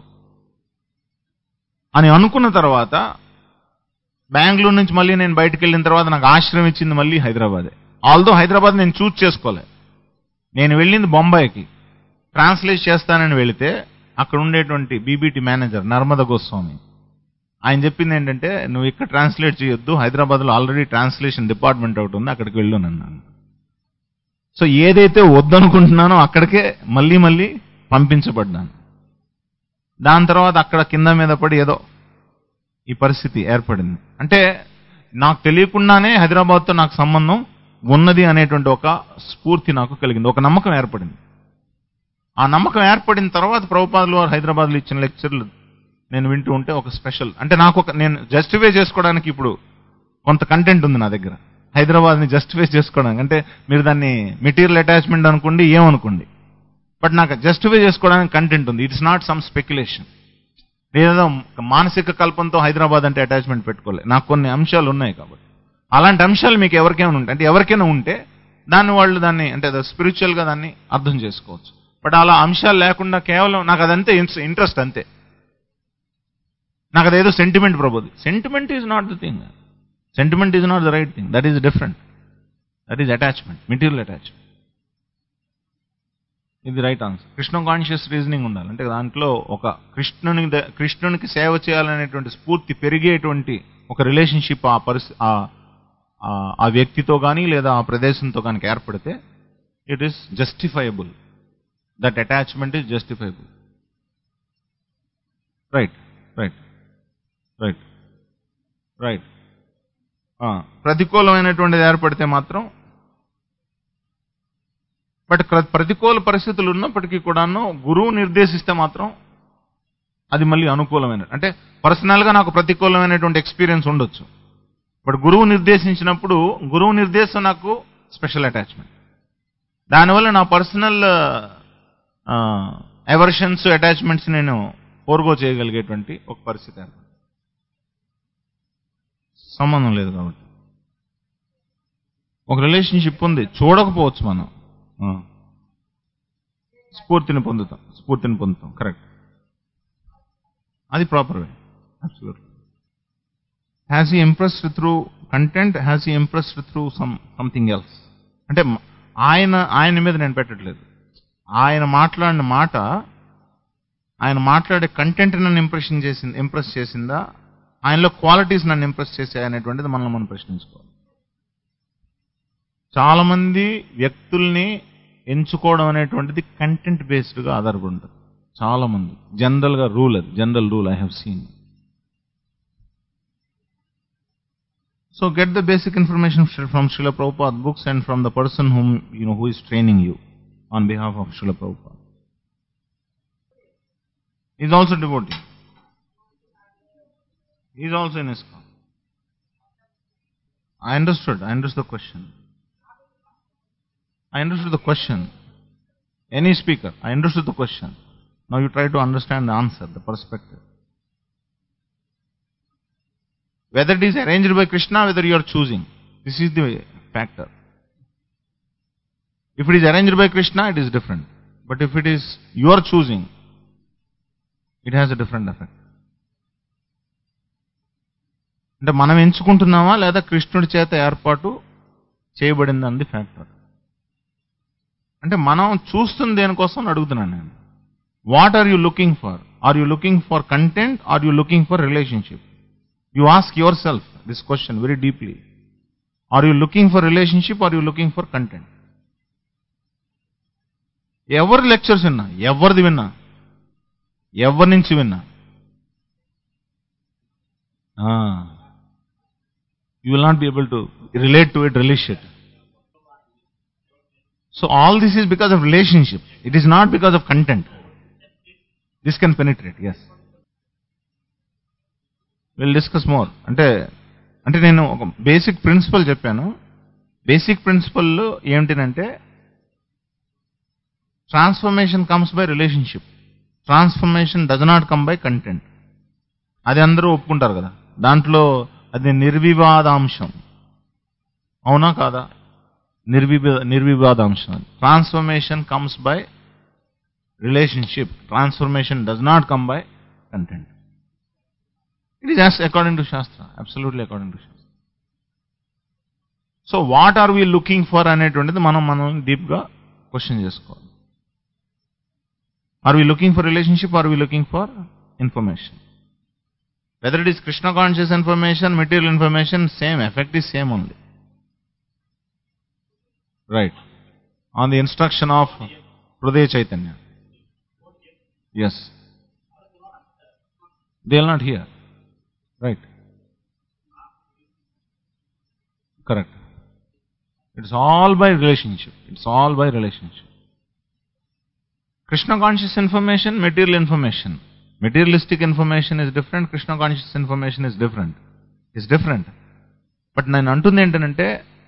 అని అనుకున్న తర్వాత బెంగళూరు నుంచి మళ్ళీ నేను బయటకు వెళ్ళిన తర్వాత నాకు ఆశ్రయం ఇచ్చింది మళ్ళీ హైదరాబాదే ఆల్దో హైదరాబాద్ నేను చూస్ చేసుకోలే నేను వెళ్ళింది బొంబాయికి ట్రాన్స్లేట్ చేస్తానని వెళితే అక్కడ ఉండేటువంటి బీబీటీ మేనేజర్ నర్మద గోస్వామి ఆయన చెప్పింది ఏంటంటే నువ్వు ఇక్కడ ట్రాన్స్లేట్ చేయొద్దు హైదరాబాద్లో ఆల్రెడీ ట్రాన్స్లేషన్ డిపార్ట్మెంట్ ఒకటి ఉంది అక్కడికి వెళ్ళు అన్నాను సో ఏదైతే వద్దనుకుంటున్నానో అక్కడికే మళ్ళీ మళ్ళీ పంపించబడ్డాను దాని తర్వాత అక్కడ కింద మీద పడి ఏదో ఈ పరిస్థితి ఏర్పడింది అంటే నాకు తెలియకుండానే హైదరాబాద్తో నాకు సంబంధం ఉన్నది అనేటువంటి ఒక స్ఫూర్తి నాకు కలిగింది ఒక నమ్మకం ఏర్పడింది ఆ నమ్మకం ఏర్పడిన తర్వాత ప్రభుపాదులు వారు హైదరాబాద్లో ఇచ్చిన లెక్చర్లు నేను వింటూ ఉంటే ఒక స్పెషల్ అంటే నాకు ఒక నేను జస్టిఫై చేసుకోవడానికి ఇప్పుడు కొంత కంటెంట్ ఉంది నా దగ్గర హైదరాబాద్ని జస్టిఫై చేసుకోవడానికి అంటే మీరు దాన్ని మెటీరియల్ అటాచ్మెంట్ అనుకోండి ఏమనుకోండి బట్ నాకు జస్టిఫై చేసుకోవడానికి కంటెంట్ ఉంది ఇట్స్ నాట్ సమ్ స్పెక్యులేషన్ నేనేదో మానసిక కల్పంతో హైదరాబాద్ అంటే అటాచ్మెంట్ పెట్టుకోలే నాకు కొన్ని అంశాలు ఉన్నాయి కాబట్టి అలాంటి అంశాలు మీకు ఎవరికైనా ఉంటాయి అంటే ఎవరికైనా ఉంటే దాన్ని వాళ్ళు దాన్ని అంటే స్పిరిచువల్ గా దాన్ని అర్థం చేసుకోవచ్చు బట్ అలా అంశాలు లేకుండా కేవలం నాకు అదంతే ఇంట్రెస్ట్ అంతే నాకు అదేదో సెంటిమెంట్ ప్రబోధి sentiment is not the thing sentiment is not the right thing that is different that is attachment material attachment ఇది right answer Krishna conscious reasoning ఉండాలి అంటే దాంట్లో ఒక కృష్ణుని ద- కృష్ణునికి సేవ చేయాలనేటువంటి స్ఫూర్తి పెరిగేటువంటి ఒక రిలేషన్షిప్ ఆ పరిస్థితి ఆ వ్యక్తితో కానీ లేదా ఆ ప్రదేశంతో కనుక ఏర్పడితే it is justifiable that attachment is justifiable right right right right ప్రతికూలమైనటువంటిది ఏర్పడితే మాత్రం బట్ ప్ర- ప్రతికూల పరిస్థితులు ఉన్నప్పటికీ కూడాను గురువు నిర్దేశిస్తే మాత్రం అది మళ్ళీ అనుకూలమైన అంటే పర్సనల్ గా నాకు ప్రతికూలమైనటువంటి ఎక్స్పీరియన్స్ ఉండొచ్చు బట్ గురువు నిర్దేశించినప్పుడు గురువు నిర్దేశం నాకు స్పెషల్ అటాచ్మెంట్ దానివల్ల నా పర్సనల్ ఎవర్షన్స్ అటాచ్మెంట్స్ నేను ఫోర్గో చేయగలిగేటువంటి ఒక పరిస్థితి ఏర్పడింది సంబంధం లేదు కాబట్టి ఒక రిలేషన్షిప్ ఉంది చూడకపోవచ్చు మనం ఆ. స్ఫూర్తిని పొందుతాం స్ఫూర్తిని పొందుతాం కరెక్ట్ అది proper way absolute has he impressed through content has he impressed through some something else అంటే మ- ఆయన ఆయన మీద నేను పెట్టట్లేదు ఆయన మాట్లాడిన మాట ఆయన మాట్లాడే కంటెంట్ నన్ను ఇంప్రెషన్ చేసింది ఇంప్రెస్ చేసిందా ఆయనలో క్వాలిటీస్ నన్ను ఇంప్రెస్ చేసాయి అనేటువంటిది మనల్ని మనం ప్రశ్నించుకోవాలి చాలా మంది వ్యక్తుల్ని ఎంచుకోవడం అనేటువంటిది కంటెంట్ బేస్డ్ గా ఆధారపడి ఉంటుంది చాలా మంది జనరల్ గా రూల్ అది general rule I have seen so get the basic information from Srila Prabhupada books and from the person whom you know who is training you. on behalf of Srila Prabhupada. He is also devotee. He is also in ISKCON. I understood. I understood the question. I understood the question. Any speaker, I understood the question. Now you try to understand the answer, the perspective. Whether it is arranged by Krishna, whether you are choosing. This is the factor. If it is arranged by Krishna, it is different. But if it is you are choosing, it has a different effect. అంటే మనం ఎంచుకుంటున్నామా లేదా కృష్ణుడి చేత ఏర్పాటు చేయబడింది అంది factor అంటే మనం చూస్తుంది దేనికోసం అని అడుగుతున్నాను నేను what are you looking for are you looking for content are you looking for relationship you ask yourself this question very deeply are you looking for relationship are you looking for content ఎవరి lectures విన్నా ఎవరిది విన్నా ఎవరి నుంచి విన్నా you will not be able to relate to it realise it so all this is because of relationship it is not because of content this can penetrate as will discuss more అంటే అంటే నేను ఒక basic principle చెప్పాను basic principle ఏమిటినంటే transformation comes by relationship transformation does not come by content అది అందరూ ఒప్పుకుంటారు కదా దాంట్లో అది నిర్వివాదాంశం అవునా కాదా నిర్వివా నిర్వివాదాంశం transformation comes by relationship transformation does not come by content it is as according to shastra absolutely according to shastra so what are we looking for అనేటువంటిది మనం మనం డీప్గా క్వశ్చన్ చేసుకోవాలి are we looking for relationship are we looking for information whether it is Krishna conscious information material information same effect is same only right on the instruction of Hridaya Chaitanya as they will not hear right correct it's all by relationship it's all by relationship Krishna conscious information, material information. Materialistic information is different, Krishna conscious information is different. It's different. But నేను అంటుంది ఏంటంటే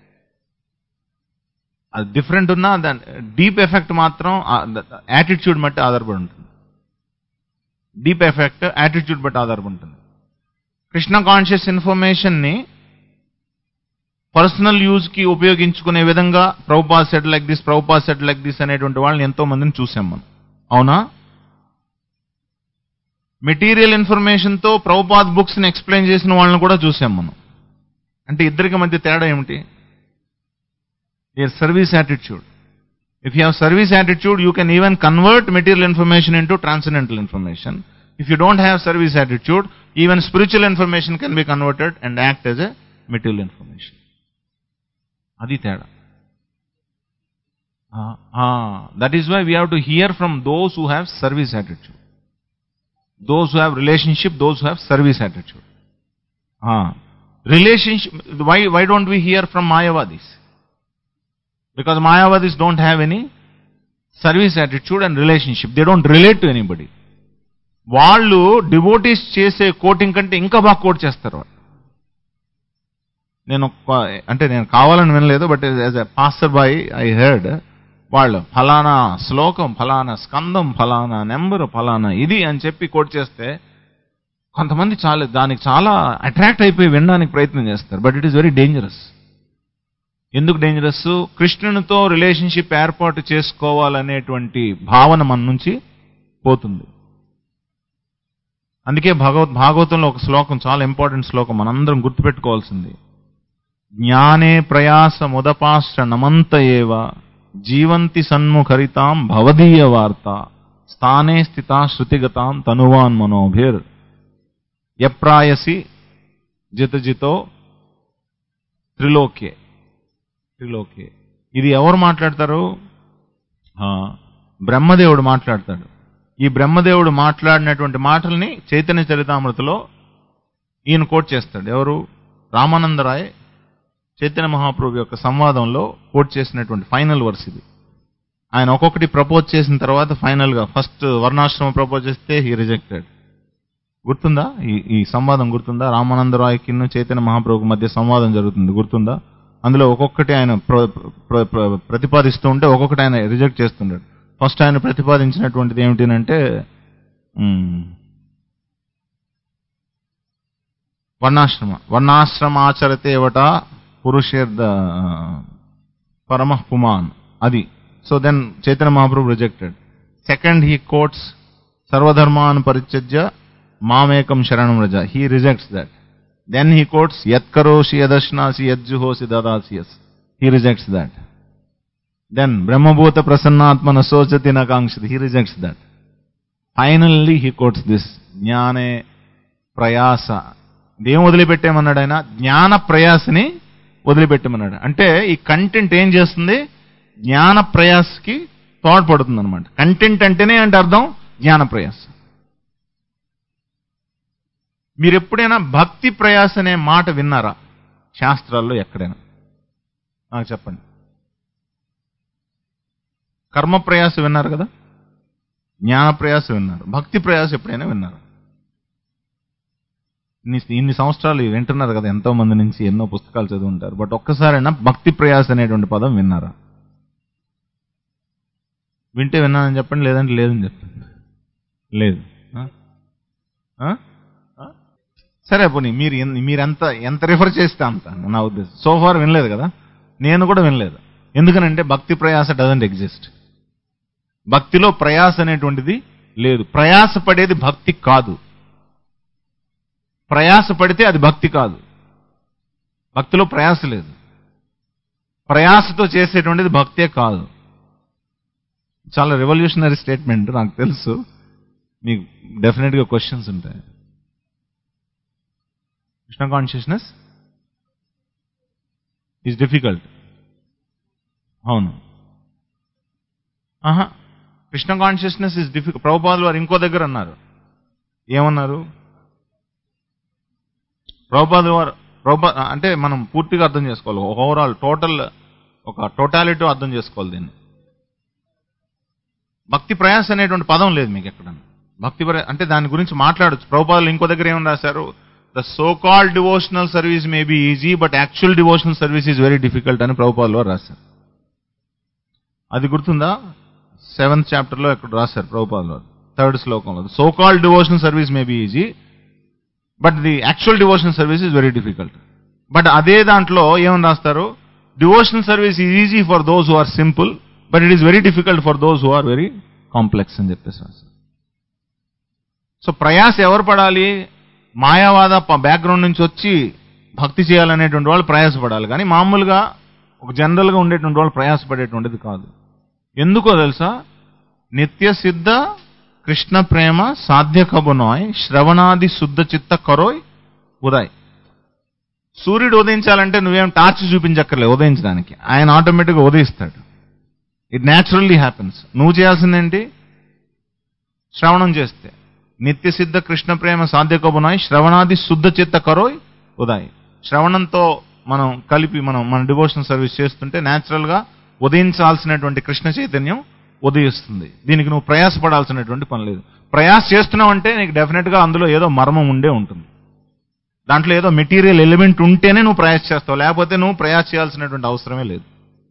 అది different ఉన్నా దాని deep effect మాత్రం attitude బట్టి ఆధారపడి ఉంటుంది డీప్ ఎఫెక్ట్ యాటిట్యూడ్ బట్టి ఆధారపడి ఉంటుంది కృష్ణ కాన్షియస్ ఇన్ఫర్మేషన్ని పర్సనల్ యూజ్కి ఉపయోగించుకునే విధంగా Prabhupada said like this Prabhupada said like this అనేటువంటి వాళ్ళని ఎంతో మందిని చూసాం మనం అవునా మెటీరియల్ ఇన్ఫర్మేషన్తో ప్రభుపాద్ బుక్స్ని ఎక్స్ప్లెయిన్ చేసిన వాళ్ళని కూడా చూసాం మనం అంటే ఇద్దరికి మధ్య తేడా ఏమిటి service attitude if you have service attitude you can even convert material information into transcendental information if you don't have service attitude even spiritual information can be converted and act as a material information అది తేడా that is why we have to hear from those who have service attitude those who have relationship those who have service attitude relationship why why don't we hear from మాయావాదీస్ because Mayavadis don't have any service attitude and relationship they don't relate to anybody వాళ్ళు devotees చేసే quoting కంటే ఇంకా బాగా coat చేస్తారు వాళ్ళు నేను అంటే నేను కావాలని వినలేదు but as a pastor boy I heard వాళ్ళు ఫలానా శ్లోకం ఫలానా స్కందం ఫలానా నెంబర్ ఫలానా ఇది అని చెప్పి కోట్ చేస్తే కొంతమంది చాలా దానికి చాలా అట్రాక్ట్ అయిపోయి వినడానికి ప్రయత్నం చేస్తారు but it is very dangerous ఎందుకు డేంజరస్ కృష్ణునితో రిలేషన్షిప్ ఏర్పాటు చేసుకోవాలనేటువంటి భావన మన నుంచి పోతుంది అందుకే భగవత్ భాగవతంలో ఒక శ్లోకం చాలా ఇంపార్టెంట్ శ్లోకం మనందరం గుర్తుపెట్టుకోవాల్సింది జ్ఞానే ప్రయాస ముదపాశ్ర నమంత ఏవ జీవంతి సన్ముఖరితాం భవదీయ వార్త స్థానే స్థితా శృతిగతాం తనువాన్ మనోభిర్ యప్రాయసి జితజితో త్రిలోక్యే త్రిలోక్యే ఇది ఎవరు మాట్లాడతారు బ్రహ్మదేవుడు మాట్లాడతాడు ఈ బ్రహ్మదేవుడు మాట్లాడినటువంటి మాటల్ని చైతన్య చరితామృతలో ఈయన కోట్ చేస్తాడు ఎవరు రామానందరాయ్ చైతన్య మహాప్రభు యొక్క సంవాదంలో కోట్ చేసినటువంటి ఫైనల్ వర్స్ ఇది ఆయన ఒక్కొక్కటి ప్రపోజ్ చేసిన తర్వాత ఫైనల్ గా ఫస్ట్ వర్ణాశ్రమం ప్రపోజ్ చేస్తే హీ రిజెక్టెడ్ గుర్తుందా ఈ ఈ సంవాదం గుర్తుందా రామానంద రాయ్కి చైతన్య మహాప్రభుకి మధ్య సంవాదం జరుగుతుంది గుర్తుందా అందులో ఒక్కొక్కటి ఆయన ప్ర- ప్ర- ప్ర- ప్రతిపాదిస్తూ ఉంటే ఒక్కొక్కటి ఆయన రిజెక్ట్ చేస్తుంటాడు ఫస్ట్ ఆయన ప్రతిపాదించినటువంటిది ఏమిటంటే ఉమ్, వర్ణాశ్రమ వర్ణాశ్రమ ఆచరతే ఏవట పురుషేర్ద పరమ పుమాన్ అది so then Chaitanya Mahaprabhu rejected second he quotes సర్వధర్మాన్ పరిత్యజ్య మామేకం శరణం రజ he rejects that then he quotes యత్కరోషి యదశ్నాసి యజ్జుహోసి దదాసియస్ హీ రిజెక్ట్స్ దట్ దెన్ బ్రహ్మభూత ప్రసన్నాత్మ నశోచతి నకాంక్షతి he rejects that finally he quotes this జ్ఞానే ప్రయాస ఇదేం వదిలిపెట్టేమన్నాడు ఆయన జ్ఞాన ప్రయాసని వదిలిపెట్టమన్నాడు అంటే ఈ కంటెంట్ ఏం చేస్తుంది జ్ఞాన ప్రయాసకి తోడ్పడుతుంది అనమాట కంటెంట్ అంటేనే అంటే అర్థం జ్ఞాన ప్రయాస మీరు ఎప్పుడైనా భక్తి ప్రయాస అనే మాట విన్నారా శాస్త్రాల్లో ఎక్కడైనా నాకు చెప్పండి కర్మ ప్రయాస విన్నారు కదా జ్ఞాన ప్రయాస విన్నారు భక్తి ప్రయాస ఎప్పుడైనా విన్నారు ఇన్ని ఇన్ని సంవత్సరాలు వింటున్నారు కదా ఎంతో మంది నుంచి ఎన్నో పుస్తకాలు చదువుంటారు బట్ ఒక్కసారైనా భక్తి ప్రయాస అనేటువంటి పదం విన్నారా వింటే విన్నానని చెప్పండి లేదంటే లేదని చెప్పండి లేదు ఆ? ఆ? ఆ? సరే పోనీ మీరు ఎన్- మీరు ఎంత ఎంత రిఫర్ చేస్తే అంత నా ఉద్దేశం సో ఫార్ వినలేదు కదా నేను కూడా వినలేదు ఎందుకనంటే భక్తి ప్రయాస డజంట్ ఎగ్జిస్ట్ భక్తిలో ప్రయాస అనేటువంటిది లేదు ప్రయాస పడేది భక్తి కాదు ప్రయాస పడితే అది భక్తి కాదు భక్తిలో ప్రయాస లేదు ప్రయాసతో చేసేటువంటిది భక్తే కాదు చాలా రెవల్యూషనరీ స్టేట్మెంట్ నాకు తెలుసు మీకు డెఫినెట్గా క్వశ్చన్స్ ఉంటాయి కృష్ణ కాన్షియస్నెస్ ఈజ్ డిఫికల్ట్ అవును ఆహా కృష్ణ కాన్షియస్నెస్ ఇస్ డిఫికల్ట్ ప్రభుపాదులు వారు ఇంకో దగ్గర అన్నారు ఏమన్నారు ప్రభుపాదులు వారు ప్రభుపా అంటే మనం పూర్తిగా అర్థం చేసుకోవాలి ఓవరాల్ టోటల్ ఒక టోటాలిటీ అర్థం చేసుకోవాలి దీన్ని భక్తి ప్రయాస అనేటువంటి పదం లేదు మీకు ఎక్కడ భక్తి ప్రయా అంటే దాని గురించి మాట్లాడచ్చు ప్రభుపాదులు ఇంకో దగ్గర ఏమని రాశారు the so call devotional service may be easy but actual devotional service is very difficult అని ప్రభుపాదులు వారు రాశారు అది గుర్తుందా సెవెంత్ చాప్టర్ లో ఇక్కడ రాశారు ప్రభుపాదులు వారు థర్డ్ శ్లోకంలో so call devotional service may be easy but the actual devotional service is very difficult but అదే దాంట్లో ఏమని రాస్తారు devotional service is easy for those who are simple but it is very difficult for those who are very complex అని చెప్పేసి రాస్తారు so ప్రయాస ఎవరు పడాలి మాయావాద బ్యాక్గ్రౌండ్ నుంచి వచ్చి భక్తి చేయాలనేటువంటి వాళ్ళు ప్రయాసపడాలి కానీ మామూలుగా ఒక జనరల్గా ఉండేటువంటి వాళ్ళు ప్రయాసపడేటువంటిది కాదు ఎందుకో తెలుసా నిత్య సిద్ధ కృష్ణ ప్రేమ సాధ్య కబునాయ్ శ్రవణాది శుద్ధ చిత్త కరోయ్ ఉదయ్ సూర్యుడు ఉదయించాలంటే నువ్వేం టార్చ్ చూపించక్కర్లేదు ఉదయించడానికి ఆయన ఆటోమేటిక్గా ఉదయిస్తాడు ఇట్ న్యాచురల్లీ హ్యాపెన్స్ నువ్వు చేయాల్సిందేంటి శ్రవణం చేస్తే నిత్య సిద్ధ కృష్ణ ప్రేమ సాధ్య కబునాయ్ శ్రవణాది శుద్ధ చిత్త కరోయ్ ఉదయ్ శ్రవణంతో మనం కలిపి మనం మన డివోషనల్ సర్వీస్ చేస్తుంటే న్యాచురల్ గా ఉదయించాల్సినటువంటి కృష్ణ చైతన్యం ఉదయిస్తుంది దీనికి నువ్వు ప్రయాసపడాల్సినటువంటి పని లేదు ప్రయాస చేస్తున్నావు అంటే నీకు డెఫినెట్ గా అందులో ఏదో మర్మం ఉండే ఉంటుంది దాంట్లో ఏదో మెటీరియల్ ఎలిమెంట్ ఉంటేనే నువ్వు ప్రయాస చేస్తావు లేకపోతే నువ్వు ప్రయాస చేయాల్సినటువంటి అవసరమే లేదు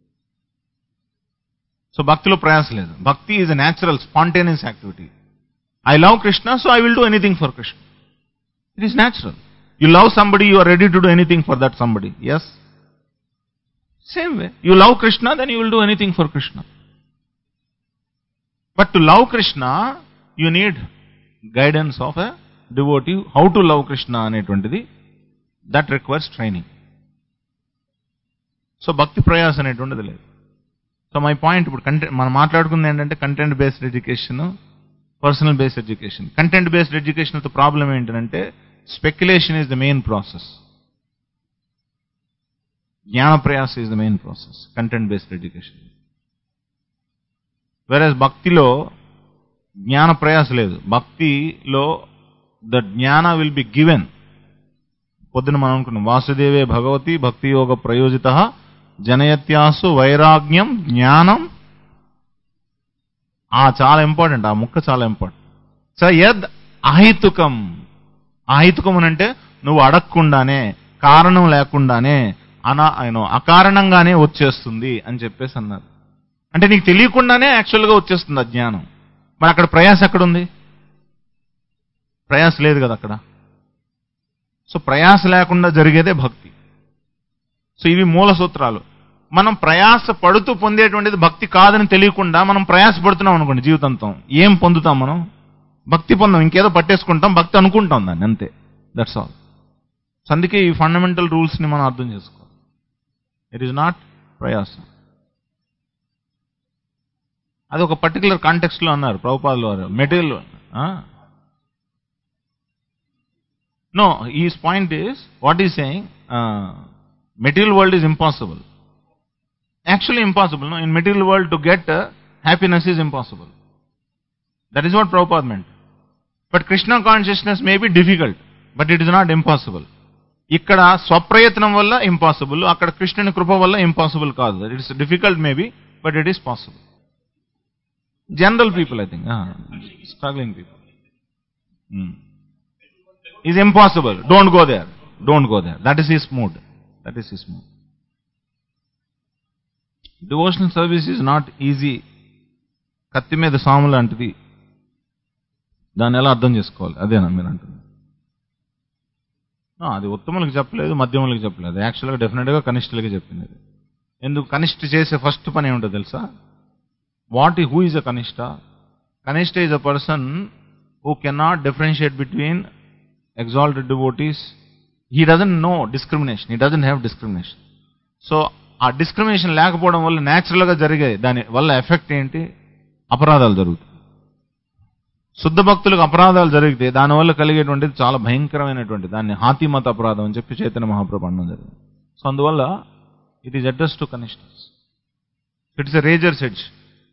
సో భక్తిలో ప్రయాస లేదు bhakti is a natural spontaneous activity I love Krishna so I will do anything for Krishna it is natural you love somebody you are ready to do anything for that somebody yes same way you love Krishna then you will do anything for Krishna but to love Krishna you need guidance of a devotee how to love Krishna అనేటువంటిది that requires training so భక్తి ప్రయాస అనేటువంటిది లేదు so my point ఇప్పుడు content మనం మాట్లాడుకుంది ఏంటంటే content based education personal based education content based ఎడ్యుకేషన్తో ప్రాబ్లం ఏంటంటే speculation is the main process jnana prayasa is the main process content based education versus భక్తిలో జ్ఞాన ప్రయాస లేదు భక్తిలో ద జ్ఞాన విల్ బి గివెన్ పొద్దున మనం అనుకున్నాం వాసుదేవే భగవతి భక్తి యోగ ప్రయోజిత జనయత్యాసు వైరాగ్యం జ్ఞానం ఆ చాలా ఇంపార్టెంట్ ఆ ముక్క చాలా ఇంపార్టెంట్ సో యద్ అహైతుకం అహైతుకం అని అంటే నువ్వు అడగకుండానే కారణం లేకుండానే అనా ఆయన అకారణంగానే వచ్చేస్తుంది అని చెప్పేసి అన్నారు అంటే నీకు తెలియకుండానే యాక్చువల్గా వచ్చేస్తుంది అజ్ఞానం మరి అక్కడ ప్రయాస ఎక్కడ ఉంది ప్రయాస లేదు కదా అక్కడ సో ప్రయాస లేకుండా జరిగేదే భక్తి సో ఇవి మూల సూత్రాలు మనం ప్రయాస పడుతూ పొందేటువంటిది భక్తి కాదని తెలియకుండా మనం ప్రయాస పడుతున్నాం అనుకోండి జీవితంతం ఏం పొందుతాం మనం భక్తి పొందాం ఇంకేదో పట్టేసుకుంటాం భక్తి అనుకుంటాం దాన్ని అంతే దట్స్ ఆల్ సో అందుకే ఈ ఫండమెంటల్ రూల్స్ని మనం అర్థం చేసుకోవాలి ఇట్ ఈస్ నాట్ ప్రయాస అది ఒక పర్టికులర్ కాంటెక్స్ట్ లో అన్నారు ప్రభుపాదులు వారు material no is point is what is saying material world is impossible actually impossible no in material world to get happiness is impossible that is what Prabhupad meant but Krishna consciousness may be difficult but it is not impossible ఇక్కడ స్వప్రయత్నం వల్ల impossible అక్కడ కృష్ణుని కృప వల్ల impossible కాదు it's difficult maybe but it is possible general people I think struggling people is impossible don't go there don't go there that is his mood that is his mood devotional service is not easy కత్తి మీద సాము లాంటిది దాన్ని ఎలా అర్థం చేసుకోవాలి అదేనా మీరు అంటుంది ఆ, అది ఉత్తములకు చెప్పలేదు మధ్యములకు చెప్పలేదు యాక్చువల్గా డెఫినెట్గా కనిష్ఠులకి చెప్పింది అది. ఎందుకు కనిష్ఠ చేసే ఫస్ట్ పని ఏమిటో తెలుసా what who is a kanishtha kanishtha is a person who cannot differentiate between exalted devotees he doesn't know discrimination he doesn't have discrimination so ఆ డిస్క్రిమినేషన్ లేకపోవడం వల్ల న్యాచురల్గా జరిగే దాని వల్ల ఎఫెక్ట్ ఏంటి అపరాధాలు జరుగుతాయి శుద్ధ భక్తులకు అపరాధాలు జరిగితే దానివల్ల కలిగేటువంటిది చాలా భయంకరమైనటువంటి దాన్ని హాతిమత అపరాధం అని చెప్పి చైతన్య మహాప్రభు అనడం జరిగింది సో అందువల్ల it is address to kanishthas it's a razor's edge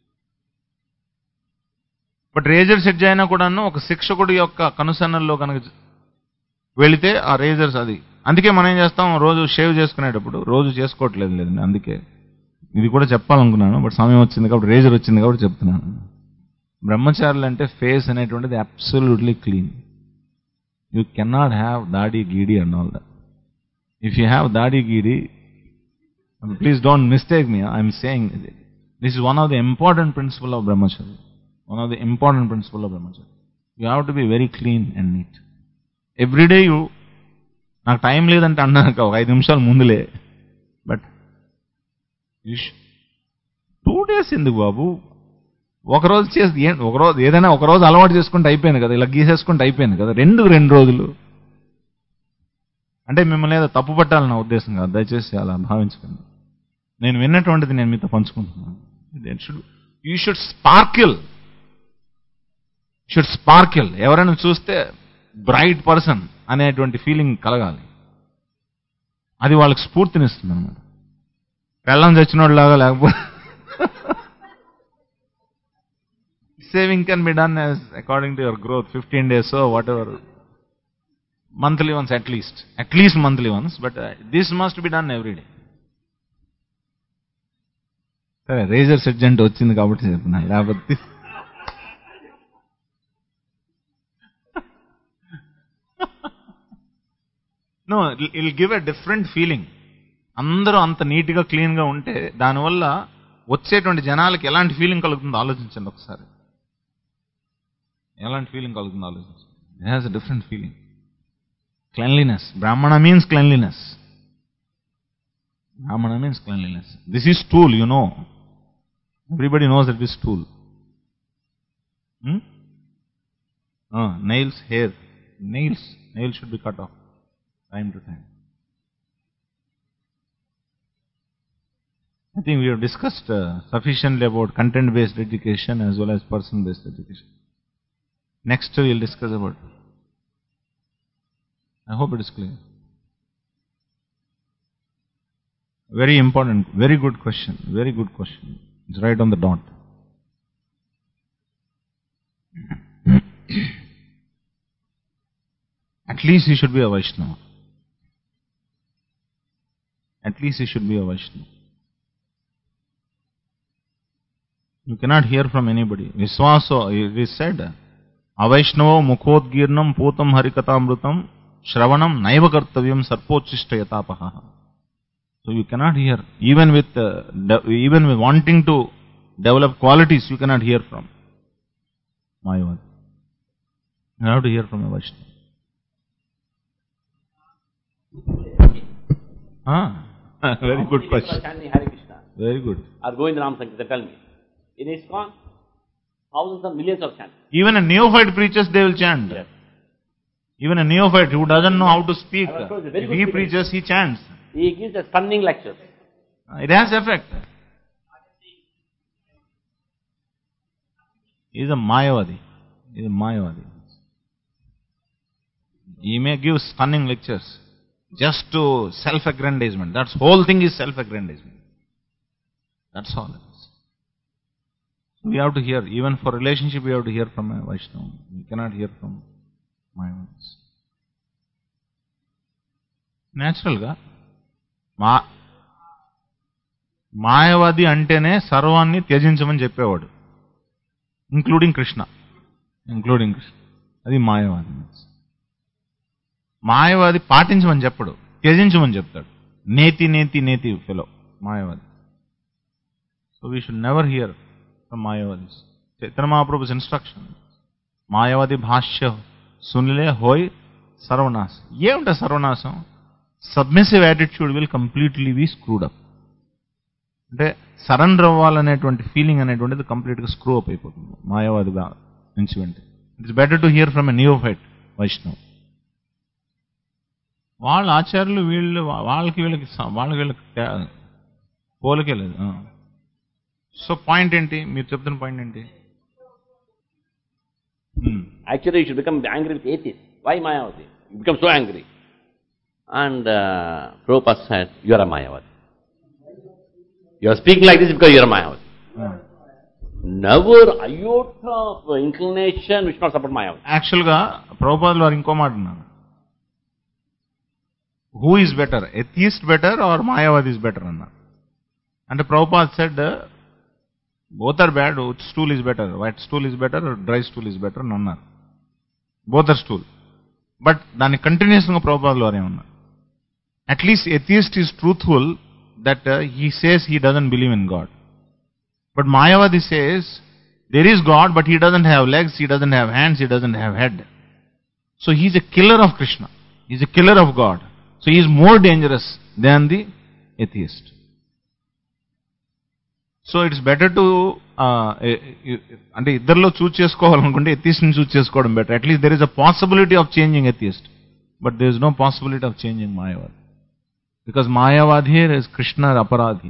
but razor's edge అయినా కూడాను ఒక శిక్షకుడి యొక్క కనుసన్నల్లో కనుక వెళితే ఆ రేజర్స్ అది అందుకే మనం ఏం చేస్తాం రోజు షేవ్ చేసుకునేటప్పుడు రోజు చేసుకోవట్లేదు లేదండి అందుకే ఇది కూడా చెప్పాలనుకున్నాను బట్ సమయం వచ్చింది కాబట్టి రేజర్ వచ్చింది కాబట్టి చెప్తున్నాను బ్రహ్మచారులు అంటే ఫేస్ అనేటువంటిది absolutely clean you cannot have దాడి గీడి and all that if you have దాడి గీడి please don't mistake me I'm saying this is one of the important principle of brahmacharya one of the important principle of brahmacharya you have to be very clean and neat every day you నాకు time లేదంటే అన్నాక ఒక ఐదు నిమిషాలు ముందులే but two days ఎందుకు బాబు ఒకరోజు చేసి ఏ- ఒకరోజు ఏదైనా ఒకరోజు అలవాటు చేసుకుంటే అయిపోయింది కదా ఇలా గీసేసుకుంటే అయిపోయింది కదా రెండు రెండు రోజులు అంటే మిమ్మల్ని ఏదో తప్పు పట్టాలని నా ఉద్దేశం కాదు దయచేసి అలా భావించకండి నేను విన్నటువంటిది నేను మీతో పంచుకుంటున్నాను should you should sparkle should sparkle ఎవరైనా చూస్తే బ్రైట్ పర్సన్ అనేటువంటి ఫీలింగ్ కలగాలి అది వాళ్ళకి స్ఫూర్తినిస్తుంది అనమాట పెళ్ళం చచ్చినోళ్ళలాగా లేకపోతే saving can be done as according to your growth 15 days or whatever monthly ones at least at least monthly ones but uh, this must be done every day సరే razor సెడ్జెంట్ వచ్చింది కాబట్టి చెప్తున్నా లేకపోతే no it'll give a different feeling అందరూ అంత నీట్గా క్లీన్గా ఉంటే దానివల్ల వచ్చేటువంటి జనాలకి ఎలాంటి ఫీలింగ్ కలుగుతుందో ఆలోచించండి ఒకసారి ఎలాంటి ఫీలింగ్ కలుగుతుందో ఆలోచించండి it has a different feeling cleanliness brahmana means cleanliness brahmana means cleanliness this is tool you know everybody knows that is tool nails hair nails nail should be cut off time to time. I think we have discussed uh, sufficiently about content based education as well as person based education. Next, we will discuss about. I hope it is clear. Very important, very good question, very good question. It's right on the dot. At least he should be a Vaishnava. At least he should be a Vaishnava. You cannot hear from anybody. Viswaso, it is said, Avaishnavo mukhodgirnam putam harikatamrutam shravanam naiva kartavyam sarpochishta yatapaha. So you cannot hear. Even with, uh, de- even with wanting to develop qualities, you cannot hear from Mayavad. You have to hear from a Vaishnava. Ah, very good People question. are chanting Hare Krishna. Very good. Or Govinda Ram Sankirtan, tell me. In ISKCON, thousands of millions of chants. Even a neophyte preaches, they will chant. Yes. Even a neophyte who doesn't know how to speak, I was told, very if good he speaker. preaches, he chants. He gives a stunning lectures. It has effect. He is a Mayavadi. He is a Mayavadi. He may give stunning lectures just to self-aggrandizement. That's whole thing is self-aggrandizement. That's all it is. We have to hear, even for relationship, we have to hear from a Vaishnava. We cannot hear from Mayavadis. న్యాచురల్గా మా మాయవాది అంటేనే సర్వాన్ని త్యజించమని చెప్పేవాడు including Krishna including Krishna అది మాయవాది మాయవాది పాటించమని చెప్పడు త్యజించమని చెప్తాడు నేతి నేతి నేతి fellow Mayavadi so we should never hear from Mayavadi Chaitanya Mahaprabhu's instruction మాయవాది భాష్య సునిలే హోయ్ సర్వనాశం ఏమిటా సర్వనాశం submissive attitude will completely be screwed up అంటే సరెండర్ అవ్వాలనేటువంటి ఫీలింగ్ అనేటువంటిది కంప్లీట్గా స్క్రూ అప్ అయిపోతుంది మాయావాదిగా నుంచి వెంటే it's better to hear from a neophyte Vaishnav వాళ్ళ ఆచార్యులు వీళ్ళు వాళ్ళకి వీళ్ళకి స- వాళ్ళకి వీళ్ళకి తే- పోలికే లేదు సో పాయింట్ ఏంటి మీరు చెప్తున్న పాయింట్ ఏంటి Hmm. Actually, you should become angry with atheists. Why Mayavadi? You become so angry. And uh, Prabhupada said, you are a Mayavadi. You are speaking like this because you are a Mayavadi. Hmm. Never iota of inclination we should not support Mayavadi. యాక్చువల్గా ప్రభుపాదులు వారు ఇంకో మాట ఉన్నారు who is better atheist better or Mayavadi is better అన్నారు అంటే Prabhupad said both are bad stool is better white stool is better dry stool is better అని అన్నారు both are stool but దాన్ని కంటిన్యూస్గా ప్రభుపాదులు వారు ఏమన్నారు at least atheist is truthful that he says he doesn't believe in God But Mayavadi says, there is God, but he doesn't have legs, he doesn't have hands, he doesn't have head. So he is a killer of Krishna. He is a killer of God. So he is more dangerous than the atheist. So it's better to అంటే ఇద్దరిలో choose చేసుకోవాలనుకుంటే ఎథిస్ట్ని choose చేసుకోవడం better at least there is a possibility of changing atheist but there is no possibility of changing మాయావాది because మాయావాది is Krishna అపరాధి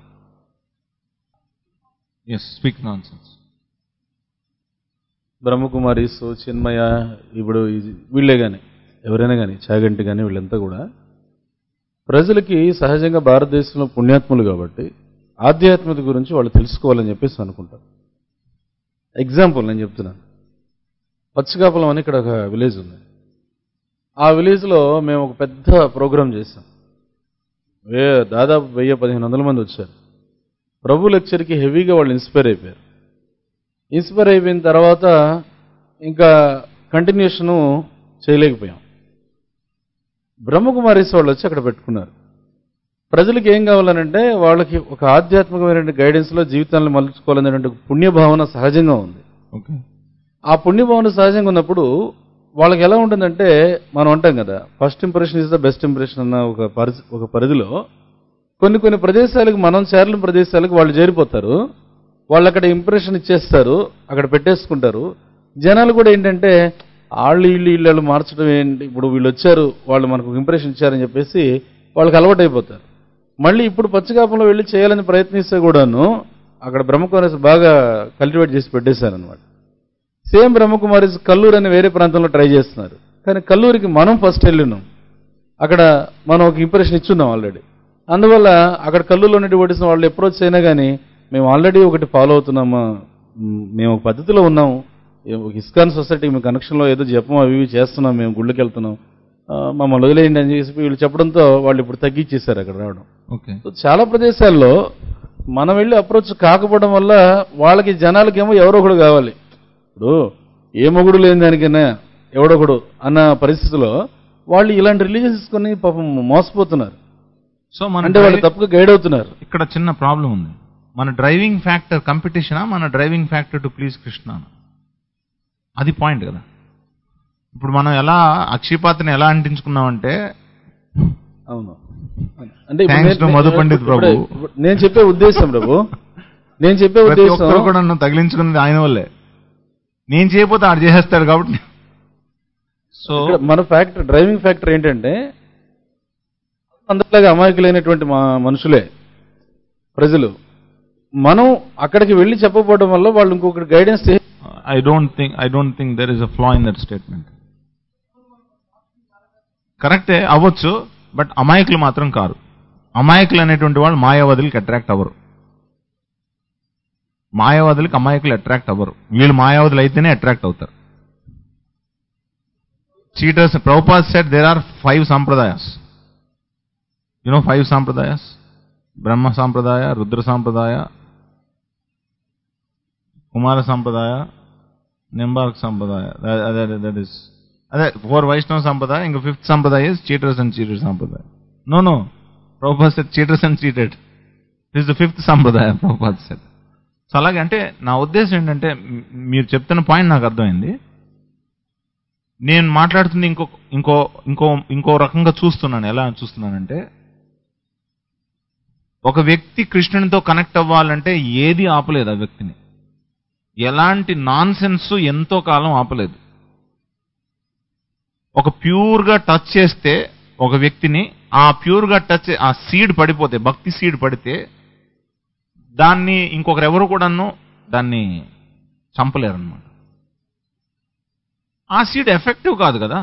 as speak nonsense Brahma Kumaris Chinmaya ఇప్పుడు ఇది- వీళ్ళే కానీ ఎవరైనా కానీ చాగంటి కానీ వీళ్ళంతా కూడా ప్రజలకి సహజంగా భారతదేశంలో పుణ్యాత్ములు కాబట్టి ఆధ్యాత్మికత గురించి వాళ్ళు తెలుసుకోవాలని చెప్పేసి అనుకుంటారు ఎగ్జాంపుల్ నేను చెప్తున్నాను పచ్చికాపులం అని ఇక్కడ ఒక విలేజ్ ఉంది ఆ విలేజ్లో మేము ఒక పెద్ద ప్రోగ్రాం చేసాం వే దాదాపు వెయ్యి పదిహేను వందల మంది వచ్చారు ప్రభు లెక్చర్కి హెవీగా వాళ్ళు ఇన్స్పైర్ అయిపోయారు ఇన్స్పైర్ అయిపోయిన తర్వాత ఇంకా కంటిన్యూషను చేయలేకపోయాం బ్రహ్మకుమారీస్ వాళ్ళు వచ్చి అక్కడ పెట్టుకున్నారు ప్రజలకు ఏం కావాలనంటే వాళ్ళకి ఒక ఆధ్యాత్మికమైన గైడెన్స్లో జీవితాలను మలుచుకోవాలనేటువంటి పుణ్యభావన సహజంగా ఉంది ఓకే ఆ పుణ్యభావన సహజంగా ఉన్నప్పుడు వాళ్ళకి ఎలా ఉంటుందంటే మనం అంటాం కదా first impression is the best impression అన్న ఒక పరిధి ఒక పరిధిలో కొన్ని కొన్ని ప్రదేశాలకు మనం చేరలేని ప్రదేశాలకు వాళ్ళు చేరిపోతారు వాళ్ళు అక్కడ ఇంప్రెషన్ ఇచ్చేస్తారు అక్కడ పెట్టేసుకుంటారు జనాలు కూడా ఏంటంటే వాళ్ళు వీళ్ళు వీళ్ళు మార్చడం ఏంటి ఇప్పుడు వీళ్ళు వచ్చారు వాళ్ళు మనకు ఇంప్రెషన్ ఇచ్చారని చెప్పేసి వాళ్ళకి అలవాటు అయిపోతారు మళ్ళీ ఇప్పుడు పచ్చకాపంలో వెళ్ళి చేయాలని ప్రయత్నిస్తే కూడాను అక్కడ బ్రహ్మకుమారి బాగా కల్టివేట్ చేసి పెట్టేశారనమాట సేమ్ బ్రహ్మకుమారి కల్లూరు అనే వేరే ప్రాంతంలో ట్రై చేస్తున్నారు కానీ కల్లూరికి మనం ఫస్ట్ వెళ్ళినాం అక్కడ మనం ఒక ఇంప్రెషన్ ఇచ్చున్నాం ఆల్రెడీ అందువల్ల అక్కడ కల్లూరులో నుండి ఓడిసిన వాళ్ళు అప్రోచ్ అయినా కానీ మేము ఆల్రెడీ ఒకటి ఫాలో అవుతున్నామా మ్, మేము ఒక పద్ధతిలో ఉన్నాము ఏ- ఒక ఇస్కాన్ సొసైటీ మేము కనెక్షన్లో ఏదో జపం అవి ఇవి చేస్తున్నాం మేము గుళ్ళకి వెళ్తున్నాం ఆ, మమ్మల్ని వదిలేయండి అని చెప్పి వీళ్ళు చెప్పడంతో వాళ్ళు ఇప్పుడు తగ్గించేశారు అక్కడ రావడం ఓకే సో చాలా ప్రదేశాల్లో మనం వెళ్ళి అప్రోచ్ కాకపోవడం వల్ల వాళ్ళకి జనాలకేమో ఎవరో ఒకడు కావాలి ఇప్పుడు ఏ మొగుడు లేని దానికైనా ఎవడొకడు అన్న పరిస్థితిలో వాళ్ళు ఇలాంటి రిలీజన్స్ తీసుకొని పాపం మోసపోతున్నారు సో మన అంటే వాళ్ళు డ్రైవ్- తప్పుగా గైడ్ అవుతున్నారు ఇక్కడ చిన్న ప్రాబ్లం ఉంది మన డ్రైవింగ్ ఫ్యాక్టర్ కంపిటీషనా మన driving factor to please Krishna అది పాయింట్ కదా ఇప్పుడు మనం ఎలా అక్షయపాత్రని ఎలా అంటించుకున్నామంటే అవును అంటే ఇప్పుడు Thanks నేను- to మధు పండిత్ ఇప్పుడు- ప్రభు. ఇప్పుడు నేను చెప్పే ఉద్దేశం ప్రభు నేను చెప్పే ప్రతి ఉద్దేశం ఒక్కరు కూడా నన్ను తగిలించుకున్నది ఆయన వల్లే నేను చేయకపోతే ఆడు చేసేస్తాడు కాబట్టి సో ఇక్కడ మన ఫ్యాక్టర్ డ్రైవింగ్ ఫ్యాక్టర్ ఏంటంటే అందరిలాగా అమాయకులైనటువంటి మా మనుషులే ప్రజలు మనం అక్కడికి వెళ్ళి చెప్పకపోవడం వల్ల వాళ్ళు ఇంకొకటి guidance I don't think I don't think there is a flaw in that statement కరెక్టే అవ్వచ్చు బట్ అమాయకులు మాత్రం కారు అమాయకులు అనేటువంటి వాళ్ళు మాయావదులకి అట్రాక్ట్ అవ్వరు మాయావదులకి అమాయకులు అట్రాక్ట్ అవ్వరు వీళ్ళు మాయావదులు అయితేనే అట్రాక్ట్ అవుతారు cheaters Prabhupad said there are five sampradayas you know five sampradayas Brahma sampradaya Rudra సాంప్రదాయ కుమార సంప్రదాయ నింబార్క్ సంప్రదాయ అదే అదే దట్ ఇస్ అదే ఫోర్ వైష్ణవ సంప్రదాయ ఇంకా fifth sampradaya is cheaters and cheated sampradaya no no Prabhupad said cheaters and cheated this the fifth sampradaya Prabhupad set so అలాగే అంటే నా ఉద్దేశం ఏంటంటే మ్- మీరు చెప్తున్న పాయింట్ నాకు అర్థమైంది నేను మాట్లాడుతుంది ఇంకో ఇంకో ఇంకో ఇంకో రకంగా చూస్తున్నాను ఎలా చూస్తున్నానంటే ఒక వ్యక్తి కృష్ణునితో కనెక్ట్ అవ్వాలంటే ఏది ఆపలేదు ఆ వ్యక్తిని ఎలాంటి నాన్ సెన్స్ ఎంతో కాలం ఆపలేదు ఒక ప్యూర్గా టచ్ చేస్తే ఒక వ్యక్తిని ఆ ప్యూర్గా టచ్ ఆ సీడ్ పడిపోతే భక్తి సీడ్ పడితే దాన్ని ఇంకొకరు ఎవరు కూడాను దాన్ని చంపలేరు అనమాట ఆ సీడ్ ఎఫెక్టివ్ కాదు కదా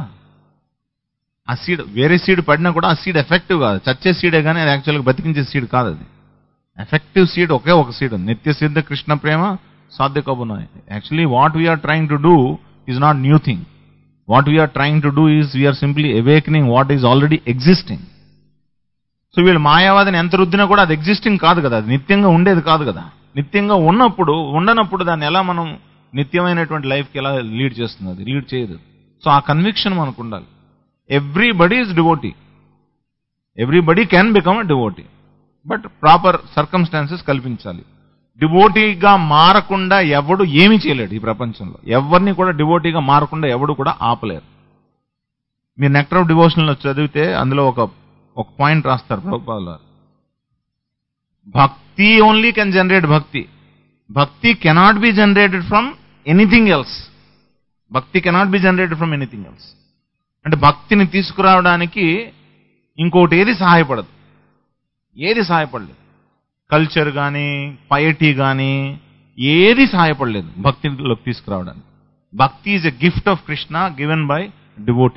ఆ సీడ్ వేరే సీడ్ పడినా కూడా ఆ సీడ్ ఎఫెక్టివ్ కాదు చచ్చే సీడే కానీ అది యాక్చువల్గా బతికించే సీడ్ కాదు అది ఎఫెక్టివ్ సీడ్ ఒకే ఒక సీడ్ ఉంది నిత్య సిద్ధ కృష్ణ ప్రేమ సాధ్య కబునాయ్ actually what we are trying to do is not new thing what we are trying to do is we are simply awakening what is already existing so వీళ్ళు మాయావాదిని ఎంత రుద్దినా కూడా అది ఎగ్జిస్టింగ్ కాదు కదా అది నిత్యంగా ఉండేది కాదు కదా నిత్యంగా ఉన్నప్పుడు ఉండనప్పుడు దాన్ని ఎలా మనం నిత్యమైనటువంటి లైఫ్కి ఎలా లీడ్ చేస్తుంది అది లీడ్ చేయదు సో ఆ కన్విక్షన్ మనకు ఉండాలి everybody is devotee everybody can become a devotee but proper circumstances కల్పించాలి డివోటీగా మారకుండా ఎవడు ఏమీ చేయలేడు ఈ ప్రపంచంలో ఎవరిని కూడా డివోటీగా మారకుండా ఎవడు కూడా ఆపలేరు మీరు నెక్టర్ ఆఫ్ డివోషన్లో చదివితే అందులో ఒక ఒక పాయింట్ రాస్తారు ప్రభుపాదులు వారు. భక్తి only can generate bhakti bhakti cannot be generated from anything else bhakti cannot be generated from anything else అంటే భక్తిని తీసుకురావడానికి ఇంకోటి ఏది సహాయపడదు ఏది సహాయపడలేదు కల్చర్ కానీ పయటీ కానీ ఏది సహాయపడలేదు భక్తిలోకి తీసుకురావడానికి bhakti is a gift of Krishna given by devotee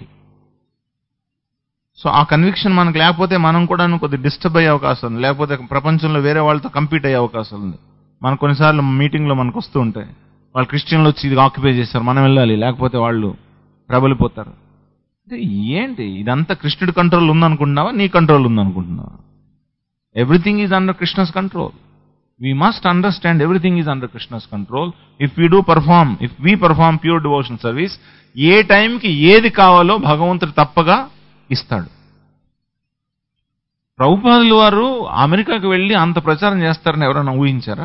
so ఆ కన్విక్షన్ మనకు లేకపోతే మనం కూడా కొద్దిగా డిస్టర్బ్ అయ్యే అవకాశం ఉంది లేకపోతే ప్రపంచంలో వేరే వాళ్ళతో కంపీట్ అయ్యే అవకాశం ఉంది మన కొన్నిసార్లు మీటింగ్లో మనకు వస్తూ ఉంటాయి వాళ్ళు క్రిస్టియన్లు వచ్చి ఇది ఆక్యుపై చేస్తారు మనం వెళ్ళాలి లేకపోతే వాళ్ళు ప్రబలిపోతారు అంటే ఏంటి ఇదంతా కృష్ణుడి కంట్రోల్ ఉందనుకుంటున్నావా నీ కంట్రోల్ ఉందనుకుంటున్నావా everything is under Krishna's control we must understand everything is under Krishna's control if we do perform if we perform pure devotion service ఏ టైంకి ఏది కావాలో భగవంతుడు తప్పగా ఇస్తాడు ప్రభుపాదులు వారు అమెరికాకు వెళ్ళి అంత ప్రచారం చేస్తారని ఎవరైనా ఊహించారా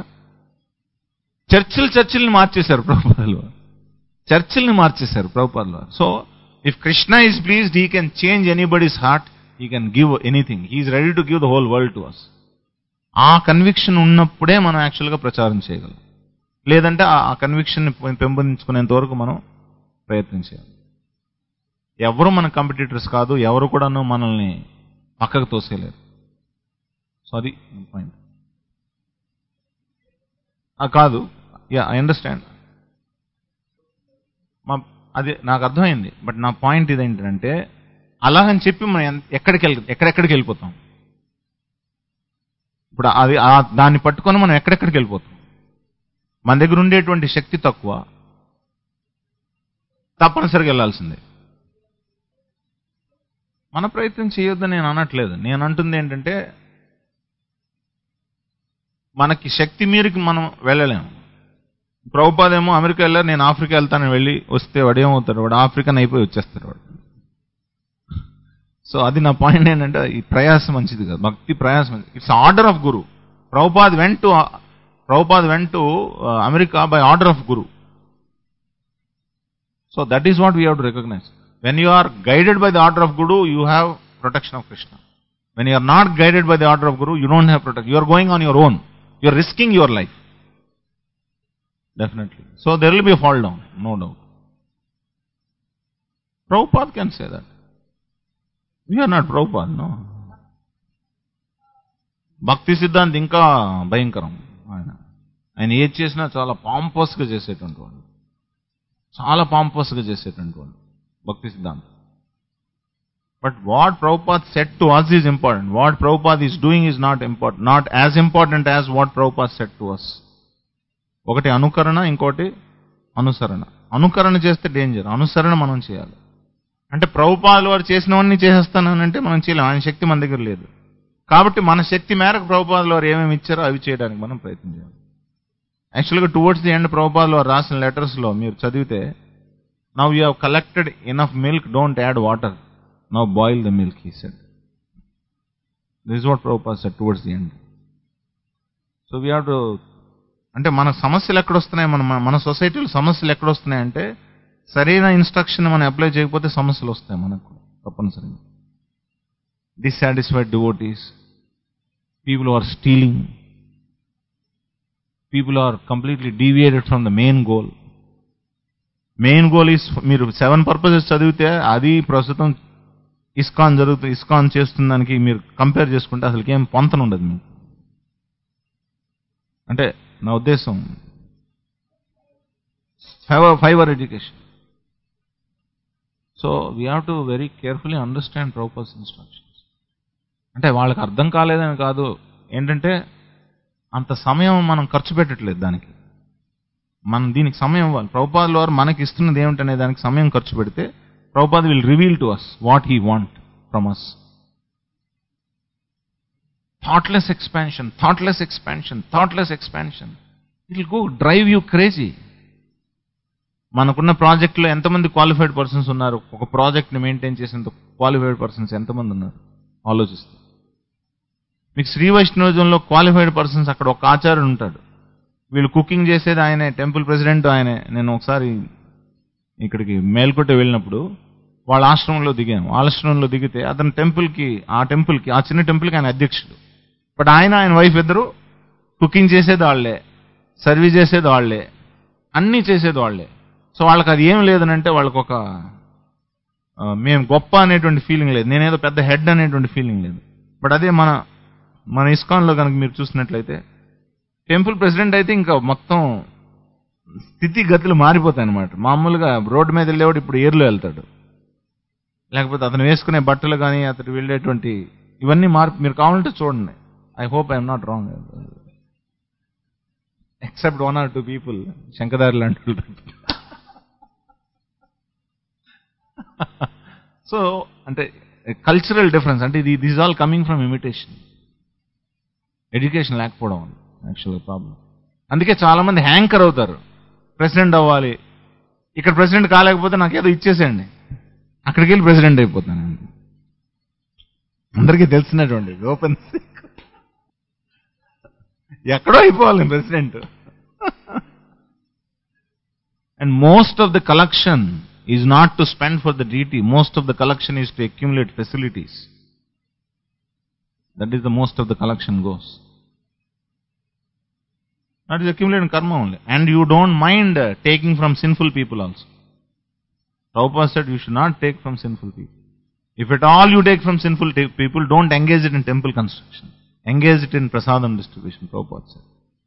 చర్చిలు చర్చిల్ని మార్చేశారు ప్రభుపాదులు వారు చర్చిల్ని మార్చేశారు ప్రభుపాదులు వారు so if Krishna is pleased he can change anybody's heart he can give anything he is ready to give the whole world to us ఆ కన్విక్షన్ ఉన్నప్పుడే మనం యాక్చువల్గా ప్రచారం చేయగలం లేదంటే ఆ కన్విక్షన్ పెంపొందించుకునేంత వరకు మనం ప్రయత్నం చేయాలి ఎవరు మన కాంపిటీటర్స్ కాదు ఎవరు కూడాను మనల్ని పక్కకు తోసేయలేరు సో అది పాయింట్ కాదు యా ఐ అండర్స్టాండ్ మా అది నాకు అర్థమైంది బట్ నా పాయింట్ ఇదేంటంటే అలాగని చెప్పి మనం ఎన్- ఎక్కడికి వెళ్ళి ఎక్కడెక్కడికి వెళ్ళిపోతాం ఇప్పుడు అది ఆ- దాన్ని పట్టుకొని మనం ఎక్కడెక్కడికి వెళ్ళిపోతాం మన దగ్గర ఉండేటువంటి శక్తి తక్కువ తప్పనిసరిగా వెళ్ళాల్సిందే మన ప్రయత్నం చేయొద్దని నేను అనట్లేదు నేను అంటుంది ఏంటంటే మనకి శక్తి మీరికి మనం వెళ్ళలేము ప్రభుపాదేమో అమెరికా వెళ్ళారు నేను ఆఫ్రికా వెళ్తానని వెళ్ళి వస్తే వాడు ఏమవుతాడు వాడు ఆఫ్రికన్ అయిపోయి వచ్చేస్తాడు వాడు సో అది నా పాయింట్ ఏంటంటే ఈ ప్రయాసం మంచిది కాదు భక్తి ప్రయాసం it's order of guru Prabhupad went to Prabhupad went to America by order of guru so that is what we have to recognise when you are guided by the order of guru you have protection of Krishna when you are not guided by the order of guru you don't have protect you are going on your own you are risking your life definitely so there will be fall down no doubt Prabhupad can say that we are not Prabhupad no Bhakti Siddhant ఇంకా భయంకరం ఆయన ఆయన ఏది చేసినా చాలా పాంపస్గా చేసేటువంటి వాడు చాలా పాంపస్గా చేసేటువంటి వాడు భక్తి సిద్ధాంతం but what Prabhupad set to us is important what Prabhupad is doing is not important not as important as what Prabhupad set to us ఒకటి అనుకరణ ఇంకోటి అనుసరణ అనుకరణ చేస్తే డేంజర్ అనుసరణ మనం చేయాలి అంటే ప్రభుపాదులు వారు చేసినవన్నీ చేసేస్తానంటే మనం చేయలేం ఆయన శక్తి మన దగ్గర లేదు కాబట్టి మన శక్తి మేరకు ప్రభుపాదులు వారు ఏమేమి ఇచ్చారో అవి చేయడానికి మనం ప్రయత్నం చేయాలి యాక్చువల్గా టువర్డ్స్ ది ఎండ్ ప్రభుపాదులు వారు రాసిన లెటర్స్లో మీరు చదివితే now you have collected enough milk don't add water now boil the milk he said this what Prabhupad set towards the end so we have to అంటే మన సమస్యలు ఎక్కడొస్తున్నాయి మన మన- మన సొసైటీలో సమస్యలు ఎక్కడొస్తున్నాయంటే సరైన ఇన్స్ట్రక్షన్ మనం అప్లై చేయకపోతే సమస్యలు వస్తాయి మనకు తప్పనిసరిగా dissatisfied devotees people are stealing people are completely deviated from the main goal main goal is మీరు సెవెన్ పర్పసెస్ చదివితే అది ప్రస్తుతం ఇస్కాన్ జరుగుతుంది ఇస్కాన్ చేస్తున్న దానికి మీరు కంపేర్ చేసుకుంటే అసలు ఏం పొంతన ఉండదు మీకు అంటే నా ఉద్దేశం ఫైవర్ ఫైవర్ education so we have to very carefully understand Prabhupad's instructions అంటే వాళ్ళకి అర్థం కాలేదని కాదు ఏంటంటే అంత సమయం మనం ఖర్చు పెట్టట్లేదు దానికి మనం దీనికి సమయం ఇవ్వాలి ప్రభుపాదుల వారు మనకి ఇస్తున్నది ఏమిటనే దానికి సమయం ఖర్చు పెడితే Prabhupad will reveal to us what he want from us thoughtless expansion thoughtless expansion thoughtless expansion it will go drive you crazy మనకున్న ప్రాజెక్ట్లో ఎంతమంది క్వాలిఫైడ్ పర్సన్స్ ఉన్నారు ఒక ప్రాజెక్ట్ని మెయింటైన్ చేసేంత క్వాలిఫైడ్ పర్సన్స్ ఎంతమంది ఉన్నారు ఆలోచిస్తే మీకు శ్రీ వైష్ణవిజంలో క్వాలిఫైడ్ పర్సన్స్ అక్కడ ఒక ఆచార్యుడు ఉంటాడు వీళ్ళు కుకింగ్ చేసేది ఆయనే టెంపుల్ ప్రెసిడెంట్ ఆయనే నేను ఒకసారి ఇక్కడికి మేల్కొట్ట వెళ్ళినప్పుడు వాళ్ళ ఆశ్రమంలో దిగాను వాళ్ళ ఆశ్రమంలో దిగితే అతని టెంపుల్కి ఆ టెంపుల్కి ఆ చిన్న టెంపుల్కి ఆయన అధ్యక్షుడు బట్ ఆయన ఆయన వైఫ్ ఇద్దరు కుకింగ్ చేసేది వాళ్ళే సర్వీస్ చేసేది వాళ్ళే అన్నీ చేసేది వాళ్ళే సో వాళ్ళకి అది ఏం లేదనంటే వాళ్ళకి ఒక ఆ, మేము గొప్ప అనేటువంటి ఫీలింగ్ లేదు నేనేదో పెద్ద హెడ్ అనేటువంటి ఫీలింగ్ లేదు బట్ అదే మన మన ఇస్కాన్లో కనుక మీరు చూసినట్లయితే టెంపుల్ ప్రెసిడెంట్ అయితే ఇంకా మొత్తం స్థితిగతులు మారిపోతాయి అనమాట మామూలుగా రోడ్డు మీద వెళ్ళేవాడు ఇప్పుడు ఏర్లో వెళ్తాడు లేకపోతే అతను వేసుకునే బట్టలు కానీ అతను వెళ్ళేటువంటి ఇవన్నీ మార్పు మీరు కావాలంటే చూడండి I hope I'm not wrong except one or two people శంకదారి లాంటి సో అంటే కల్చరల్ డిఫరెన్స్ అంటే ఇది this all coming from imitation education లేకపోవడం వల్ల యాక్చువల్గా ప్రాబ్లం అందుకే చాలా మంది హ్యాంకర్ అవుతారు ప్రెసిడెంట్ అవ్వాలి ఇక్కడ ప్రెసిడెంట్ కాలేకపోతే నాకు ఏదో ఇచ్చేసేయండి అక్కడికి వెళ్ళి ప్రెసిడెంట్ అయిపోతాను అందరికీ తెలిసినటువంటి ఓపెన్ ఎక్కడో అయిపోవాలి president and most of the collection is not to spend for the deity most of the collection is to accumulate facilities that is the most of the collection goes that is accumulate karma only and you don't mind taking from sinful people also Prabhupada said you should not take from sinful people. If at all you take from sinful ta- people, don't engage it in temple construction. Engage it in prasadam distribution, Prabhupada said.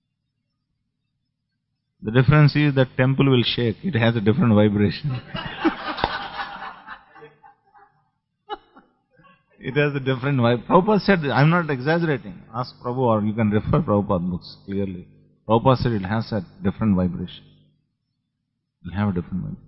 The difference is that temple will shake. It has a different vibration. it has a different vibe. Prabhupada said, I'm not exaggerating. Ask Prabhu or you can refer Prabhupada books clearly. Prabhupada said it has a different vibration. It will have a different vibration.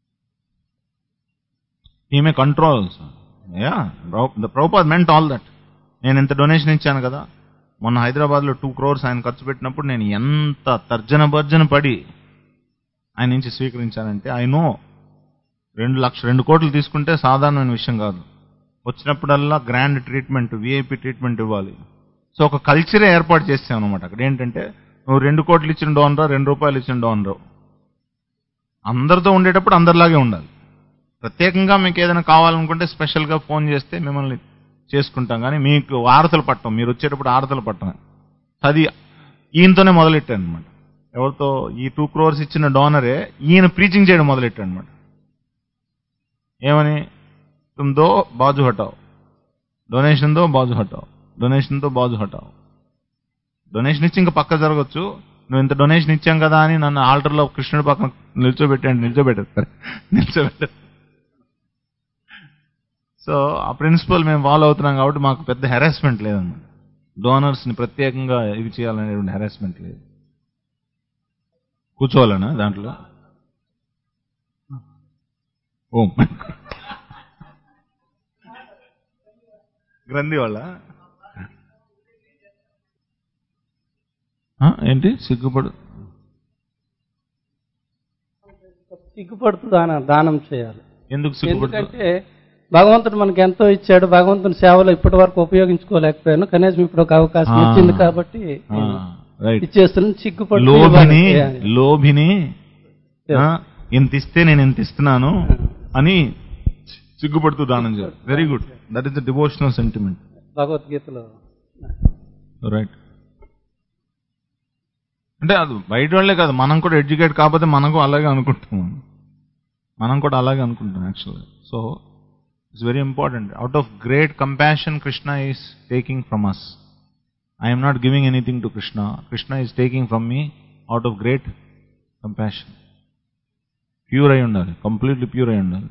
he may control also. Yeah, Prabhu- the Prabhupada meant all that. నేను ఇంత donation ఇచ్చాను కదా మొన్న హైదరాబాద్లో two crores ఆయన ఖర్చు పెట్టినప్పుడు నేను ఎంత తర్జన భర్జన పడి ఆయన నుంచి స్వీకరించానంటే ఐ నో రెండు లక్ష రెండు కోట్లు తీసుకుంటే సాధారణమైన విషయం కాదు వచ్చినప్పుడల్లా గ్రాండ్ ట్రీట్మెంట్ విఐపి ట్రీట్మెంట్ ఇవ్వాలి సో ఒక కల్చరే ఏర్పాటు చేసాం అనమాట అక్కడ ఏంటంటే నువ్వు రెండు కోట్లు ఇచ్చిన డోనరా రెండు రూపాయలు ఇచ్చిన డోనరు అందరితో ఉండేటప్పుడు అందరిలాగే ఉండాలి ప్రత్యేకంగా మీకు ఏదైనా కావాలనుకుంటే స్పెషల్గా ఫోన్ చేస్తే మిమ్మల్ని చేసుకుంటాం కానీ మీకు ఆరతలు పట్టం మీరు వచ్చేటప్పుడు ఆరతలు పట్టం అది ఈయనతోనే మొదలెట్టాను అనమాట ఎవరితో ఈ టూ క్రోర్స్ ఇచ్చిన డోనరే ఈయన ప్రీచింగ్ చేయడం మొదలెట్టాడు అనమాట ఏమని तुम दो बाजू हटाओ డొనేషన్ దో బాజు హటావు డొనేషన్ తో బాజు హటావు డొనేషన్ ఇచ్చి ఇంకా పక్క జరగచ్చు నువ్వు ఇంత డొనేషన్ ఇచ్చాం కదా అని నన్ను ఆల్టర్లో కృష్ణుడి పక్కన నిల్చోబెట్టాడు నిల్చోబెట్టారు నిల్చోబెట్టారు సో ఆ ప్రిన్సిపల్ మేము ఫాలో అవుతున్నాం కాబట్టి మాకు పెద్ద హెరాస్మెంట్ లేదన్నమాట డోనర్స్ ని ప్రత్యేకంగా ఇవి చేయాలనేటువంటి హెరాస్మెంట్ లేదు కూర్చోవాలనా దాంట్లో ఓం గ్రంథి వాళ్ళ ఆ, ఏంటి సిగ్గుపడు సిగ్గుపడుతూ దాన దానం చేయాలి ఎందుకు సిగ్గుపడు ఎందుకంటే భగవంతుడు మనకి ఎంతో ఇచ్చాడు భగవంతుని సేవలో ఇప్పటి వరకు ఉపయోగించుకోలేకపోయాను కనీసం ఇప్పుడు ఒక అవకాశం ఆ. వచ్చింది కాబట్టి రైట్ ఇచ్చేస్తున్నాను సిగ్గుపడుతూ లోభిని ఇవ్వాలి చేయాలి. లోభిని ఆ, ఇంత ఇస్తే నేను ఇంత ఇస్తున్నాను అని సిగ్గుపడుతూ దానం చేయాలి very good that is the devotional sentiment భగవద్గీతలో రైట్ అంటే అది బయట వాళ్ళే కాదు మనం కూడా ఎడ్యుకేట్ కాకపోతే మనకు అలాగే అనుకుంటాం మనం కూడా అలాగే అనుకుంటాం యాక్చువల్గా so it's very important out of great compassion Krishna is taking from us I'm not giving anything to Krishna Krishna is taking from me out of great compassion pure అయి ఉండాలి కంప్లీట్లీ ప్యూర్ అయి ఉండాలి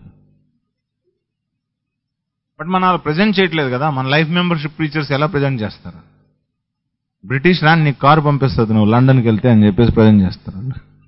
బట్ మనం అలా ప్రజెంట్ చేయట్లేదు కదా మన లైఫ్ మెంబర్షిప్ టీచర్స్ ఎలా ప్రజెంట్ చేస్తారు బ్రిటిష్ రాని నీకు కారు పంపిస్తుంది నువ్వు లండన్కి వెళ్తే అని చెప్పేసి ప్రజెంట్ చేస్తారు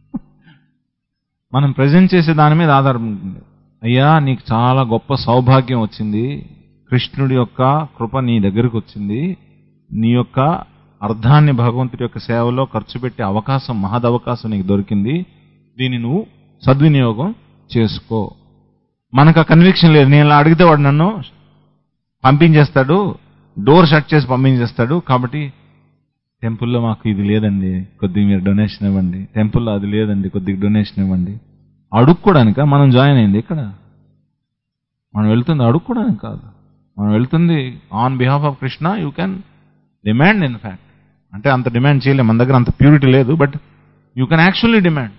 మనం ప్రజెంట్ చేసే దాని మీద ఆధారం ఉంటుంది అయ్యా నీకు చాలా గొప్ప సౌభాగ్యం వచ్చింది కృష్ణుడి యొక్క కృప నీ దగ్గరకు వచ్చింది నీ యొక్క అర్థాన్ని భగవంతుడి యొక్క సేవలో ఖర్చు పెట్టే అవకాశం మహదవకాశం నీకు దొరికింది దీన్ని నువ్వు సద్వినియోగం చేసుకో మనకు ఆ కన్విక్షన్ లేదు నేను ఇలా అడిగితే వాడు నన్ను పంపించేస్తాడు డోర్ షట్ చేసి పంపించేస్తాడు కాబట్టి టెంపుల్లో మాకు ఇది లేదండి కొద్దిగా మీరు డొనేషన్ ఇవ్వండి టెంపుల్లో అది లేదండి కొద్దిగా డొనేషన్ ఇవ్వండి అడుక్కోడానిక మనం జాయిన్ అయింది ఇక్కడ మనం వెళ్తుంది అడుక్కోవడానికి కాదు మనం వెళ్తుంది on behalf of Krishna you can demand in fact అంటే అంత డిమాండ్ చేయలేము మన దగ్గర అంత ప్యూరిటీ లేదు but you can actually demand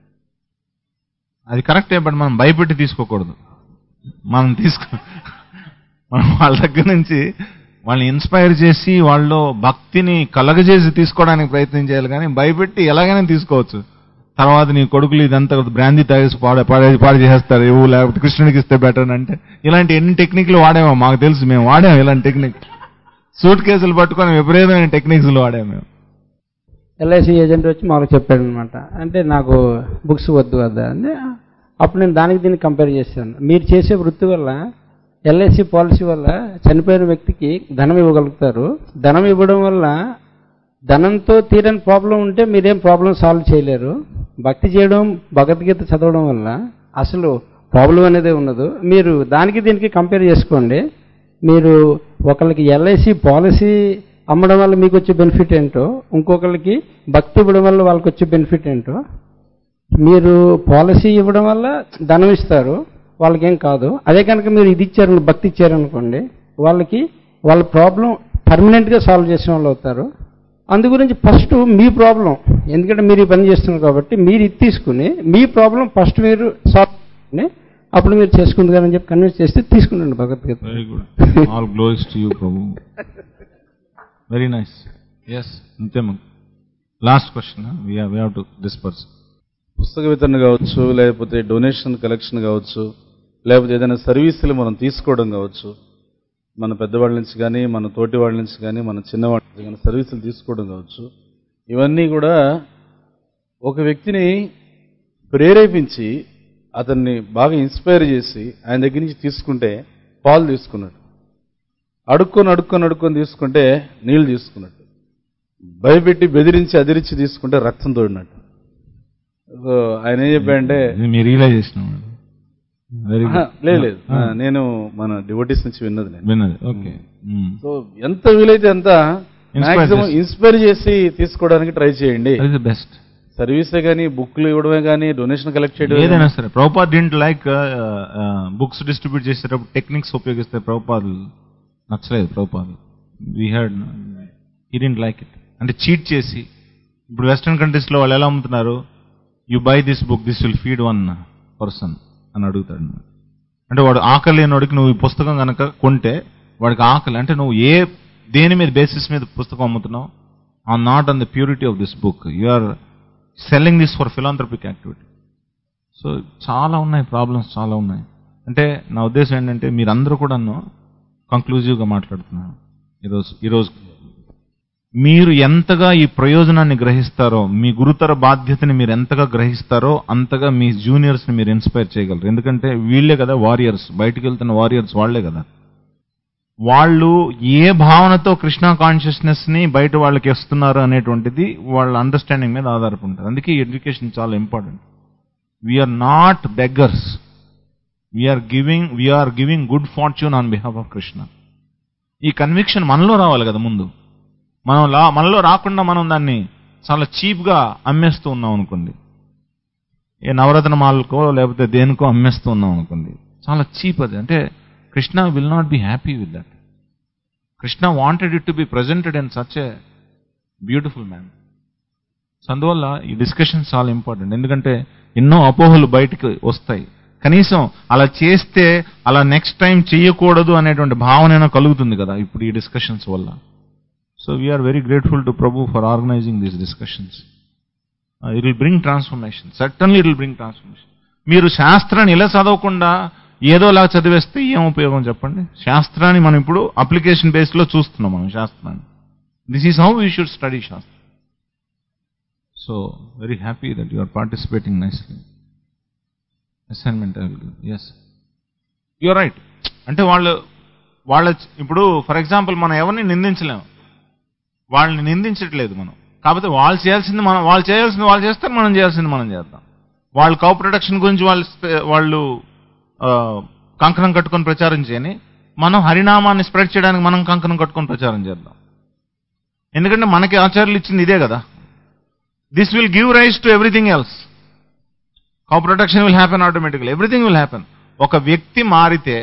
అది కరెక్టే బట్ మనం భయపెట్టి తీసుకోకూడదు మనం తీసుకో మనం వాళ్ళ దగ్గర నుంచి వాళ్ళని ఇన్స్పైర్ చేసి వాళ్ళు భక్తిని కలగజేసి తీసుకోవడానికి ప్రయత్నం చేయాలి కానీ భయపెట్టి ఎలాగైనా తీసుకోవచ్చు తర్వాత నీ కొడుకులు ఇదంతా బ్రాందీ తాగేసి పాడ పాడే పాడు చేస్తారు ఇవ్వు లేకపోతే కృష్ణుడికి ఇస్తే బెటర్ అంటే ఇలాంటి ఎన్ని టెక్నిక్లు వాడామో మాకు తెలుసు మేము వాడాము ఇలాంటి టెక్నిక్ సూట్ కేసులు పట్టుకొని విపరీతమైన టెక్నిక్స్ వాడాము మేము ఎల్ఐసి ఏజెంట్ వచ్చి మాకు చెప్పాడు అనమాట అంటే నాకు బుక్స్ వద్దు వద్దా అంటే అప్పుడు నేను దానికి దీన్ని కంపేర్ చేశాను మీరు చేసే వృత్తి వల్ల ఎల్ఐసి పాలసీ వల్ల చనిపోయిన వ్యక్తికి ధనం ఇవ్వగలుగుతారు ధనం ఇవ్వడం వల్ల ధనంతో తీరని ప్రాబ్లం ఉంటే మీరేం ప్రాబ్లం సాల్వ్ చేయలేరు భక్తి చేయడం భగవద్గీత చదవడం వల్ల అసలు ప్రాబ్లం అనేది ఉండదు మీరు దానికి దీనికి కంపేర్ చేసుకోండి మీరు ఒకరికి ఎల్ఐసి పాలసీ అమ్మడం వల్ల మీకు వచ్చే బెనిఫిట్ ఏంటో ఇంకొకరికి భక్తి ఇవ్వడం వల్ల వాళ్ళకి వచ్చే బెనిఫిట్ ఏంటో మీరు పాలసీ ఇవ్వడం వల్ల ధనం ఇస్తారు వాళ్ళకేం కాదు అదే కనుక మీరు ఇది ఇచ్చారు భక్తి ఇచ్చారనుకోండి వాళ్ళకి వాళ్ళ ప్రాబ్లం పర్మనెంట్గా సాల్వ్ చేసిన వాళ్ళు అవుతారు అందు గురించి ఫస్ట్ మీ ప్రాబ్లం ఎందుకంటే మీరు ఈ పని చేస్తున్నారు కాబట్టి మీరు ఇది తీసుకుని మీ ప్రాబ్లం ఫస్ట్ మీరు సాల్వ్ చేసుకుని అప్పుడు మీరు చేసుకుంటారని చెప్పి కన్విన్స్ చేస్తే తీసుకుంటండి Bhagavad Gita very good all glories to you Prabhu very nice yes అంతే last question we have to disperse పుస్తక వితరణ కావచ్చు లేకపోతే డొనేషన్ కలెక్షన్ కావచ్చు లేకపోతే ఏదైనా సర్వీసులు మనం తీసుకోవడం కావచ్చు మన పెద్దవాళ్ళ నుంచి కానీ మన తోటి వాళ్ళ నుంచి కానీ మన చిన్నవాళ్ళ నుంచి కానీ సర్వీసులు తీసుకోవడం కావచ్చు ఇవన్నీ కూడా ఒక వ్యక్తిని ప్రేరేపించి అతన్ని బాగా ఇన్స్పైర్ చేసి ఆయన దగ్గర నుంచి తీసుకుంటే పాలు తీసుకున్నట్టు అడుక్కొని అడుక్కొని అడుక్కొని తీసుకుంటే నీళ్లు తీసుకున్నట్టు భయపెట్టి బెదిరించి అదిరించి తీసుకుంటే రక్తం తోడినట్టు సో ఆయన ఏం చెప్పాడంటే ఇది మీ రియలైజేషన్ వెరీ ఆహా, గుడ్ లేదు లేదు ఆ, నేను మన డివోటీస్ నుంచి విన్నది నేను విన్నది ఓకే సో ఎంత వీలైతే అంత Inspire మాక్సిమం చేసి. ఇన్స్పైర్ చేసి తీసుకోవడానికి ట్రై చేయండి దట్ ఇస్ ద బెస్ట్ సర్వీసే కానీ బుక్లు ఇవ్వడమే కానీ డొనేషన్ కలెక్ట్ చేయడం ఏదైనా సరే Prabhupad didn't like books distribute చేసేటప్పుడు టెక్నిక్స్ ఉపయోగిస్తే ప్రభుపాద్ నచ్చలేదు Prabhupad we had he didn't like it అంటే చీట్ చేసి ఇప్పుడు వెస్ట్రన్ కంట్రీస్లో వాళ్ళు ఎలా అమ్ముతున్నారు you buy this book this will feed one person అని అడుగుతాడు అంటే వాడు ఆకలి లేనివాడికి నువ్వు ఈ పుస్తకం కనుక కొంటే వాడికి ఆకలి అంటే నువ్వు ఏ దేని మీద బేసిస్ మీద పుస్తకం అమ్ముతున్నావు on not on the purity of this book you are selling this for philanthropic activity so చాలా ఉన్నాయి ప్రాబ్లమ్స్ చాలా ఉన్నాయి అంటే నా ఉద్దేశం ఏంటంటే మీరందరూ కూడా కంక్లూజివ్గా మాట్లాడుతున్నారు ఈరోజు ఈరోజు మీరు ఎంతగా ఈ ప్రయోజనాన్ని గ్రహిస్తారో మీ గురుతర బాధ్యతని మీరు ఎంతగా గ్రహిస్తారో అంతగా మీ జూనియర్స్ని మీరు ఇన్స్పైర్ చేయగలరు ఎందుకంటే వీళ్ళే కదా వారియర్స్ బయటికి వెళ్తున్న వారియర్స్ వాళ్లే కదా వాళ్ళు ఏ భావనతో కృష్ణ కాన్షియస్నెస్ ని బయట వాళ్ళకి ఇస్తున్నారు అనేటువంటిది వాళ్ళ అండర్స్టాండింగ్ మీద ఆధారపడి ఉంటుంది అందుకే ఎడ్యుకేషన్ చాలా important we are not beggars we are giving we are giving good fortune on behalf of Krishna ఈ కన్విక్షన్ మనలో రావాలి కదా ముందు మనం లా మనలో రాకుండా మనం దాన్ని చాలా చీప్గా అమ్మేస్తూ ఉన్నాం అనుకోండి ఏ నవరత్న మాలకో లేకపోతే దేనికో అమ్మేస్తూ ఉన్నాం అనుకోండి చాలా చీప్ అది అంటే Krishna will not be happy with that Krishna wanted it to be presented in such a beautiful man so అందువల్ల ఈ డిస్కషన్ చాలా ఇంపార్టెంట్ ఎందుకంటే ఎన్నో అపోహలు బయటికి వస్తాయి కనీసం అలా చేస్తే అలా నెక్స్ట్ టైం చేయకూడదు అనేటువంటి భావన కలుగుతుంది కదా ఇప్పుడు ఈ డిస్కషన్స్ వల్ల so we are very grateful to Prabhu for organising these discussions it will bring transformation certainly it will bring transformation మీరు శాస్త్రాన్ని ఇలా చదవకుండా ఏదోలా చదివేస్తే ఏం ఉపయోగం చెప్పండి శాస్త్రాన్ని మనం ఇప్పుడు అప్లికేషన్ బేస్లో చూస్తున్నాం మనం శాస్త్రాన్ని this is how we should study శాస్త్రం so very happy that you are participating nicely assignment yes you are right అంటే వాళ్ళు వాళ్ళ ఇప్పుడు ఫర్ ఎగ్జాంపుల్ మనం ఎవరిని నిందించలేము వాళ్ళని నిందించట్లేదు మనం కాకపోతే వాళ్ళు చేయాల్సింది మనం వాళ్ళు చేయాల్సింది వాళ్ళు చేస్తారు మనం చేయాల్సింది మనం చేద్దాం వాళ్ళు కౌ ప్రొటెక్షన్ గురించి వాళ్ళు స్పె- వాళ్ళు ఆ, కంకణం కట్టుకొని ప్రచారం చేయని మనం హరినామాన్ని స్ప్రెడ్ చేయడానికి మనం కంకణం కట్టుకొని ప్రచారం చేద్దాం ఎందుకంటే మనకి ఆచార్యులు ఇచ్చింది ఇదే కదా this will give rise to everything else cow protection will happen automatically everything will happen ఒక వ్యక్తి మారితే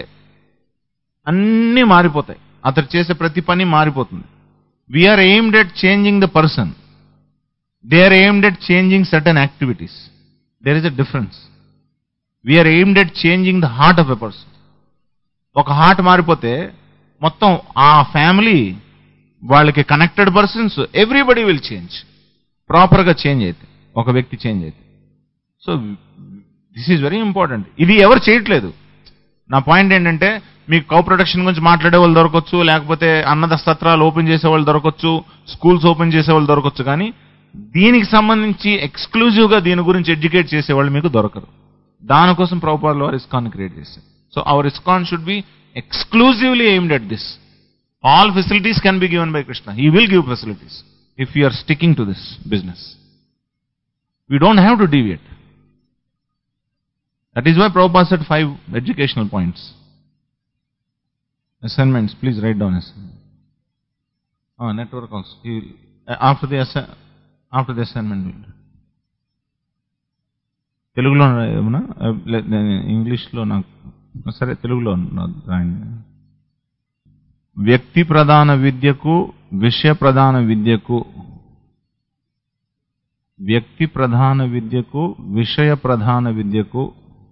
అన్నీ మారిపోతాయి అతడు చేసే ప్రతి పని మారిపోతుంది we are aimed at changing the person they are aimed at changing certain activities there is a difference we are aimed at changing the heart of a person ఒక హార్ట్ మారిపోతే మొత్తం ఆ ఫ్యామిలీ వాళ్ళకి connected persons everybody will change ప్రాపర్గా change అయితే ఒక వ్యక్తి change అయితే so this is very important ఇది ఎవరు చేయట్లేదు నా పాయింట్ ఏంటంటే మీకు కౌ ప్రొటెక్షన్ గురించి మాట్లాడే వాళ్ళు దొరకవచ్చు లేకపోతే అన్నద సత్రాలు ఓపెన్ చేసే వాళ్ళు దొరకవచ్చు స్కూల్స్ ఓపెన్ చేసే వాళ్ళు దొరకవచ్చు కానీ దీనికి సంబంధించి ఎక్స్క్లూజివ్గా దీని గురించి ఎడ్యుకేట్ చేసేవాళ్ళు మీకు దొరకరు దానికోసం ప్రభుపాదులు వారు ఇస్కాన్ క్రియేట్ చేశారు so our ISKCON should be exclusively aimed at this all facilities can be given by Krishna he will give facilities if you are sticking to this business we don't have to deviate That is why Prabhupada said five educational points. Assignments, please write down assignment. Oh, network also. He will, uh, after the assi- after the assignment. we'll do. తెలుగులో ఏమన్నా లే- నేను ఇంగ్లీష్లో నాకు సరే తెలుగులో నాకు రాయండి వ్యక్తి ప్రధాన విద్యకు విషయ ప్రధాన విద్యకు వ్యక్తి ప్రధాన విద్యకు విషయ ప్రధాన విద్యకు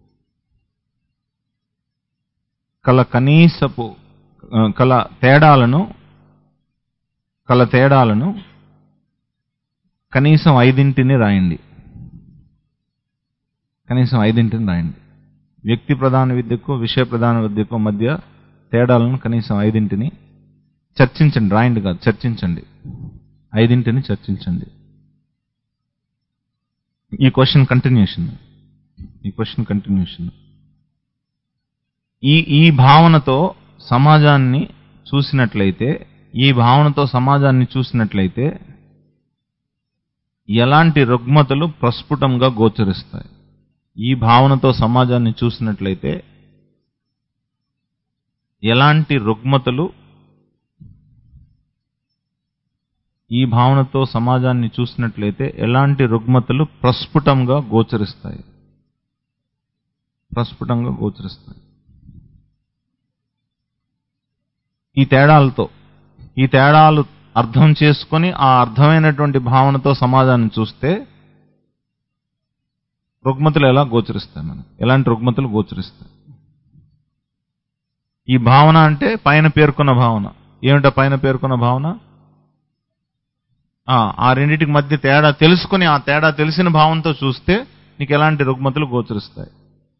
కల కనీసపు ఆ, కల తేడాలను కల తేడాలను కనీసం ఐదింటిని రాయండి కనీసం ఐదింటిని రాయండి వ్యక్తి ప్రధాన విద్యకు విషయ ప్రధాన విద్యకు మధ్య తేడాలను కనీసం ఐదింటిని చర్చించండి రాయండి కాదు చర్చించండి ఐదింటిని చర్చించండి ఈ క్వశ్చన్ కంటిన్యూషన్ ఈ క్వశ్చన్ కంటిన్యూషన్ ఈ ఈ భావనతో సమాజాన్ని చూసినట్లయితే ఈ భావనతో సమాజాన్ని చూసినట్లయితే ఎలాంటి రుగ్మతలు ప్రస్ఫుటంగా గోచరిస్తాయి ఈ భావనతో సమాజాన్ని చూసినట్లయితే ఎలాంటి రుగ్మతలు ఈ భావనతో సమాజాన్ని చూసినట్లయితే ఎలాంటి రుగ్మతలు ప్రస్ఫుటంగా గోచరిస్తాయి ప్రస్ఫుటంగా గోచరిస్తాయి ఈ తేడాలతో ఈ తేడాలు అర్థం చేసుకొని ఆ అర్థమైనటువంటి భావనతో సమాజాన్ని చూస్తే రుగ్మతలు ఎలా గోచరిస్తాయి మనకి ఎలాంటి రుగ్మతలు గోచరిస్తాయి ఈ భావన అంటే పైన పేర్కొన్న భావన ఏమిటా పైన పేర్కొన్న భావన ఆ, ఆ రెండింటికి మధ్య తేడా తెలుసుకొని ఆ తేడా తెలిసిన భావంతో చూస్తే నీకు ఎలాంటి రుగ్మతలు గోచరిస్తాయి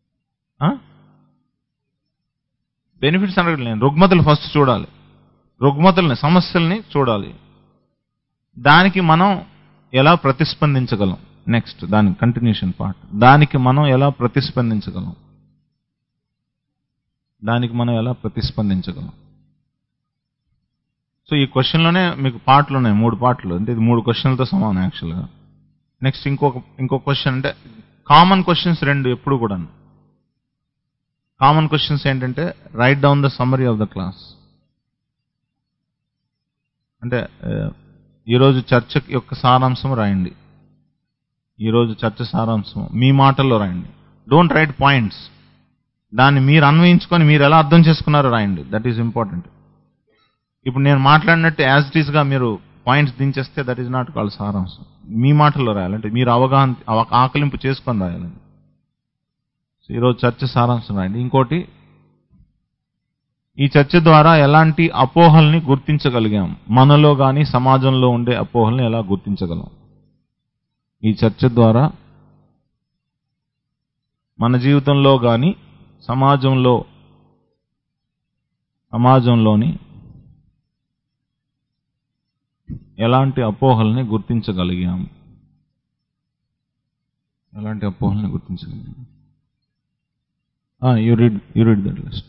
బెనిఫిట్స్ అనడం లేదు రుగ్మతలు ఫస్ట్ చూడాలి రుగ్మతల్ని సమస్యల్ని చూడాలి దానికి మనం ఎలా ప్రతిస్పందించగలం నెక్స్ట్ దాని కంటిన్యూషన్ పార్ట్ దానికి మనం ఎలా ప్రతిస్పందించగలం దానికి మనం ఎలా ప్రతిస్పందించగలం సో ఈ క్వశ్చన్లోనే మీకు పాటలు ఉన్నాయి మూడు పాటలు అంటే ఇది మూడు క్వశ్చన్లతో సమానం యాక్చువల్గా నెక్స్ట్ ఇంకొక ఇంకో క్వశ్చన్ అంటే కామన్ క్వశ్చన్స్ రెండు ఎప్పుడు కూడా కామన్ క్వశ్చన్స్ ఏంటంటే write down the summary of the class అంటే ఆ, ఈరోజు చర్చ యొక్క సారాంశం రాయండి ఈరోజు చర్చ సారాంశం మీ మాటల్లో రాయండి డోంట్ రైట్ పాయింట్స్ దాన్ని మీరు అన్వయించుకొని మీరు ఎలా అర్థం చేసుకున్నారో రాయండి దట్ ఈస్ ఇంపార్టెంట్ ఇప్పుడు నేను మాట్లాడినట్టు యాజ్ ఇట్ ఈస్గా మీరు పాయింట్స్ దించేస్తే దట్ ఈస్ నాట్ కాల్డ్ సారాంశం మీ మాటల్లో రాయాలి అంటే మీరు అవగాహన అవ- ఆకలింపు చేసుకొని రాయాలండి సో ఈరోజు చర్చ సారాంశం రాయండి ఇంకోటి ఈ చర్చ ద్వారా ఎలాంటి అపోహల్ని గుర్తించగలిగాం మనలో కానీ సమాజంలో ఉండే అపోహల్ని ఎలా గుర్తించగలం ఈ చర్చ ద్వారా మన జీవితంలో కానీ సమాజంలో సమాజంలోని ఎలాంటి అపోహల్ని గుర్తించగలిగాం ఎలాంటి అపోహల్ని గుర్తించగలిగాం you read you read that list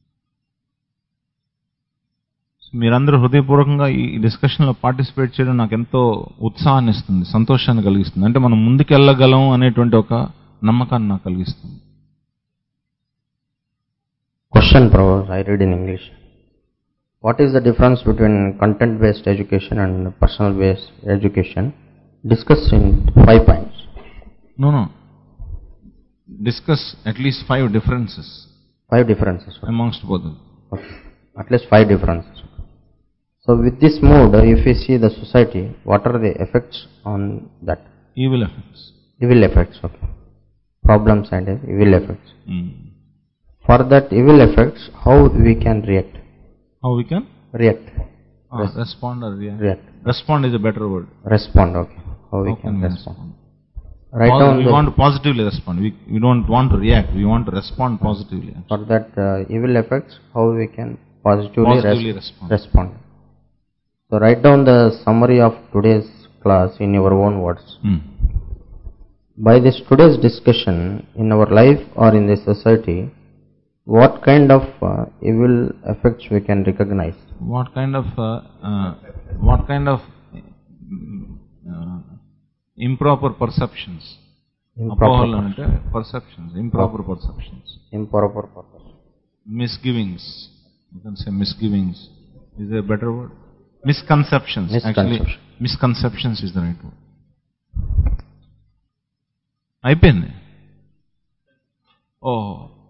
మీరందరూ హృదయపూర్వకంగా ఈ డిస్కషన్లో పార్టిసిపేట్ చేయడం నాకు ఎంతో ఉత్సాహాన్ని ఇస్తుంది సంతోషాన్ని కలిగిస్తుంది అంటే మనం ముందుకెళ్ళగలం అనేటువంటి ఒక నమ్మకాన్ని నాకు కలిగిస్తుంది Question, Prabhu, I read in English. What is the difference between content based education and personal based education? Discuss in five points. No no discuss at least five differences Five differences. Amongst both Okay. At least five differences. So, with this mood, if we see the society, what are the effects on that? Evil effects Evil effects, okay. Problems and evil effects. For that evil effects, how we can react? How we can React. Respond or React. Respond is a better word Respond, okay. How we can respond. Write down we the want to positively respond. We, we don't want to react. We want to respond positively. for that uh, evil effects, how we can positively, Positively res- respond. respond. So write down the summary of today's class in your own words. Hmm. By this today's discussion in our life or in the society, what kind of uh, evil effects we can recognize? What kind of uh, uh, what kind of uh, improper perceptions? Improper అపోహలు అంటే perceptions improper perceptions Improper purpose. misgivings. You can say misgivings. Is there a better word? Misconceptions. Actually, Misconception. misconceptions is the right word. అయిపోయింది ఓ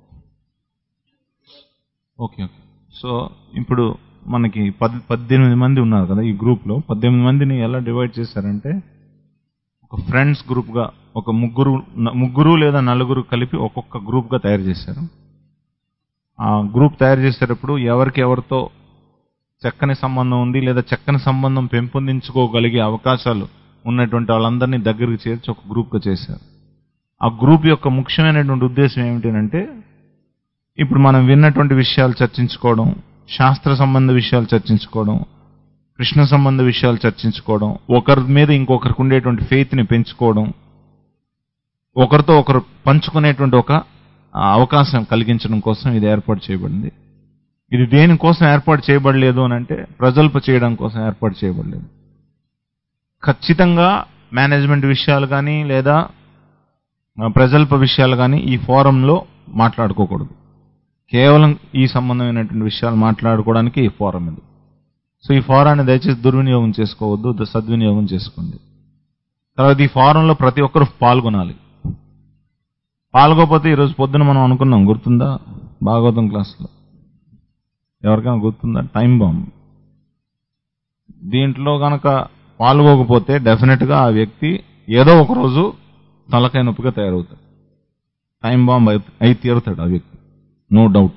okay okay so ఇప్పుడు మనకి పద్ పద్దెనిమిది మంది ఉన్నారు కదా ఈ గ్రూప్లో పద్దెనిమిది మందిని ఎలా డివైడ్ చేశారంటే ఒక ఫ్రెండ్స్ గ్రూప్గా ఒక ముగ్గురు న- ముగ్గురు లేదా నలుగురు కలిపి ఒక్కొక్క గ్రూప్గా తయారు చేశారు ఆ గ్రూప్ తయారు చేసేటప్పుడు ఎవరికి ఎవరితో చక్కని సంబంధం ఉంది లేదా చక్కని సంబంధం పెంపొందించుకోగలిగే అవకాశాలు ఉన్నటువంటి వాళ్ళందరినీ దగ్గరికి చేర్చి ఒక గ్రూప్గా చేశారు ఆ గ్రూప్ యొక్క ముఖ్యమైనటువంటి ఉద్దేశం ఏమిటంటే ఇప్పుడు మనం విన్నటువంటి విషయాలు చర్చించుకోవడం శాస్త్ర సంబంధ విషయాలు చర్చించుకోవడం కృష్ణ సంబంధ విషయాలు చర్చించుకోవడం ఒకరి మీద ఇంకొకరికి ఉండేటువంటి ఫెయిత్ని పెంచుకోవడం ఒకరితో ఒకరు పంచుకునేటువంటి ఒక ఆ, అవకాశం కలిగించడం కోసం ఇది ఏర్పాటు చేయబడింది ఇది దేనికోసం ఏర్పాటు చేయబడలేదు అని అంటే ప్రజల్ప చేయడం కోసం ఏర్పాటు చేయబడలేదు ఖచ్చితంగా మేనేజ్మెంట్ విషయాలు కానీ లేదా ఆ, ప్రజల్ప విషయాలు కానీ ఈ ఫోరంలో మాట్లాడుకోకూడదు కేవలం ఈ సంబంధమైనటువంటి విషయాలు మాట్లాడుకోవడానికి ఈ ఫోరం ఇది సో ఈ ఫోరాన్ని దయచేసి దుర్వినియోగం చేసుకోవద్దు ద- సద్వినియోగం చేసుకోండి తర్వాత ఈ ఫోరంలో ప్రతి ఒక్కరు పాల్గొనాలి పాల్గొపోతే ఈరోజు పొద్దున మనం అనుకున్నాం గుర్తుందా భాగవతం క్లాస్లో ఎవరికైనా గుర్తుందా టైం బాంబ్ దీంట్లో గనక పాల్గొకపోతే డెఫినెట్గా ఆ వ్యక్తి ఏదో ఒక రోజు తలకాయ నొప్పిగా తయారవుతాడు టైం బాంబ్ అయి అయి తీరుతాడు ఆ వ్యక్తి నో డౌట్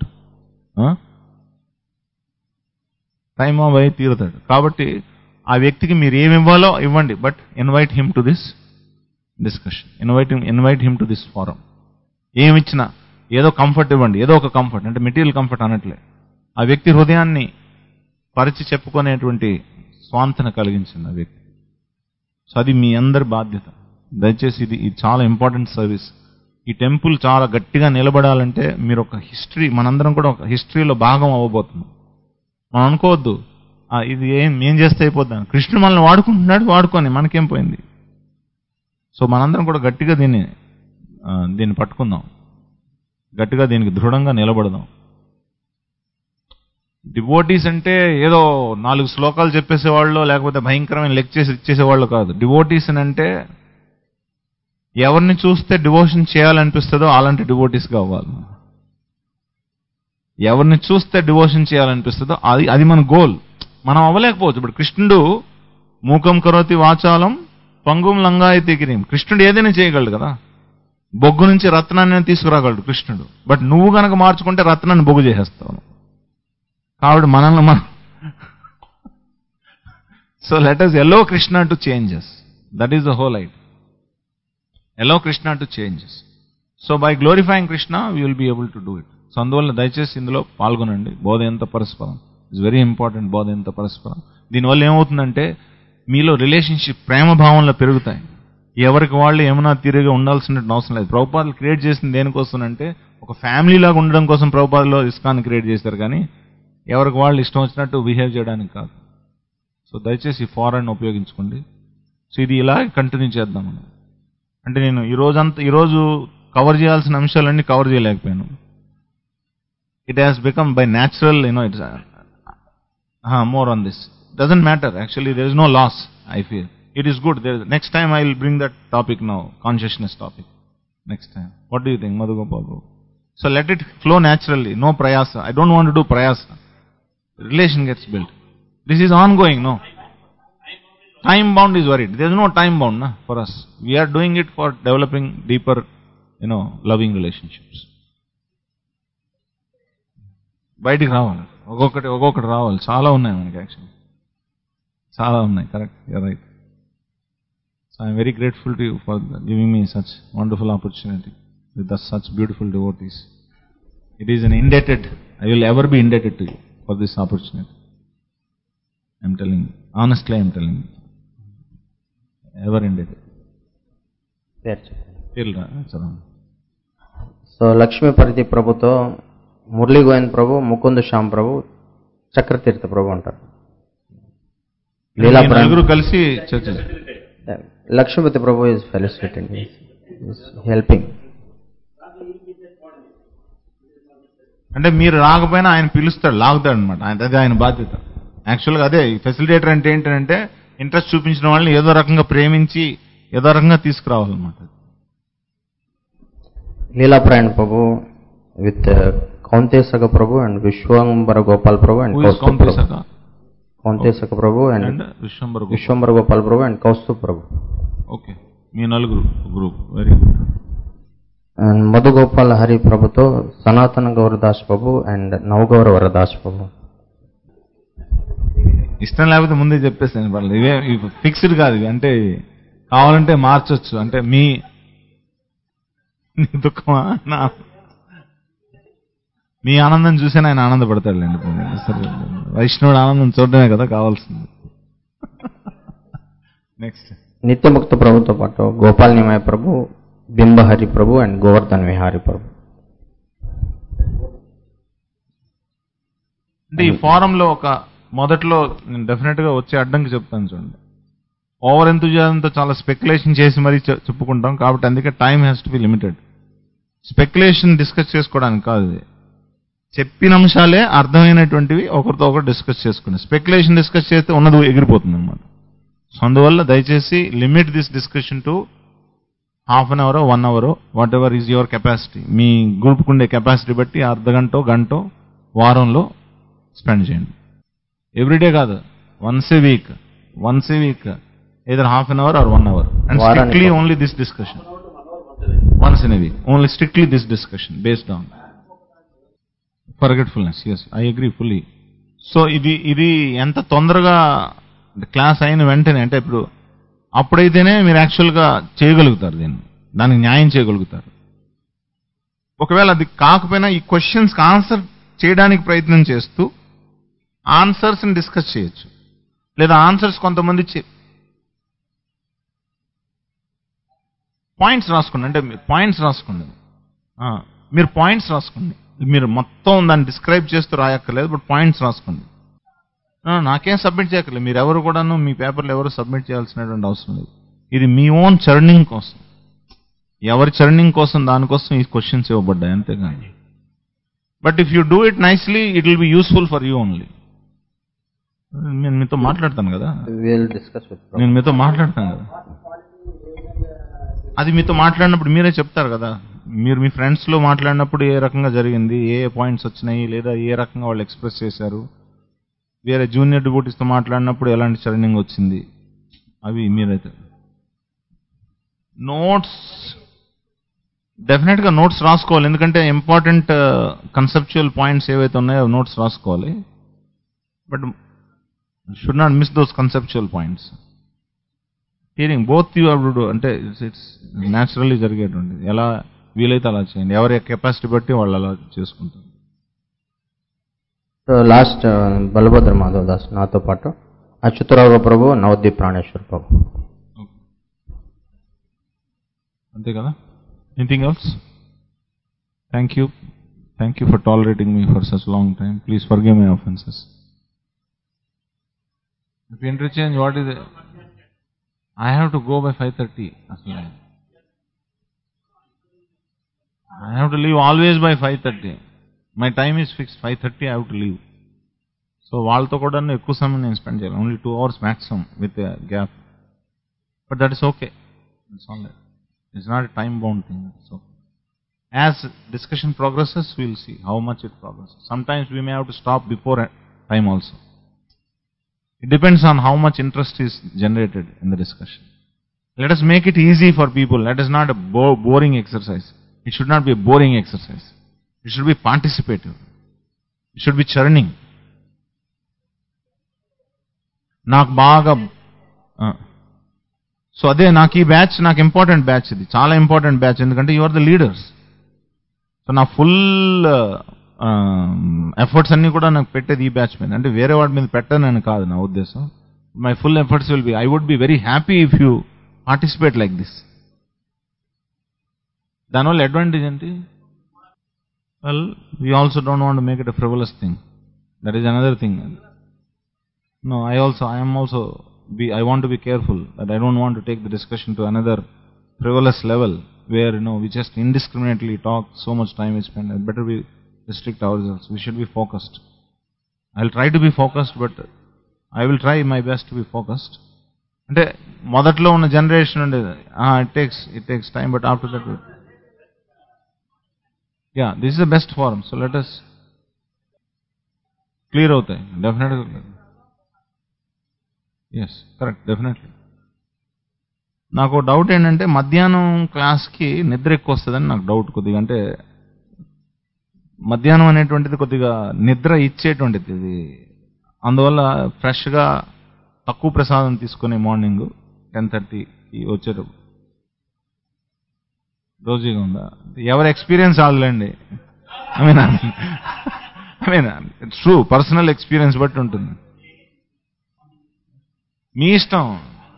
టైం బాంబ్ అయి తీరుతాడు కాబట్టి ఆ వ్యక్తికి మీరు ఏమి ఇవ్వాలో ఇవ్వండి but invite him to this discussion invite invite him to this forum ఏమి ఇచ్చినా ఏదో కంఫర్ట్ ఇవ్వండి ఏదో ఒక కంఫర్ట్ అంటే మెటీరియల్ కంఫర్ట్ అనట్లే ఆ వ్యక్తి హృదయాన్ని పరిచి చెప్పుకునేటువంటి స్వాంతన కలిగించింది ఆ వ్యక్తి సో అది మీ అందరి బాధ్యత దయచేసి ఇది ఇది చాలా ఇంపార్టెంట్ సర్వీస్ ఈ టెంపుల్ చాలా గట్టిగా నిలబడాలంటే మీరు ఒక హిస్టరీ మనందరం కూడా ఒక హిస్టరీలో భాగం అవ్వబోతున్నాం మనం అనుకోవద్దు "ఆ, ఇది ఏం ఏం చేస్తే అయిపోద్దాం కృష్ణుడు మనల్ని వాడుకుంటున్నాడు వాడుకొని మనకేం పోయింది సో మనందరం కూడా గట్టిగా దీన్ని ఆ, దీన్ని పట్టుకుందాం గట్టిగా దీనికి దృఢంగా నిలబడదాం డివోటీస్ అంటే ఏదో నాలుగు శ్లోకాలు చెప్పేసేవాళ్ళు లేకపోతే భయంకరమైన లెక్చర్స్ ఇచ్చేసేవాళ్ళు కాదు డివోటీస్ అని అంటే ఎవరిని చూస్తే డివోషన్ చేయాలనిపిస్తుందో అలాంటి డివోటీస్గా అవ్వాలి ఎవరిని చూస్తే డివోషన్ చేయాలనిపిస్తుందో అది అది మన గోల్ మనం అవ్వలేకపోవచ్చు ఇప్పుడు కృష్ణుడు మూకం కరోతి వాచాలం పంగుం లంగాయతి గిరిం కృష్ణుడు ఏదైనా చేయగలడు కదా బొగ్గు నుంచి రత్నాన్ని తీసుకురాగలడు కృష్ణుడు బట్ నువ్వు గనక మార్చుకుంటే రత్నాన్ని బొగ్గు చేసేస్తావు కాబట్టి మనల్ని మనం so let us allow Krishna to changes that is the whole idea allow Krishna to changes so by glorifying Krishna we will be able to do it so అందువల్ల దయచేసి ఇందులో పాల్గొనండి బోధ ఎంత పరస్పరం ఇట్స్ వెరీ ఇంపార్టెంట్ బోధ ఎంత పరస్పరం దీనివల్ల ఏమవుతుందంటే మీలో రిలేషన్షిప్ ప్రేమ భావంలో పెరుగుతాయి ఎవరికి వాళ్ళు ఏమైనా తీరుగా ఉండాల్సిన అవసరం లేదు ప్రభుపాదలు క్రియేట్ చేసింది దేనికోసం అంటే ఒక ఫ్యామిలీ లాగా ఉండడం కోసం ప్రభుపాదలో ఇస్కాన్ క్రియేట్ చేశారు కానీ ఎవరికి వాళ్ళు ఇష్టం వచ్చినట్టు బిహేవ్ చేయడానికి కాదు సో దయచేసి ఈ ఫారెన్ ఉపయోగించుకోండి సో ఇది ఇలా కంటిన్యూ చేద్దాం మనం అంటే నేను ఈ రోజంతా ఈరోజు కవర్ చేయాల్సిన అంశాలన్నీ కవర్ చేయలేకపోయాను it has become by natural you know it's more on this doesn't matter actually there is no loss I feel it is good next time I will bring that topic now consciousness topic next time what do you think Madhugopal so let it flow naturally no ప్రయాస I don't want do ప్రయాస relation gets built. This is ongoing, no. Time bound is worried. There is no time bound na, for us. We are doing it for developing deeper, you know, loving relationships. బయటికి రావాలి ఒక్కొక్కటి ఒక్కొక్కటి రావాలి చాలా ఉన్నాయి మనకి actually చాలా ఉన్నాయి correct right so I'm very grateful to you for giving me such wonderful opportunity with such beautiful devotees It is an indebted, I will ever be indebted to you for this opportunity. I'm telling you. Honestly, I'm telling you. Ever indebted. పేరు చెప్పండి. Till ra- చదవండి. So Lakshmipati ప్రభుతో మురళీ గోవింద్ ప్రభు ముకుంద్ శ్యామ్ ప్రభు చక్రతీర్థ ప్రభు అంటారు మీ లీలాపురం నలుగురు కలిసి చర్చ Lakshmipati Prabhu is felicitating helping అంటే మీరు రాకపోయినా ఆయన పిలుస్తాడు లాగుతాడు అనమాట అది ఆయన బాధ్యత యాక్చువల్గా అదే ఫెసిలిటేటర్ అంటే ఏంటంటే ఇంట్రెస్ట్ చూపించిన వాళ్ళని ఏదో రకంగా ప్రేమించి ఏదో రకంగా తీసుకురావాలన్నమాట Lilaprayana Prabhu with Kaunteshaka Prabhu and Vishwambhara Gopal Prabhu and Who is Kaustubh Prabhu Kaunteshaka Kaunteshaka Prabhu and and Vishwambhar Vishwambhara Gopal Prabhu and Kaustubh Prabhu okay మీ నలుగురు group very good and Madhugopal Hari ప్రభుతో సనాతన గౌరదాస్ ప్రభు అండ్ నవగౌర వరదాస్ ప్రభు ఇష్టం లేకపోతే ముందే చెప్పేస్తాను పర్లేదు ఇవే ఫిక్స్డ్ కాదు ఇవి అంటే కావాలంటే మార్చొచ్చు అంటే మీ నీ దుఃఖమా నా మీ ఆనందం చూసే ఆయన ఆనందపడతాడులేండి సరే వైష్ణవుడు ఆనందం చూడడమే కదా కావాల్సింది నెక్స్ట్ నిత్యముక్త ప్రభుతో పాటు గోపాల్ నిమాయ ప్రభు బింబహరి ప్రభు అండ్ గోవర్ధన్ విహారి ప్రభు అంటే ఈ ఫారంలో ఒక మొదట్లో నేను డెఫినెట్ గా వచ్చే అడ్డంకి చెప్తాను చూడండి ఓవర్ ఎంతజాదంతో చాలా స్పెక్యులేషన్ చేసి మరీ చె- చెప్పుకుంటాం కాబట్టి అందుకే time has to be limited speculation discuss చేసుకోవడానికి కాదు ఇది చెప్పిన అంశాలే అర్థమైనటువంటివి ఒకరితో ఒకరు డిస్కస్ చేసుకుని స్పెక్యులేషన్ డిస్కస్ చేస్తే ఉన్నది ఎగిరిపోతుంది అనమాట సో అందువల్ల దయచేసి limit this discussion to half an hour one hour whatever is your capacity మీ గ్రూప్కి ఉండే కెపాసిటీ బట్టి అర్ధ గంట గంట వారంలో స్పెండ్ చేయండి ఎవ్రీడే కాదు once a week once a week either half an hour or one hour and వారానికి strictly ఒక- only this discussion once in a week only strictly this discussion based on forgetfulness yes i agree fully so ఇది ఇది ఎంత తొందరగా class అయిన వెంటనే అంటే ఇప్పుడు అప్పుడైతేనే మీరు యాక్చువల్గా చేయగలుగుతారు దీన్ని దానికి న్యాయం చేయగలుగుతారు ఒకవేళ అది కాకపోయినా ఈ క్వశ్చన్స్కి ఆన్సర్ చేయడానికి ప్రయత్నం చేస్తూ ఆన్సర్స్ని డిస్కస్ చేయొచ్చు లేదా ఆన్సర్స్ కొంతమంది చే- పాయింట్స్ రాసుకోండి అంటే పాయింట్స్ రాసుకోండి ఆ, మీరు పాయింట్స్ రాసుకోండి మీరు మొత్తం దాన్ని డిస్క్రైబ్ చేస్తూ రాయక్కర్లేదు బట్ పాయింట్స్ రాసుకోండి ఆ, నాకేం సబ్మిట్ చేయక్కర్లేదు మీరు ఎవరు కూడాను మీ పేపర్లు ఎవరు సబ్మిట్ చేయాల్సినటువంటి అవసరం లేదు ఇది మీ ఓన్ చర్నింగ్ కోసం ఎవరి చర్నింగ్ కోసం దానికోసం ఈ క్వశ్చన్స్ ఇవ్వబడ్డాయి అంతేగాని but if you do it nicely it will be useful for you only నేను మీతో మాట్లాడతాను కదా We will discuss with Prabhu. నేను మీతో మాట్లాడతాను కదా అది మీతో మాట్లాడినప్పుడు మీరే చెప్తారు కదా మీరు మీ ఫ్రెండ్స్లో మాట్లాడినప్పుడు ఏ రకంగా జరిగింది ఏ పాయింట్స్ వచ్చినాయి లేదా ఏ రకంగా వాళ్ళు ఎక్స్ప్రెస్ చేశారు వేరే జూనియర్ డిబోటీస్తో మాట్లాడినప్పుడు ఎలాంటి చర్నింగ్ వచ్చింది అవి మీరైతే నోట్స్ డెఫినెట్గా నోట్స్ రాసుకోవాలి ఎందుకంటే ఇంపార్టెంట్ కన్సెప్చువల్ పాయింట్స్ ఏవైతే ఉన్నాయో నోట్స్ రాసుకోవాలి but should not miss those conceptual points hearing both you have to అంటే ఇట్స్ ఇట్స్ న్యాచురల్లీ జరిగేటువంటిది ఎలా వీలైతే అలా చేయండి ఎవరి కెపాసిటీ బట్టి వాళ్ళు అలా చేసుకుంటారు సో లాస్ట్ బలభద్ర మాధవ్ దాస్ నాతో పాటు అచ్యుతరావు ప్రభు నవదీప్ ప్రాణేశ్వర్ ప్రభు అంతే కదా anything else thank you thank you for tolerating me for such long time please forgive my offenses if interchange what is I have to go by five thirty అసలు I have to leave always by five thirty my time is fix five thirty I have to leave so వాళ్ళతో కూడా ఎక్కువ సమయం నేను spend చేయాలి only two hours maximum with gap but that is okay it's all It's not a time bound thing. So, as discussion progresses, we'll see how much it progresses. Sometimes we may have to stop before a- time also. It depends on how much interest is generated in the discussion. Let us make it easy for people. Let us not a bo- boring exercise. It should not be a boring exercise. It should be participative. It should be churning. నాకు బాగా ఆ, so అదే నాకు ఈ batch నాకు important batch ఇది చాలా important batch ఎందుకంటే you are the leaders so నా ఫుల్ ఎఫర్ట్స్ అన్ని కూడా నాకు పెట్టేది ఈ బ్యాచ్ మీద అంటే వేరే వాటి మీద పెట్టనని కాదు నా ఉద్దేశం my full efforts will be I would be very happy if you participate like this దానివల్ల అడ్వాంటేజ్ ఏంటి well we also don't want make it a frivolous thing that is another thing No, I also, I am also, be, I want to be careful that I don't want to take the discussion to another frivolous level where, you know, we just indiscriminately talk, so much time is spent. Better we restrict ourselves. We should be focused. I'll try to be focused, but I will try my best to be focused. అంటే మొదట్లో ఉన్న generation ఉండేది it takes it takes time but after that yeah this is the best form so let us clear అవుతాయి డెఫినెట్గా clear yes correct definitely నాకు doubt ఏంటంటే మధ్యాహ్నం క్లాస్కి నిద్ర ఎక్కువ వస్తుందని నాకు డౌట్ కొద్దిగా అంటే మధ్యాహ్నం అనేటువంటిది కొద్దిగా నిద్ర ఇచ్చేటువంటిది ఇది అందువల్ల ఫ్రెష్గా తక్కువ ప్రసాదం తీసుకునే మార్నింగ్ టెన్ థర్టీకి వచ్చేటప్పుడు రోజుగా ఉందా ఎవరి ఎక్స్పీరియన్స్ వాళ్ళండి I mean I mean it's true personal experience బట్టి ఉంటుంది మీ ఇష్టం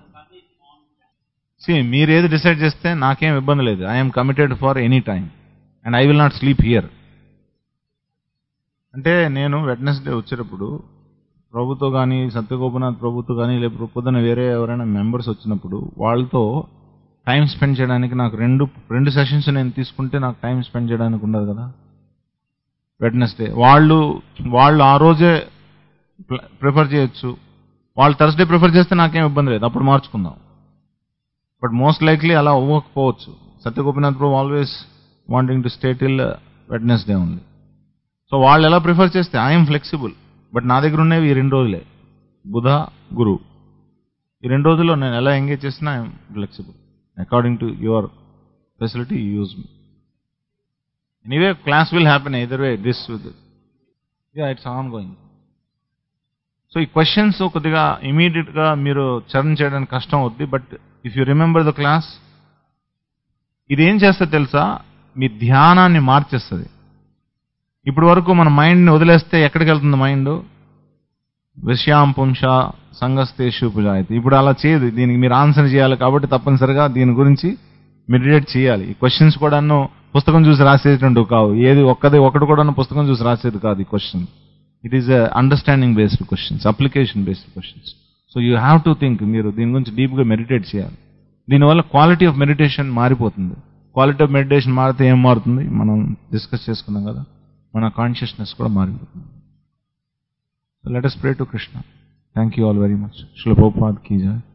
సి మీరు ఏది డిసైడ్ చేస్తే నాకేం ఇబ్బంది లేదు I'm committed for any time and I will not sleep here అంటే నేను వెడ్నెస్డే వచ్చేటప్పుడు ప్రభుతో కానీ సత్యగోపనాథ్ ప్రభుతో కానీ లేకపోతే పొద్దున వేరే ఎవరైనా మెంబర్స్ వచ్చినప్పుడు వాళ్ళతో టైం స్పెండ్ చేయడానికి నాకు రెండు రెండు సెషన్స్ నేను తీసుకుంటే నాకు టైం స్పెండ్ చేయడానికి ఉండదు కదా వెడ్నెస్డే వాళ్ళు వాళ్ళు ఆ రోజే ప్రిఫర్ చేయొచ్చు వాళ్ళు థర్స్డే ప్రిఫర్ చేస్తే నాకేం ఇబ్బంది లేదు అప్పుడు మార్చుకుందాం బట్ మోస్ట్ లైక్లీ అలా అవ్వకపోవచ్చు Satyagopinath Prabhu always wanting to stay till Wednesday ఉంది సో వాళ్ళు ఎలా ప్రిఫర్ చేస్తే ఐఎమ్ ఫ్లెక్సిబుల్ బట్ నా దగ్గర ఉన్నవి ఈ రెండు రోజులే బుధ గురు ఈ రెండు రోజుల్లో నేను ఎలా ఎంగేజ్ చేసినా I'm flexible according to your facility use me anyway class will happen either way this with ya it's ongoing so ఈ క్వశ్చన్స్ కొద్దిగా ఇమీడియట్గా మీరు చరణ్ చేయడానికి కష్టం అవుద్ది but if you remember the class ఇది ఏం చేస్తుంది తెలుసా మీ ధ్యానాన్ని మార్చేస్తుంది ఇప్పటి వరకు మన మైండ్ని వదిలేస్తే ఎక్కడికి వెళ్తుంది మైండ్ విషయాం పుంష సంగస్తేషు పుజాయతి ఇప్పుడు అలా చేయదు దీనికి మీరు ఆన్సర్ చేయాలి కాబట్టి తప్పనిసరిగా దీని గురించి మెడిటేట్ చేయాలి ఈ క్వశ్చన్స్ కూడాను పుస్తకం చూసి రాసేటువంటి కావు ఏది ఒక్కది ఒకటి కూడా పుస్తకం చూసి రాసేది కాదు ఈ question it is understanding based questions application based questions so you have to think మీరు దీని గురించి డీప్గా మెడిటేట్ చేయాలి దీనివల్ల క్వాలిటీ ఆఫ్ మెడిటేషన్ మారిపోతుంది క్వాలిటీ ఆఫ్ మెడిటేషన్ మారితే ఏం మారుతుంది మనం డిస్కస్ చేసుకున్నాం కదా మన కాన్షియస్నెస్ కూడా మారిపోతుంది let us pray to Krishna. Thank you all very much. Srila Prabhupada ki jai.